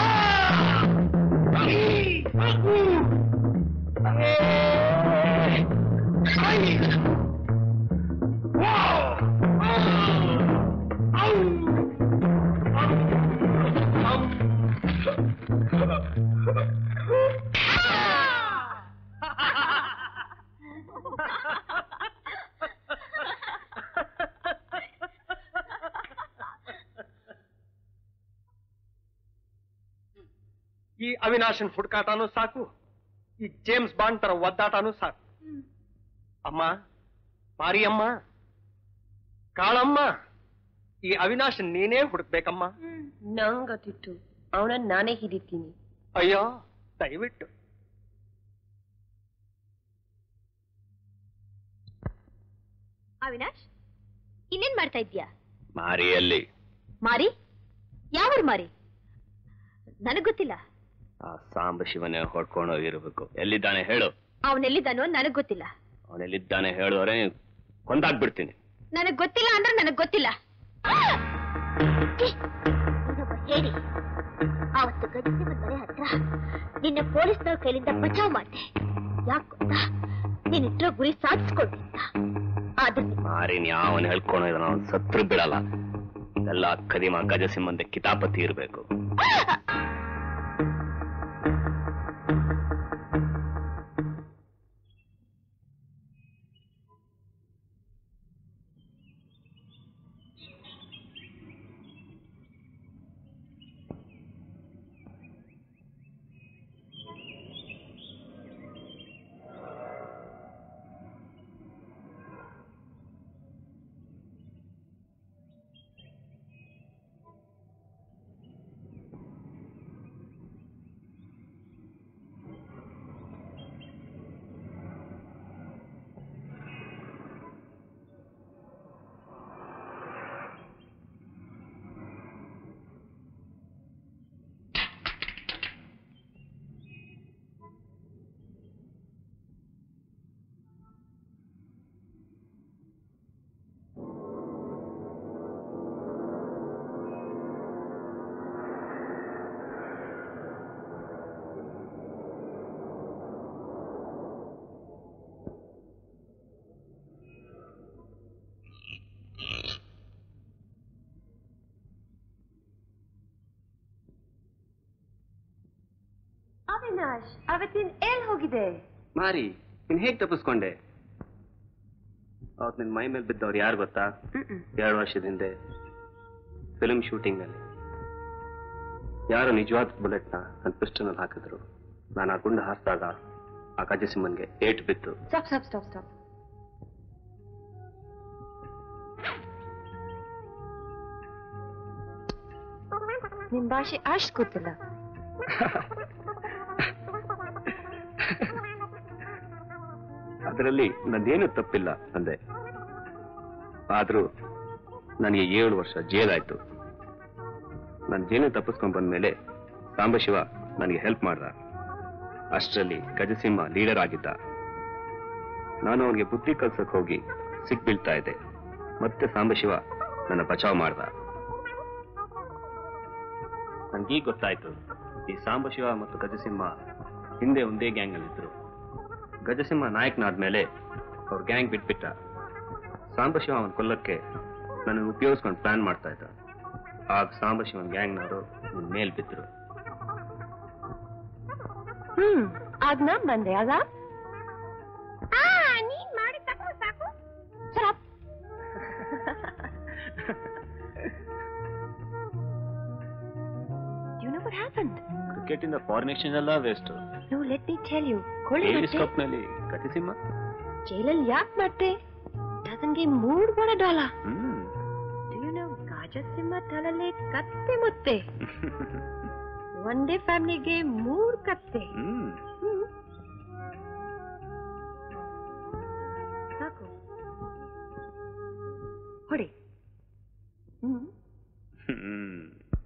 ಈ ಅವಿನಾಶನ್ ಹುಡುಕಾಟನೂ ಸಾಕು ಈ ಜೇಮ್ಸ್ ಬಾಂಡ್ ತರ ಒದ್ದಾಟನೂ ಸಾಕು ಅಮ್ಮ ಮಾರಿಯಮ್ಮ ಕಾಳಮ್ಮ ಈ ಅವಿನಾಶನ್ ನೀನೇ ಹುಡುಕ್ಬೇಕಮ್ಮ ನಂಗ್ ಗೊತ್ತಿತ್ತು ಅವನನ್ನ ನಾನೇ ಹಿಡಿತೀನಿ ಅಯ್ಯೋ ದಯವಿಟ್ಟು ಅವಿನಾಶ್ ಇನ್ನೇನ್ ಮಾಡ್ತಾ ಇದ್ಯಾ ಮಾರಿಯಲ್ಲಿ ಮಾರಿ ಯಾವ್ರು ಮಾರಿ ನನಗ್ ಗೊತ್ತಿಲ್ಲ ಆ ಸಾಂಬ ಶಿವನೇ ಹೊಡ್ಕೊಂಡು ಹೋಗಿರ್ಬೇಕು ಎಲ್ಲಿದ್ದಾನೆ ಹೇಳು ಅವನೆಲ್ಲಿದ್ದಾನೋ ನನಗ್ ಗೊತ್ತಿಲ್ಲ ಅವನೆಲ್ಲಿದ್ದಾನೆ ಹೇಳುವರೆ ಕೊಂದಾಕ್ಬಿಡ್ತೀನಿ ನನಗ್ ಗೊತ್ತಿಲ್ಲ ಅಂದ್ರೆ ನನಗ್ ಗೊತ್ತಿಲ್ಲ ಹೇಳಿ ಅವತ್ತು ಗಜಸಿಂಹನ ಮನೆ ಹತ್ರ ನಿನ್ನ ಪೊಲೀಸ್ನವ್ರ ಕೈಲಿಂದ ಬಚಾವ್ ಮಾಡ್ದೆ ಯಾಕೆ ಗೊತ್ತಾ ನೀನಿಟ್ಟಿರೋ ಗುರಿ ಸಾಧಿಸ್ಕೊಂಡೆ ಅಂತ ಆದ್ರೆ ಮಾರಿನ್ ಯಾವನ್ ಹೇಳ್ಕೊಂಡು ಇದನ್ನ ಅವ್ನ್ ಸತ್ರು ಬಿಡಲ್ಲ ಎಲ್ಲ ಕದಿಮ ಗಜಸಿಂಹಂದೆ ಕಿತಾಪತಿ ಇರಬೇಕು ಅವಿನಾಶ್ ಅವತ್ತಿನ ಎಲ್ ಹೋಗಿದೆ ಮಾರಿ ನೀನ್ ಹೇಗ್ ತಪ್ಪಿಸ್ಕೊಂಡೆ ಅವತ್ ನಿನ್ ಮೈ ಮೇಲೆ ಬಿದ್ದವ್ರು ಯಾರು ಗೊತ್ತಾ ಎರಡು ವರ್ಷದ ಹಿಂದೆ ಫಿಲ್ಮ್ ಶೂಟಿಂಗ್ ನಲ್ಲಿ ಯಾರು ನಿಜವಾದ ಬುಲೆಟ್ ನ ನನ್ನ ಪಿಸ್ಟಲ್ ಹಾಕಿದ್ರು ನಾನು ಆ ಗುಂಡು ಹಾರಿಸಿದಾಗ ಆ ಗಜಸಿಂಹನ್ಗೆ ಏಟು ಬಿತ್ತು ಸ್ಟಾಪ್ ಸ್ಟಾಪ್ ಸ್ಟಾಪ್ ಸ್ಟಾಪ್ ನಿಮ್ ಭಾಷೆ ಅಷ್ಟ್ ಗೊತ್ತಿಲ್ಲ ಅದರಲ್ಲಿ ನಂದೇನು ತಪ್ಪಿಲ್ಲ ಅಂದೆ ಆದ್ರೂ ನನಗೆ ಏಳು ವರ್ಷ ಜೈಲಾಯ್ತು ನಾನು ಜೈಲು ತಪ್ಪಿಸ್ಕೊಂಡ್ ಬಂದ್ಮೇಲೆ ಸಾಂಬಶಿವ ನನಗೆ ಹೆಲ್ಪ್ ಮಾಡ್ದ ಅಷ್ಟರಲ್ಲಿ ಗಜಸಿಂಹ ಲೀಡರ್ ಆಗಿದ್ದ ನಾನು ಅವನಿಗೆ ಬುದ್ಧಿ ಕಲ್ಸಕ್ ಹೋಗಿ ಸಿಕ್ ಬೀಳ್ತಾ ಇದ್ದೆ ಮತ್ತೆ ಸಾಂಬಶಿವ ನನ್ನ ಬಚಾವ್ ಮಾಡ್ದ ನನ್ಗೀಗ ಗೊತ್ತಾಯ್ತು ಈ ಸಾಂಬಶಿವ ಮತ್ತು ಗಜಸಿಂಹ ಹಿಂದೆ ಒಂದೇ ಗ್ಯಾಂಗ್ ಅಲ್ಲಿದ್ರು ಗಜಸಿಂಹ ನಾಯಕನಾದ್ಮೇಲೆ ಅವ್ರ ಗ್ಯಾಂಗ್ ಬಿಟ್ಬಿಟ್ಟ ಸಾಂಬಶಿವ ಅವನ್ ಕೊಲ್ಲಕ್ಕೆ ನನ್ನ ಉಪಯೋಗಿಸ್ಕೊಂಡು ಪ್ಲಾನ್ ಮಾಡ್ತಾ ಇದ್ದ ಆಗ ಸಾಂಬಶಿವನ್ ಗ್ಯಾಂಗ್ನವರು ನಿನ್ ಮೇಲ್ ಬಿದ್ರು ಹ್ಮ್ ಆಗ ನಾನ್ ಬಂದೆ ಅಲ್ಲ ನೀನ್ ಮಾಡಿ ಸಾಕು ಸಾಕು You know what happened? Cricket ಇಂದ ಫಾರಿನ್ ಎಕ್ಸ್ಚೇಂಜ್ ಎಲ್ಲ waste No, let me tell you. ಕೊಳ್ಳಿ ಮತ್ತೆ ಕಪ್ ನಲ್ಲಿ ಗಜಸಿಂಹ ಜೈಲಲ್ಲಿ ಯಾಕೆ ಮತ್ತೆ ಡಜನ್ಗೆ ಮೂರ್ ಬಡ ಡಾಲ ಹ್ಮ್ Do you know ಗಾಜಸಿಂಹ ತಲಲ್ಲಿ ಕತ್ತೆ ಮುತ್ತೆ ಒಂದೇ ಫ್ಯಾಮಿಲಿಗೆ ಮೂರ್ ಕತ್ತೆ ಹ್ಮ್ ಹ್ಮ್. ಸಾಕು ಹೊಡಿ ಹ್ಮ್ ಹ್ಮ್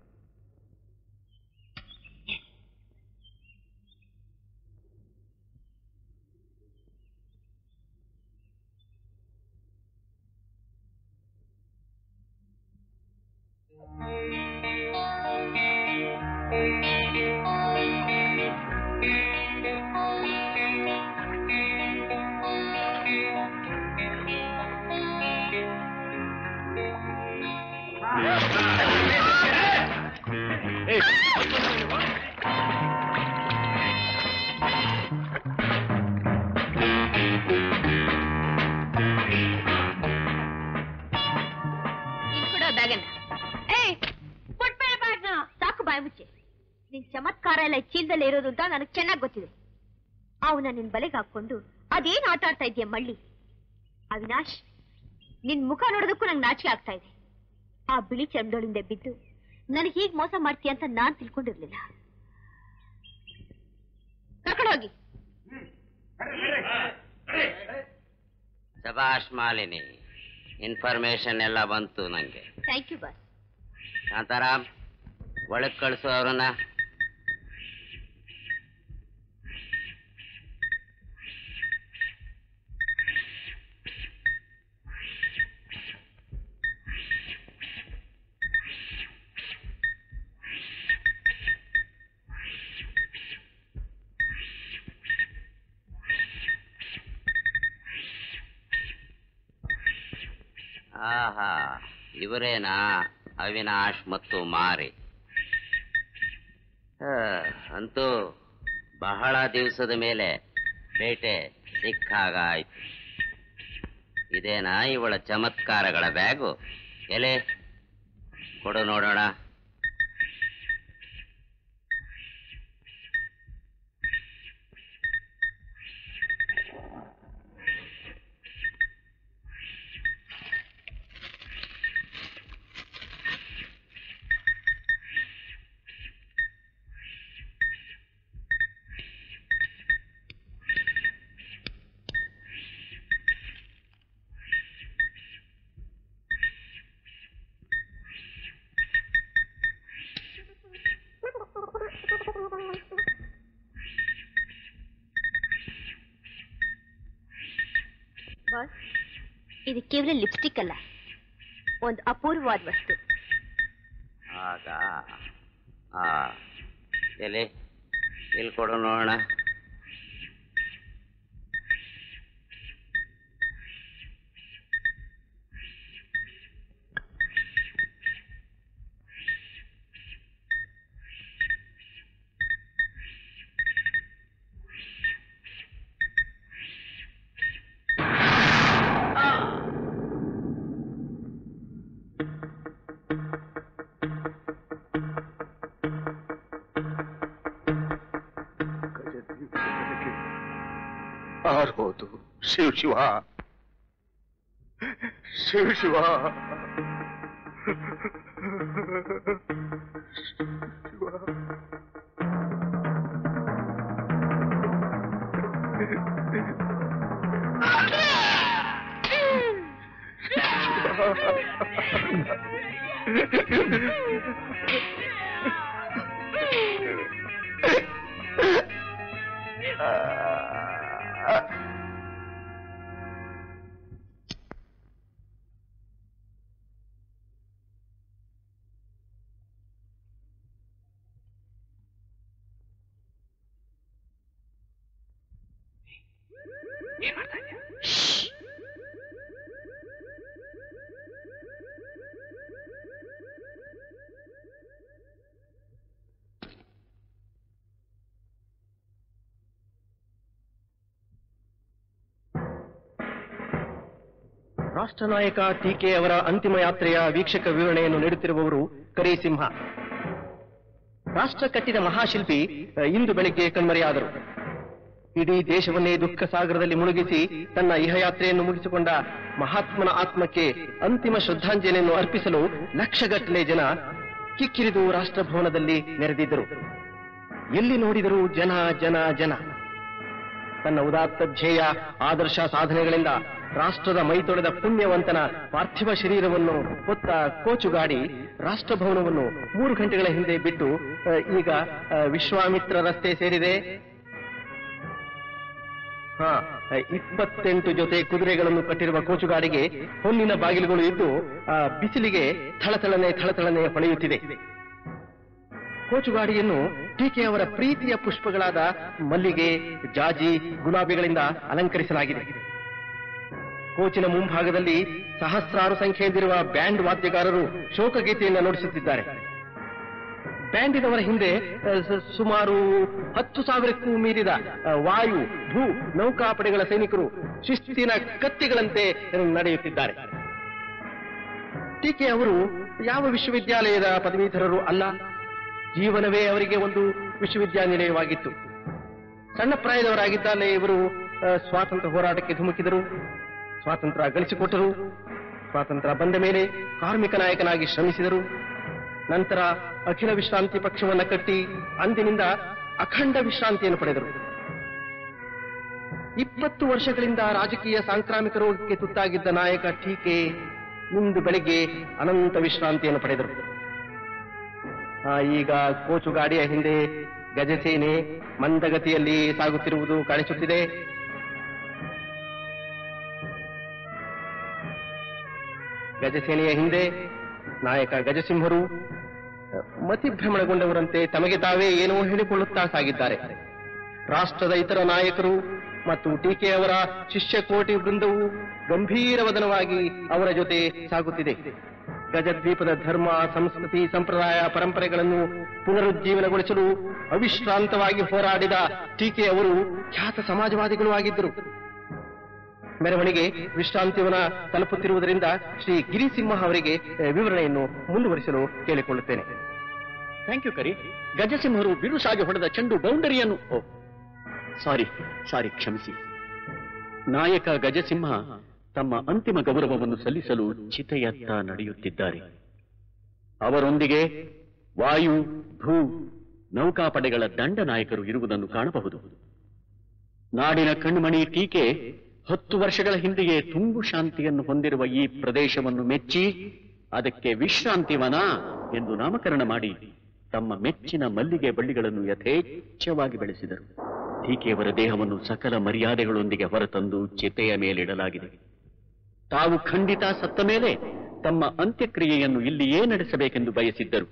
ಇಲ್ಲಿ ಕೊಡೋ ಬ್ಯಾಗನ್ನ ಏಯ್ ಕೊಟ್ಬೇಡ ಬ್ಯಾಗ್ನ ಸಾಕು ಬಾಯ್ ಮುಚ್ಚೆ ನಿನ್ ಚಮತ್ಕಾರ ಎಲ್ಲ ಈ ಚೀಲದಲ್ಲಿ ಇರೋದು ಅಂತ ನನಗೆ ಚೆನ್ನಾಗಿ ಗೊತ್ತಿದೆ ಅವನ ನಿನ್ ಬಲೆಗೆ ಹಾಕೊಂಡು ಅದೇನ್ ಆಟ ಆಡ್ತಾ ಇದೆಯಾ ಮಳ್ಳಿ ಅವಿನಾಶ್ ನಿನ್ ಮುಖ ನೋಡೋದಕ್ಕೂ ನಂಗೆ ನಾಚಿಕೆ ಆಗ್ತಾ ಇದೆ ಆ ಬಿಳಿ ಚಂದೋಳಿಂದ ಬಿದ್ದು ನನಗೆ ಹೀಗ್ ಮೋಸ ಮಾಡ್ತೀಯ ಅಂತ ನಾನ್ ತಿಳ್ಕೊಂಡಿರ್ಲಿಲ್ಲ ಕರ್ಕೊಂಡು ಹೋಗಿ ಶಬಾಷ್ ಮಾಲಿನಿ ಇನ್ಫಾರ್ಮೇಶನ್ ಎಲ್ಲ ಬಂತು ನಂಗೆ ಥ್ಯಾಂಕ್ ಯು ಬಾಸ್ ಶಾಂತಾರಾಮ್ ಒಳಗ್ ಕಳ್ಸು ಅವ್ರನ್ನ ಆಹಾ ಇವರೇನಾ ಅವಿನಾಶ್ ಮತ್ತು ಮಾರಿ ಆ, ಅಂತೂ ಬಹಳ ದಿವಸದ ಮೇಲೆ ಬೇಟೆ ಸಿಕ್ಕಾಗಾಯ್ತು ಇದೇನಾ ಇವಳ ಚಮತ್ಕಾರಗಳ ಬ್ಯಾಗು ಎಲೆ ಕೊಡು ನೋಡೋಣ ಬಾಸ್ ಇದು ಕೇವಲ ಲಿಪ್ಸ್ಟಿಕ್ ಅಲ್ಲ ಒಂದು ಅಪೂರ್ವವಾದ ವಸ್ತು ಆಗ ಆ ಎಲೆ ಇಲ್ಲಿ ಕೊಡು ನೋಡೋಣ ಆರ್ಬೋದು ಶಿವ ಶಿವ ಶಿವ ಶಿವ ರಾಷ್ಟ್ರ ನಾಯಕ ಟಿಕೆ ಅವರ ಅಂತಿಮ ಯಾತ್ರೆಯ ವೀಕ್ಷಕ ವಿವರಣೆಯನ್ನು ನೀಡುತ್ತಿರುವವರು ಕರೀಸಿಂಹ ರಾಷ್ಟ್ರ ಕಟ್ಟಿದ ಮಹಾಶಿಲ್ಪಿ ಅ, ಇಂದು ಬೆಳಿಗ್ಗೆ ಕಣ್ಮರೆಯಾದರು ಇಡೀ ದೇಶವನ್ನೇ ದುಃಖ ಸಾಗರದಲ್ಲಿ ಮುಳುಗಿಸಿ ತನ್ನ ಇಹಯಾತ್ರೆಯನ್ನು ಮುಗಿಸಿಕೊಂಡ ಮಹಾತ್ಮನ ಆತ್ಮಕ್ಕೆ ಅಂತಿಮ ಶ್ರದ್ಧಾಂಜಲಿಯನ್ನು ಅರ್ಪಿಸಲು ಲಕ್ಷಗಟ್ಟಲೆ ಜನ ಕಿಕ್ಕಿರಿದು ರಾಷ್ಟ್ರಭವನದಲ್ಲಿ ನೆರೆದಿದ್ದರು ಎಲ್ಲಿ ನೋಡಿದರೂ ಜನ ಜನ ಜನ ತನ್ನ ಉದಾತ್ತ ಧ್ಯೇಯ ಆದರ್ಶ ಸಾಧನೆಗಳಿಂದ ರಾಷ್ಟ್ರದ ಮೈತೊಳೆದ ಪುಣ್ಯವಂತನ ಪಾರ್ಥಿವ ಶರೀರವನ್ನು ಹೊತ್ತ ಕೋಚುಗಾಡಿ ರಾಷ್ಟ್ರಭವನವನ್ನು ಮೂರು ಗಂಟೆಗಳ ಹಿಂದೆ ಬಿಟ್ಟು ಆ, ಈಗ ಆ, ವಿಶ್ವಾಮಿತ್ರ ರಸ್ತೆ ಸೇರಿದೆ ಹಾ ಆ, ಇಪ್ಪತ್ತೆಂಟು ಜೊತೆ ಕುದುರೆಗಳನ್ನು ಕಟ್ಟಿರುವ ಕೋಚುಗಾಡಿಗೆ ಹೊನ್ನಿನ ಬಾಗಿಲುಗಳು ಇದ್ದು ಆ, ಬಿಸಿಲಿಗೆ ಥಳಥಳನೆ ಥಳಥಳನೆ ಹೊಳೆಯುತ್ತಿದೆ ಕೋಚುಗಾಡಿಯನ್ನು ಟೀಕೆ ಅವರ ಪ್ರೀತಿಯ ಪುಷ್ಪಗಳಾದ ಮಲ್ಲಿಗೆ ಜಾಜಿ ಗುಲಾಬಿಗಳಿಂದ ಅಲಂಕರಿಸಲಾಗಿದೆ ಕೋಚಿನ ಮುಂಭಾಗದಲ್ಲಿ ಸಹಸ್ರಾರು ಸಂಖ್ಯೆಯಲ್ಲಿರುವ ಬ್ಯಾಂಡ್ ವಾದ್ಯಗಾರರು ಶೋಕಗೀತೆಯನ್ನು ನುಡಿಸುತ್ತಿದ್ದಾರೆ ಬ್ಯಾಂಡಿನವರ ಹಿಂದೆ ಆ, ಸ- ಸುಮಾರು ಹತ್ತು ಸಾವಿರಕ್ಕೂ ಮೀರಿದ ಆ, ವಾಯು ಭೂ ನೌಕಾಪಡೆಗಳ ಸೈನಿಕರು ಶಿಸ್ತಿನ ಕತ್ತಿಗಳಂತೆ ನಡೆಯುತ್ತಿದ್ದಾರೆ ಟೀಕೆ ಅವರು ಯಾವ ವಿಶ್ವವಿದ್ಯಾಲಯದ ಪದವೀಧರರು ಅಲ್ಲ ಜೀವನವೇ ಅವರಿಗೆ ಒಂದು ವಿಶ್ವವಿದ್ಯಾನಿಲಯವಾಗಿತ್ತು ಸಣ್ಣ ಪ್ರಾಯದವರಾಗಿದ್ದಾಗಲೇ ಇವರು ಆ, ಸ್ವಾತಂತ್ರ್ಯ ಹೋರಾಟಕ್ಕೆ ಧುಮುಕಿದರು ಸ್ವಾತಂತ್ರ್ಯ ಗಳಿಸಿಕೊಟ್ಟರು ಸ್ವಾತಂತ್ರ್ಯ ಬಂದ ಮೇಲೆ ಕಾರ್ಮಿಕ ನಾಯಕನಾಗಿ ಶ್ರಮಿಸಿದರು ನಂತರ ಅಖಿಲ ವಿಶ್ರಾಂತಿ ಪಕ್ಷವನ್ನ ಕಟ್ಟಿ ಅಂದಿನಿಂದ ಅಖಂಡ ವಿಶ್ರಾಂತಿಯನ್ನು ಪಡೆದರು ಇಪ್ಪತ್ತು ವರ್ಷಗಳಿಂದ ರಾಜಕೀಯ ಸಾಂಕ್ರಾಮಿಕ ರೋಗಕ್ಕೆ ತುತ್ತಾಗಿದ್ದ ನಾಯಕ ಟೀಕೆ ಇಂದು ಬೆಳಿಗ್ಗೆ ಅನಂತ ವಿಶ್ರಾಂತಿಯನ್ನು ಪಡೆದರು ಆ, ಈಗ ಕೋಚು ಗಾಡಿಯ ಹಿಂದೆ ಗಜಸೇನೆ ಮಂದಗತಿಯಲ್ಲಿ ಸಾಗುತ್ತಿರುವುದು ಕಾಣಿಸುತ್ತಿದೆ ಗಜಸೇನೆಯ ಹಿಂದೆ ನಾಯಕ ಗಜಸಿಂಹರು ಮತಿಭ್ರಮಣಗೊಂಡವರಂತೆ ತಮಗೆ ತಾವೇ ಏನೋ ಹೇಳಿಕೊಳ್ಳುತ್ತಾ ಸಾಗಿದ್ದಾರೆ ರಾಷ್ಟ್ರದ ಇತರ ನಾಯಕರು ಮತ್ತು ಟೀಕೆ ಅವರ ಶಿಷ್ಯಕೋಟಿ ವೃಂದವು ಗಂಭೀರವದನವಾಗಿ ಅವರ ಜೊತೆ ಸಾಗುತ್ತಿದೆ ಗಜದ್ವೀಪದ ಧರ್ಮ ಸಂಸ್ಕೃತಿ ಸಂಪ್ರದಾಯ ಪರಂಪರೆಗಳನ್ನು ಪುನರುಜ್ಜೀವನಗೊಳಿಸಲು ಅವಿಶ್ರಾಂತವಾಗಿ ಹೋರಾಡಿದ ಟೀಕೆ ಅವರು ಖ್ಯಾತ ಸಮಾಜವಾದಿಗಳು ಆಗಿದ್ದರು ಮೆರವಣಿಗೆ ವಿಶ್ರಾಂತಿವನ ತಲುಪುತ್ತಿರುವುದರಿಂದ ಶ್ರೀ ಗಿರಿಸಿಂಹ ಅವರಿಗೆ ಆ, ವಿವರಣೆಯನ್ನು ಮುಂದುವರಿಸಲು ಕೇಳಿಕೊಳ್ಳುತ್ತೇನೆ ಥ್ಯಾಂಕ್ ಯು ಕರಿ ಗಜಸಿಂಹರು ಬಿರುಸಾಗಿ ಹೊಡೆದ ಚೆಂಡು ಬೌಂಡರಿಯನ್ನು ಓ ಸಾರಿ ಸಾರಿ ಕ್ಷಮಿಸಿ ನಾಯಕ ಗಜಸಿಂಹ ತಮ್ಮ ಅಂತಿಮ ಗೌರವವನ್ನು ಸಲ್ಲಿಸಲು ಚಿತೆಯತ್ತ ನಡೆಯುತ್ತಿದ್ದಾರೆ ಅವರೊಂದಿಗೆ ವಾಯು ಭೂ ನೌಕಾಪಡೆಗಳ ದಂಡ ನಾಯಕರು ಇರುವುದನ್ನು ಕಾಣಬಹುದು ನಾಡಿನ ಕಣ್ಮಣಿ ಟೀಕೆ ಹತ್ತು ವರ್ಷಗಳ ಹಿಂದೆಯೇ ತುಂಬು ಶಾಂತಿಯನ್ನು ಹೊಂದಿರುವ ಈ ಪ್ರದೇಶವನ್ನು ಮೆಚ್ಚಿ ಅದಕ್ಕೆ ವಿಶ್ರಾಂತಿ ವನ ಎಂದು ನಾಮಕರಣ ಮಾಡಿ ತಮ್ಮ ಮೆಚ್ಚಿನ ಮಲ್ಲಿಗೆ ಬಳ್ಳಿಗಳನ್ನು ಯಥೇಚ್ಛವಾಗಿ ಬೆಳೆಸಿದರು ಟೀಕೆಯವರ ದೇಹವನ್ನು ಸಕಲ ಮರ್ಯಾದೆಗಳೊಂದಿಗೆ ಹೊರತಂದು ಚಿತೆಯ ಮೇಲಿಡಲಾಗಿದೆ ತಾವು ಖಂಡಿತ ಸತ್ತ ಮೇಲೆ ತಮ್ಮ ಅಂತ್ಯಕ್ರಿಯೆಯನ್ನು ಇಲ್ಲಿಯೇ ನಡೆಸಬೇಕೆಂದು ಬಯಸಿದ್ದರು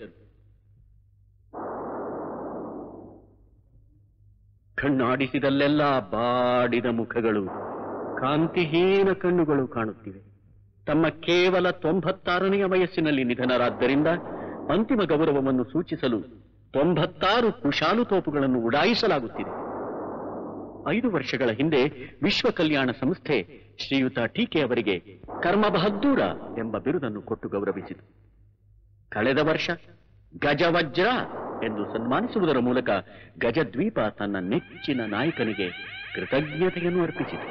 ಕಣ್ಣಾಡಿಸಿದಲ್ಲೆಲ್ಲ ಬಾಡಿದ ಮುಖಗಳು ಕಾಂತಿಹೀನ ಕಣ್ಣುಗಳು ಕಾಣುತ್ತಿವೆ ತಮ್ಮ ಕೇವಲ ತೊಂಬತ್ತಾರನೆಯ ವಯಸ್ಸಿನಲ್ಲಿ ನಿಧನರಾದ್ದರಿಂದ ಅಂತಿಮ ಗೌರವವನ್ನು ಸೂಚಿಸಲು ತೊಂಬತ್ತಾರು ಕುಶಾಲು ತೋಪುಗಳನ್ನು ಉಡಾಯಿಸಲಾಗುತ್ತಿದೆ ಐದು ವರ್ಷಗಳ ಹಿಂದೆ ವಿಶ್ವ ಕಲ್ಯಾಣ ಸಂಸ್ಥೆ ಶ್ರೀಯುತ ಟೀಕೆ ಅವರಿಗೆ ಕರ್ಮ ಬಹದ್ದೂರ ಎಂಬ ಬಿರುದನ್ನು ಕೊಟ್ಟು ಗೌರವಿಸಿತು ಕಳೆದ ವರ್ಷ ಗಜವಜ್ರ ಎಂದು ಸನ್ಮಾನಿಸುವುದರ ಮೂಲಕ ಗಜದ್ವೀಪ ತನ್ನ ನೆಚ್ಚಿನ ನಾಯಕನಿಗೆ ಕೃತಜ್ಞತೆಯನ್ನು ಅರ್ಪಿಸಿತು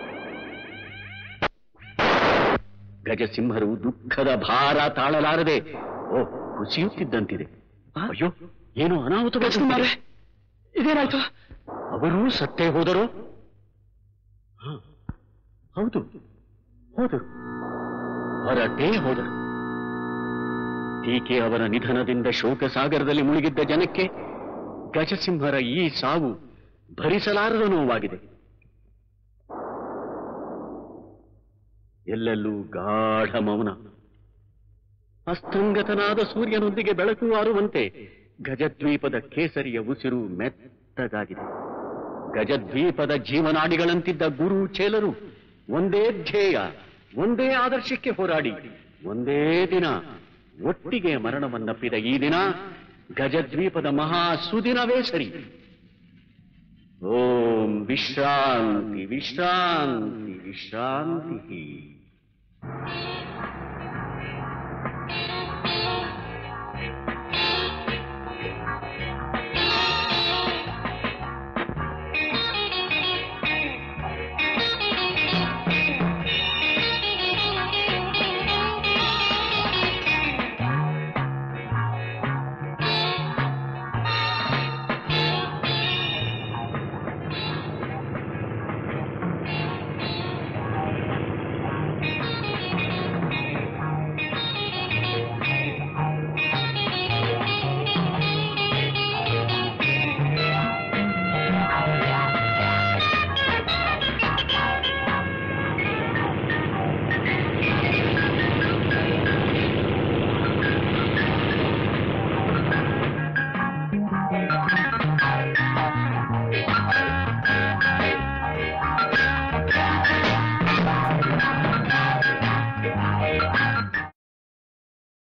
ಗಜಸಿಂಹರು ದುಃಖದ ಭಾರ ತಾಳಲಾರದೆ ಓ ಕುಸಿಯುತ್ತಿದ್ದಂತಿದೆ ಅಯ್ಯೋ ಏನು ಅನಾಹುತ ಇದೇನಾಯ್ತು ಅವರೂ ಸತ್ತೇ ಹೋದರು ಹ, ಹೌದು ಹೋದರು ಹೊರಟೇ ಹೋದರು ಟೀಕೆ ಅವರ ನಿಧನದಿಂದ ಶೋಕ ಸಾಗರದಲ್ಲಿ ಮುಳುಗಿದ್ದ ಜನಕ್ಕೆ ಗಜಸಿಂಹರ ಈ ಸಾವು ಭರಿಸಲಾರದ ನೋವಾಗಿದೆ ಎಲ್ಲೆಲ್ಲೂ ಗಾಢ ಮೌನ ಅಸ್ತಂಗತನಾದ ಸೂರ್ಯನೊಂದಿಗೆ ಬೆಳಕು ಆರುವಂತೆ ಗಜದ್ವೀಪದ ಕೇಸರಿಯ ಉಸಿರು ಮೆತ್ತಗಾಗಿದೆ ಗಜದ್ವೀಪದ ಜೀವನಾಡಿಗಳಂತಿದ್ದ ಗುರು ಚೇಲರು ಒಂದೇ ಧ್ಯೇಯ ಒಂದೇ ಆದರ್ಶಕ್ಕೆ ಹೋರಾಡಿ ಒಂದೇ ದಿನ ಒಟ್ಟಿಗೆ ಮರಣವನ್ನಪ್ಪಿದ ಈ ದಿನ ಗಜದ್ವೀಪದ ಮಹಾ ಸುದಿನವೇ ಸರಿ ಓಂ ವಿಶ್ರಾಂತಿ ವಿಶ್ರಾಂತಿ ವಿಶ್ರಾಂತಿ